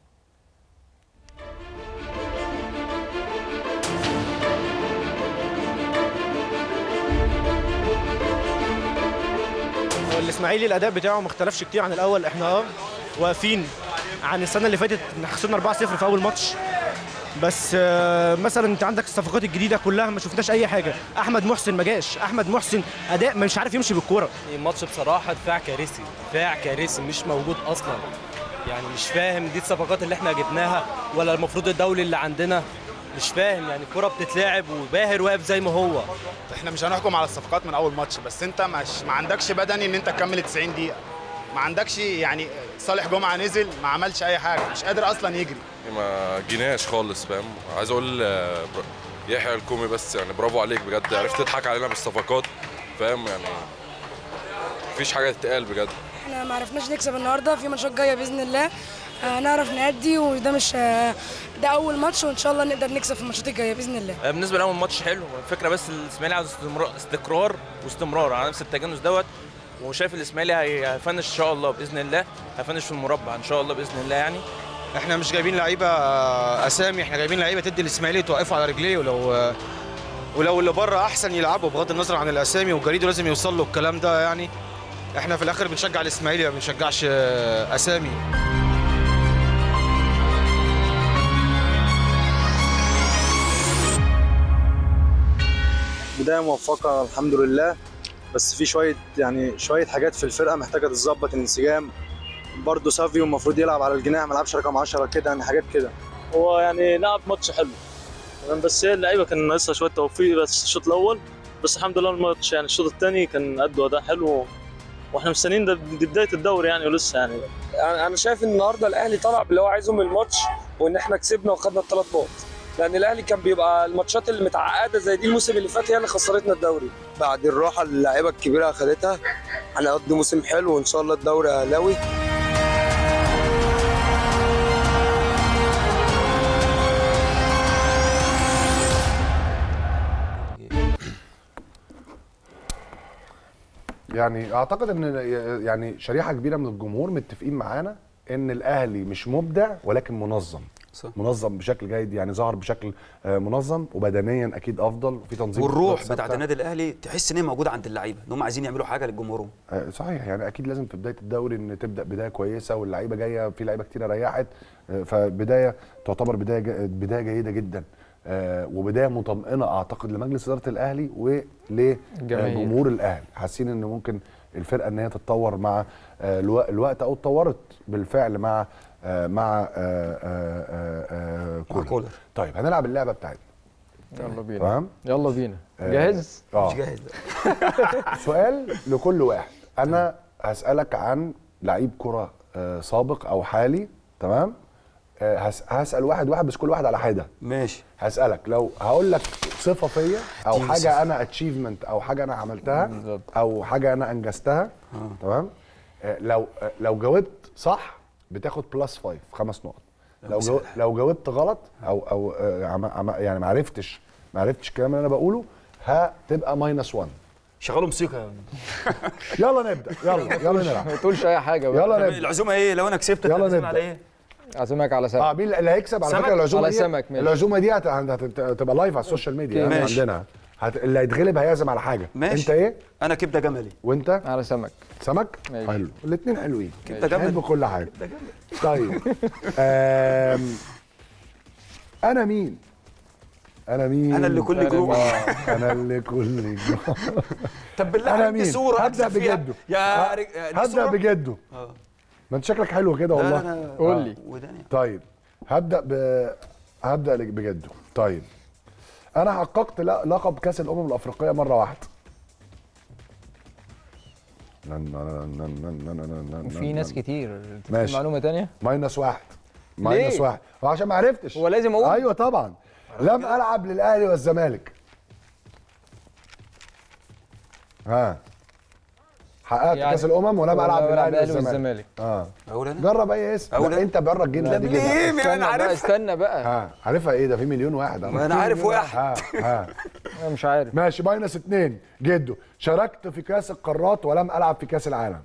هو الاسماعيلي الاداء بتاعه ما اختلفش كتير عن الاول احنا اه واقفين عن السنه اللي فاتت إن خسرنا 4-0 في اول ماتش بس آه، مثلا انت عندك الصفقات الجديده كلها ما شفناش اي حاجه احمد محسن ما جاش احمد محسن اداء مش عارف يمشي بالكوره الماتش بصراحه دفاع كارثي دفاع كارثي مش موجود اصلا يعني مش فاهم دي الصفقات اللي احنا جبناها ولا المفروض الدولي اللي عندنا مش فاهم يعني الكرة بتتلعب وباهر واقف زي ما هو احنا مش هنحكم على الصفقات من اول ماتش بس انت مش ما عندكش بدني ان انت تكمل 90 دقيقه ما عندكش يعني صالح جمعه نزل ما عملش اي حاجه مش قادر اصلا يجري ما جيناش خالص فاهم عايز اقول آه، بر- يحيى الكومي بس يعني برافو عليك بجد عرفت تضحك علينا بالصفقات فاهم يعني مفيش حاجه تتقال بجد احنا ما عرفناش نكسب النهارده في ماتشات جايه باذن الله هنعرف نأدي وده مش آه، ده اول ماتش وان شاء الله نقدر نكسب في الماتشات الجايه باذن الله بالنسبه لاول ماتش حلو الفكره بس الاسماعيلي عاوز استمرار استقرار واستمرار على نفس التجانس دوت وشايف الاسماعيلي هي- هيفنش ان شاء الله باذن الله هيفنش في المربع ان شاء الله باذن الله يعني احنا مش جايبين لعيبه آه، اسامي احنا جايبين لعيبه تدي الاسماعيلي توقفه على رجليه ولو آه، ولو اللي بره احسن يلعبوا بغض النظر عن الاسامي وجريده لازم يوصل له الكلام ده يعني احنا في الاخر بنشجع الاسماعيلي ما بنشجعش آه، اسامي بدايه موفقه الحمد لله بس في شويه يعني شويه حاجات في الفرقه محتاجه تتظبط الانسجام برضه سافيو المفروض يلعب على الجناح ما لعبش رقم 10 كده يعني حاجات كده هو يعني لعب ماتش حلو تمام، بس هي اللعيبه كان ناقصها شويه توفيق بس الشوط الاول بس الحمد لله الماتش يعني الشوط الثاني كان قد اداء حلو واحنا مستنيين ده دي بدايه الدوري يعني ولسه يعني انا أنا شايف ان النهارده الاهلي طلع باللي هو عايزه من الماتش وان احنا كسبنا وخدنا الثلاث نقط لان الاهلي كان بيبقى الماتشات اللي متعقده زي دي الموسم اللي فات هي اللي خسرتنا الدوري بعد الراحه اللي اللعيبه الكبيره اخدتها هنقضي موسم حلو وان شاء الله الدوري اهلاوي يعني اعتقد ان يعني شريحه كبيره من الجمهور متفقين معانا ان الاهلي مش مبدع ولكن منظم صح. منظم بشكل جيد يعني ظهر بشكل آه، منظم وبدنيا اكيد افضل وفي تنظيم والروح خطط بتاعت ثابتة. النادي الاهلي تحس ان هي موجوده عند اللعيبه ان هم عايزين يعملوا حاجه للجمهور آه، صحيح يعني اكيد لازم في بدايه الدوري ان تبدا بدايه كويسه واللعيبه جايه في لعيبه كتيره ريحت آه، فبدايه تعتبر بدايه ج- بدايه جيده جدا آه، وبدايه مطمئنه اعتقد لمجلس اداره الاهلي جماهير. ولجمهور الاهلي حاسين ان ممكن الفرقه ان هي تتطور مع آه، الو- الوقت او اتطورت بالفعل مع آه، مع آه، آه، آه، آه، كولر طيب هنلعب اللعبه بتاعتنا يلا بينا تمام يلا بينا آه، جاهز اه مش جاهز سؤال لكل واحد انا هسالك عن لعيب كره آه، سابق او حالي تمام آه، هس- هسال واحد واحد بس كل واحد على حده ماشي هسالك لو هقول لك صفه فيا او اديني حاجه صفة. انا اتشيفمنت او حاجه انا عملتها او حاجه انا انجزتها تمام آه، لو آه، لو جاوبت صح بتاخد بلس 5 خمس نقط لو جو لو جاوبت غلط او او آه، عم- عم- يعني ما عرفتش ما عرفتش الكلام اللي انا بقوله هتبقى ماينس 1 شغلوا موسيقى يلا نبدا يلا يلا نلعب ما تقولش اي حاجه بقى. يلا نبدا العزومه ايه لو انا كسبت يلا هتعزم نبدأ. على ايه اعزمك على سمك اه مين اللي هيكسب على سمك؟ فكره العزومه على دي سمك، ماشي. العزومه دي هت- هت- هتبقى لايف على السوشيال ميديا اوكي، يعني ماشي. عندنا هت... اللي هيتغلب هيعزم على حاجه ماشي. انت ايه انا كبده جملي وانت على سمك سمك ماشي. حلو الاثنين حلوين كبدة جملي. بحب كل حاجه طيب آم... انا مين انا مين أنا اللي كل جروح. انا اللي كل جروح طب بالله انا عليك دي مين صوره هبدا أكسب فيها. بجده يا ه- رج... دي هبدا صورة؟ بجده اه ما انت شكلك حلو كده لا، والله لا، لا. قول آه. لي. وداني طيب هبدا ب هبدا لك بجده طيب انا حققت ل- لقب كاس الامم الافريقيه مره واحده وفي ناس كتير أنت في ماشي. معلومه تانية ماينس واحد ماينس ليه؟ واحد هو عشان ما عرفتش هو لازم اقول ايوه طبعا لم العب للاهلي والزمالك ها حققت يعني- كاس الامم ولم ولا العب بلعب للاهلي الأهلي والزمالك والزمالك. اه اقول انا جرب اي اسم أقول لا أنا؟ انت بره الجنة دي جدا ليه؟ استنى انا بقى عارف استنى بقى ها عارفها ايه ده في مليون واحد ما أنا عارف واحد. ها ها انا مش عارف ماشي ماينس اتنين جدو شاركت في كاس القارات ولم العب في كاس العالم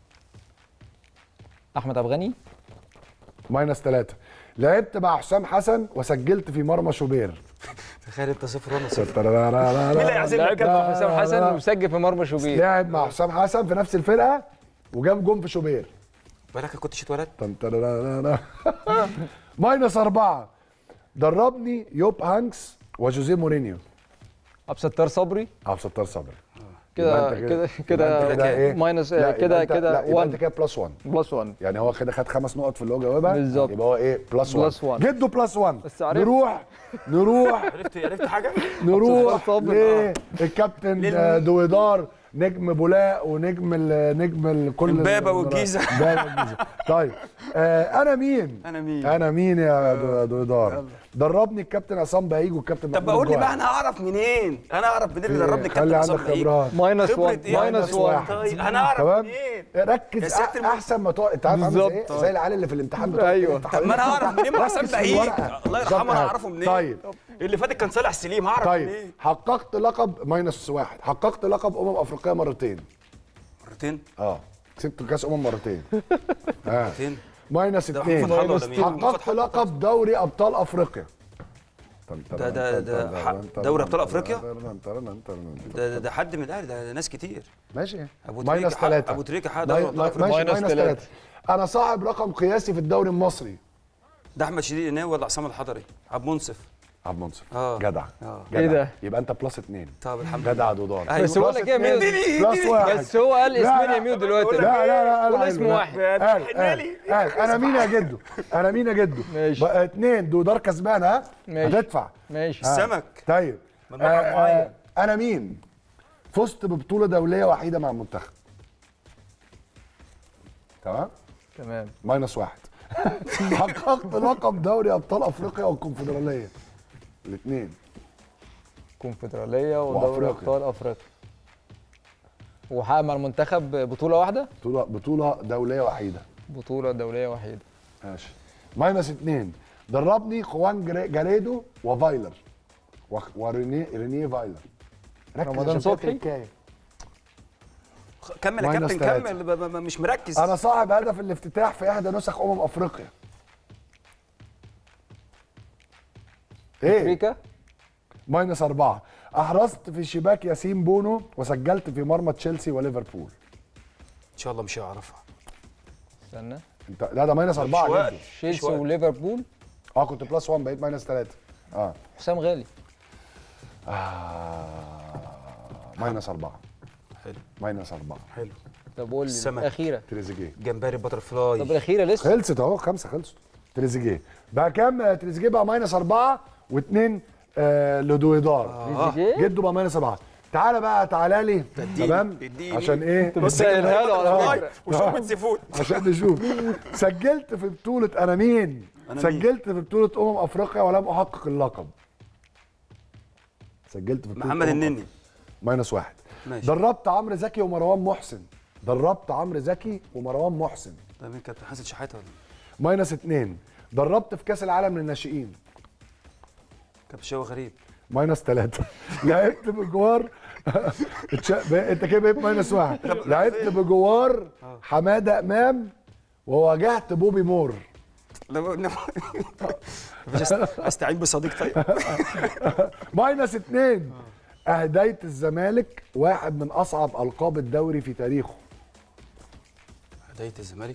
احمد افغاني ماينس ثلاثة لعبت مع حسام حسن وسجلت في مرمى شوبير تخيل انت صفر وانا صفر مين مين اللي هيعزم لعب مع حسام حسن وسجل في مرمى شوبير لعب مع حسام حسن في نفس الفرقة وجاب جون في شوبير بالك كنتش اتولدت تن ترارارا. ماينس أربعة دربني يوب هانكس وجوزيه مورينيو عبد الستار صبري عبد الستار صبري كده يبقى أنت كده يبقى كده أنت إيه؟ ماينس لا، كده يبقى أنت- لا، كده يبقى انت 1 كده بلس 1 بلس 1 يعني هو كده خد خمس نقط في اللي هو جاوبها بالظبط. يبقى هو ايه بلس 1 بلس 1. جده بلس 1 بس عرفت. نروح نروح عرفت عرفت حاجه نروح صابر. للكابتن آه، دويدار نجم بولاق ونجم ال- نجم ال- كل إمبابة ال- والجيزة. إمبابة والجيزة طيب آه انا مين؟ انا مين انا مين يا دو- دويدار؟ دربني الكابتن عصام بهيج والكابتن طب محمود بقول لي الجوهري. بقى انا هعرف منين انا اعرف منين اللي دربني خلي الكابتن عندك عصام بهيج خبرات ماينس خبرة 1 إيه؟ ماينس 1 طيب انا اعرف تمام منين ركز يا سيادة أ- الم- احسن ما تقعد انت عارف عامل زي ايه؟ بالظبط. زي العيال اللي في الامتحان بتقعد أيوة. تفتح طب ما انا عليك. اعرف منين مع حسام ركز في بهيج الورقة. الله بالظبط. يرحمه انا اعرفه منين طيب اللي فاتت كان صالح سليم هعرف طيب منين حققت لقب ماينس واحد حققت لقب امم افريقيا مرتين مرتين اه كسبت كاس امم مرتين اه مرتين ماينس ده اثنين محمود فتحي ولا مين؟ حققت لقب دوري ابطال افريقيا ده ده ده ح- دوري ابطال افريقيا ده ده- ده حد من الاهلي ده ده ناس كتير ماشي ابو ماينس تريكة حق- ثلاثة ابو تريكة حق ماي- دوري ابطال ماي- افريقيا ماشي ماينس ثلاثة انا صاحب رقم قياسي في الدوري المصري ده احمد شديد الناوي ولا عصام الحضري عبد منصف عبد منصف اه جدع اه جدع. إيه ده؟ يبقى انت بلس اثنين طب الحمد جدع دودار أيوة. بس بقول لك ايه يا ميدو بلس واحد بس هو قال لا، اسمين لا. يا ميدو دلوقتي لا لا لا قول قال اسم لا. واحد قال قال قال انا مين يا جدو انا مين يا جدو ماشي. بقى اتنين دودار كسبان ها ماشي. هتدفع ماشي آه. السمك طيب من آه مطعم آه معين. انا مين فزت ببطوله دوليه وحيده مع المنتخب تمام تمام ماينس واحد حققت لقب دوري ابطال افريقيا والكونفدراليه الاثنين كونفدراليه ودوري وأفريقيا. ابطال افريقيا وحقق مع المنتخب بطوله واحده بطوله بطوله دوليه وحيده بطوله دوليه وحيده ماشي ماينس اثنين دربني خوان جري- جاريدو وفايلر وخ- ورينيه رينيه فايلر ركز رمضان عشان فيها صبحي؟ تركاية. كمل يا ماينس كابتن تلاتة. كمل ب- ب- ب- مش مركز انا صاحب هدف الافتتاح في احدى نسخ امم افريقيا ايه افريقيا ماينس أربعة أحرزت في شباك ياسين بونو وسجلت في مرمى تشيلسي وليفربول ان شاء الله مش هيعرفها استنى انت لا ده ماينس أربعة مش وقت. جدا. تشيلسي وقت. وليفربول اه كنت بلس 1 بقيت ماينس 3 اه حسام غالي آه. ماينس أربعة حلو ماينس أربعة حلو طب قول لي السمك. الاخيره تريزيجيه جمبري باتر فلاي طب الاخيره لسه خلصت اهو خمسة خلصوا تريزيجيه بقى كام آه، تريزيجيه بقى ماينس أربعة واثنين آه لدويدار تريزيجيه؟ جده بقى ماينس أربعة تعالى بقى تعالى لي تمام اديني. عشان ايه بس قايلها له على آه. فكره وشوربه سي فود عشان نشوف سجلت في بطولة أنا مين؟ أنا سجلت في بطولة أمم أفريقيا ولم أحقق اللقب. سجلت في بطولة محمد أمم النني أفريقيا. ماينس واحد. ماشي دربت عمرو زكي ومروان محسن. دربت عمرو زكي ومروان محسن. ده مين كابتن حسن شحاته ولا ماينس اتنين. دربت في كأس العالم للناشئين. كابتن شوقي غريب ماينس ثلاثة. لعبت بجوار اتش- بقى- انت كده بقيت ماينس واحد. لعبت بجوار حمادة إمام وواجهت بوبي مور. لا لا مش أست- استعين بصديق طيب ماينس اتنين اهديت الزمالك واحد من اصعب القاب الدوري في تاريخه هدايه الزمالك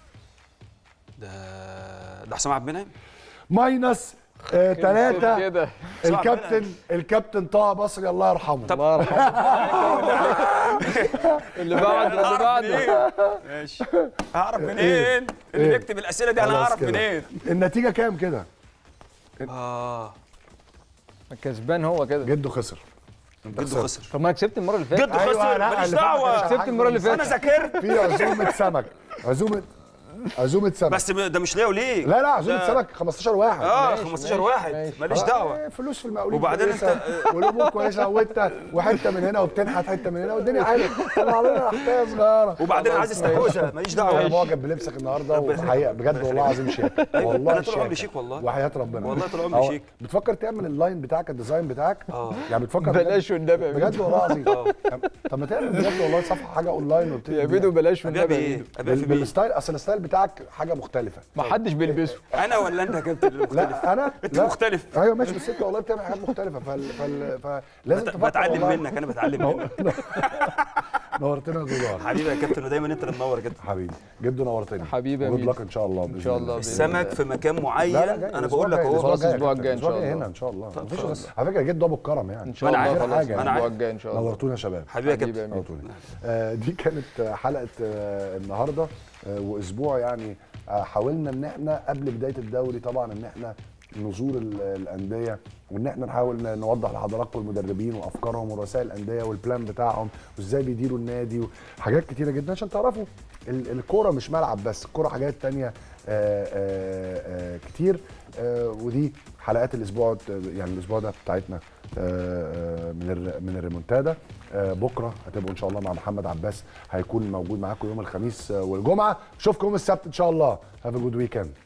ده ده حسام عبد المنعم ماينس آه ثلاثة كده الكابتن الكابتن طه بصري الله يرحمه الله يرحمه اللي بعد اللي بعده ماشي هعرف منين اللي إيه؟ بيكتب الاسئله دي انا خلاص هعرف كده. منين النتيجة كام كده؟ اه كسبان هو كده جده خسر انت جده خسرت. خسر طب ما أنا كسبت المره اللي فاتت جده أيوة، خسر لا، ماليش اللي فات ما دعوه كانش كسبت المره اللي انا فاتت ذاكرت في عزومة سمك عزومة عزومة سمك بس ده مش ليا وليه لا لا عزومة ده- سمك 15 واحد اه ماشي، 15 ماشي، واحد ماشي. ماليش آه، دعوه فلوس في المقاولين وبعدين كويسة، والامور كويسه وانت وحته من هنا وبتنحت حته من هنا والدنيا حلوه طلع لنا حكايه صغيره وبعدين عايز استحوذها ماليش انا دعوه معجب بلبسك النهارده وحقيقه بجد والله العظيم شيك والله انا طول عمري شيك. شيك والله وحياه ربنا والله طول عمري أهو، شيك. بتفكر تعمل اللاين بتاعك الديزاين بتاعك اه يعني بتفكر بجد- بلاش والنبي يا بجد ميدو والله العظيم طب ما تعمل بجد والله صفحه حاجه اونلاين وبتدي يا ميدو بلاش ابيع والنبي يا بايه ميدو ابيع في بال- بيه بالستايل اصل الستايل بتاعك حاجه مختلفه ما حدش بيلبسه انا ولا انت يا كابتن اللي مختلف لا انا انت لا. مختلف ايوه ماشي بس انت والله بتعمل حاجات مختلفه فال... فال... فلازم بت- تفكر بتعلم والله. منك انا بتعلم منك نورتنا يا دودار حبيبي يا كابتن ودايما انت اللي منور كده حبيبي جد نورتني حبيبي يا جود ميدو. لك ان شاء الله ان شاء الله بإذن السمك الله. في مكان معين لا لا جاي انا الأسبوع بقول لك الجاي، اهو خلاص الأسبوع الجاي إن شاء الأسبوع الله. هنا ان شاء الله طب مفيش خلاص. على فكره جد ابو الكرم يعني ان شاء أنا الله عارف. خلاص أنا الاسبوع عارف. الجاي ان شاء الله نورتونا يا شباب حبيبي يا حبيبي يا كابتن ميدو. نورتونا آه دي كانت حلقه آه النهارده آه واسبوع يعني آه حاولنا ان احنا قبل بدايه الدوري طبعا ان احنا نزور ال- الانديه وان احنا نحاول ن- نوضح لحضراتكم المدربين وافكارهم ورسائل الانديه والبلان بتاعهم وازاي بيديروا النادي وحاجات كتيره جدا عشان تعرفوا ال- الكوره مش ملعب بس الكوره حاجات تانية آه، آه، آه، كتير آه، ودي حلقات الاسبوع يعني الاسبوع ده بتاعتنا آه، آه، من الر- من الريمونتادا آه، بكره هتبقوا ان شاء الله مع محمد عباس هيكون موجود معاكم يوم الخميس آه، والجمعه اشوفكم يوم السبت ان شاء الله هاف ا جود ويكند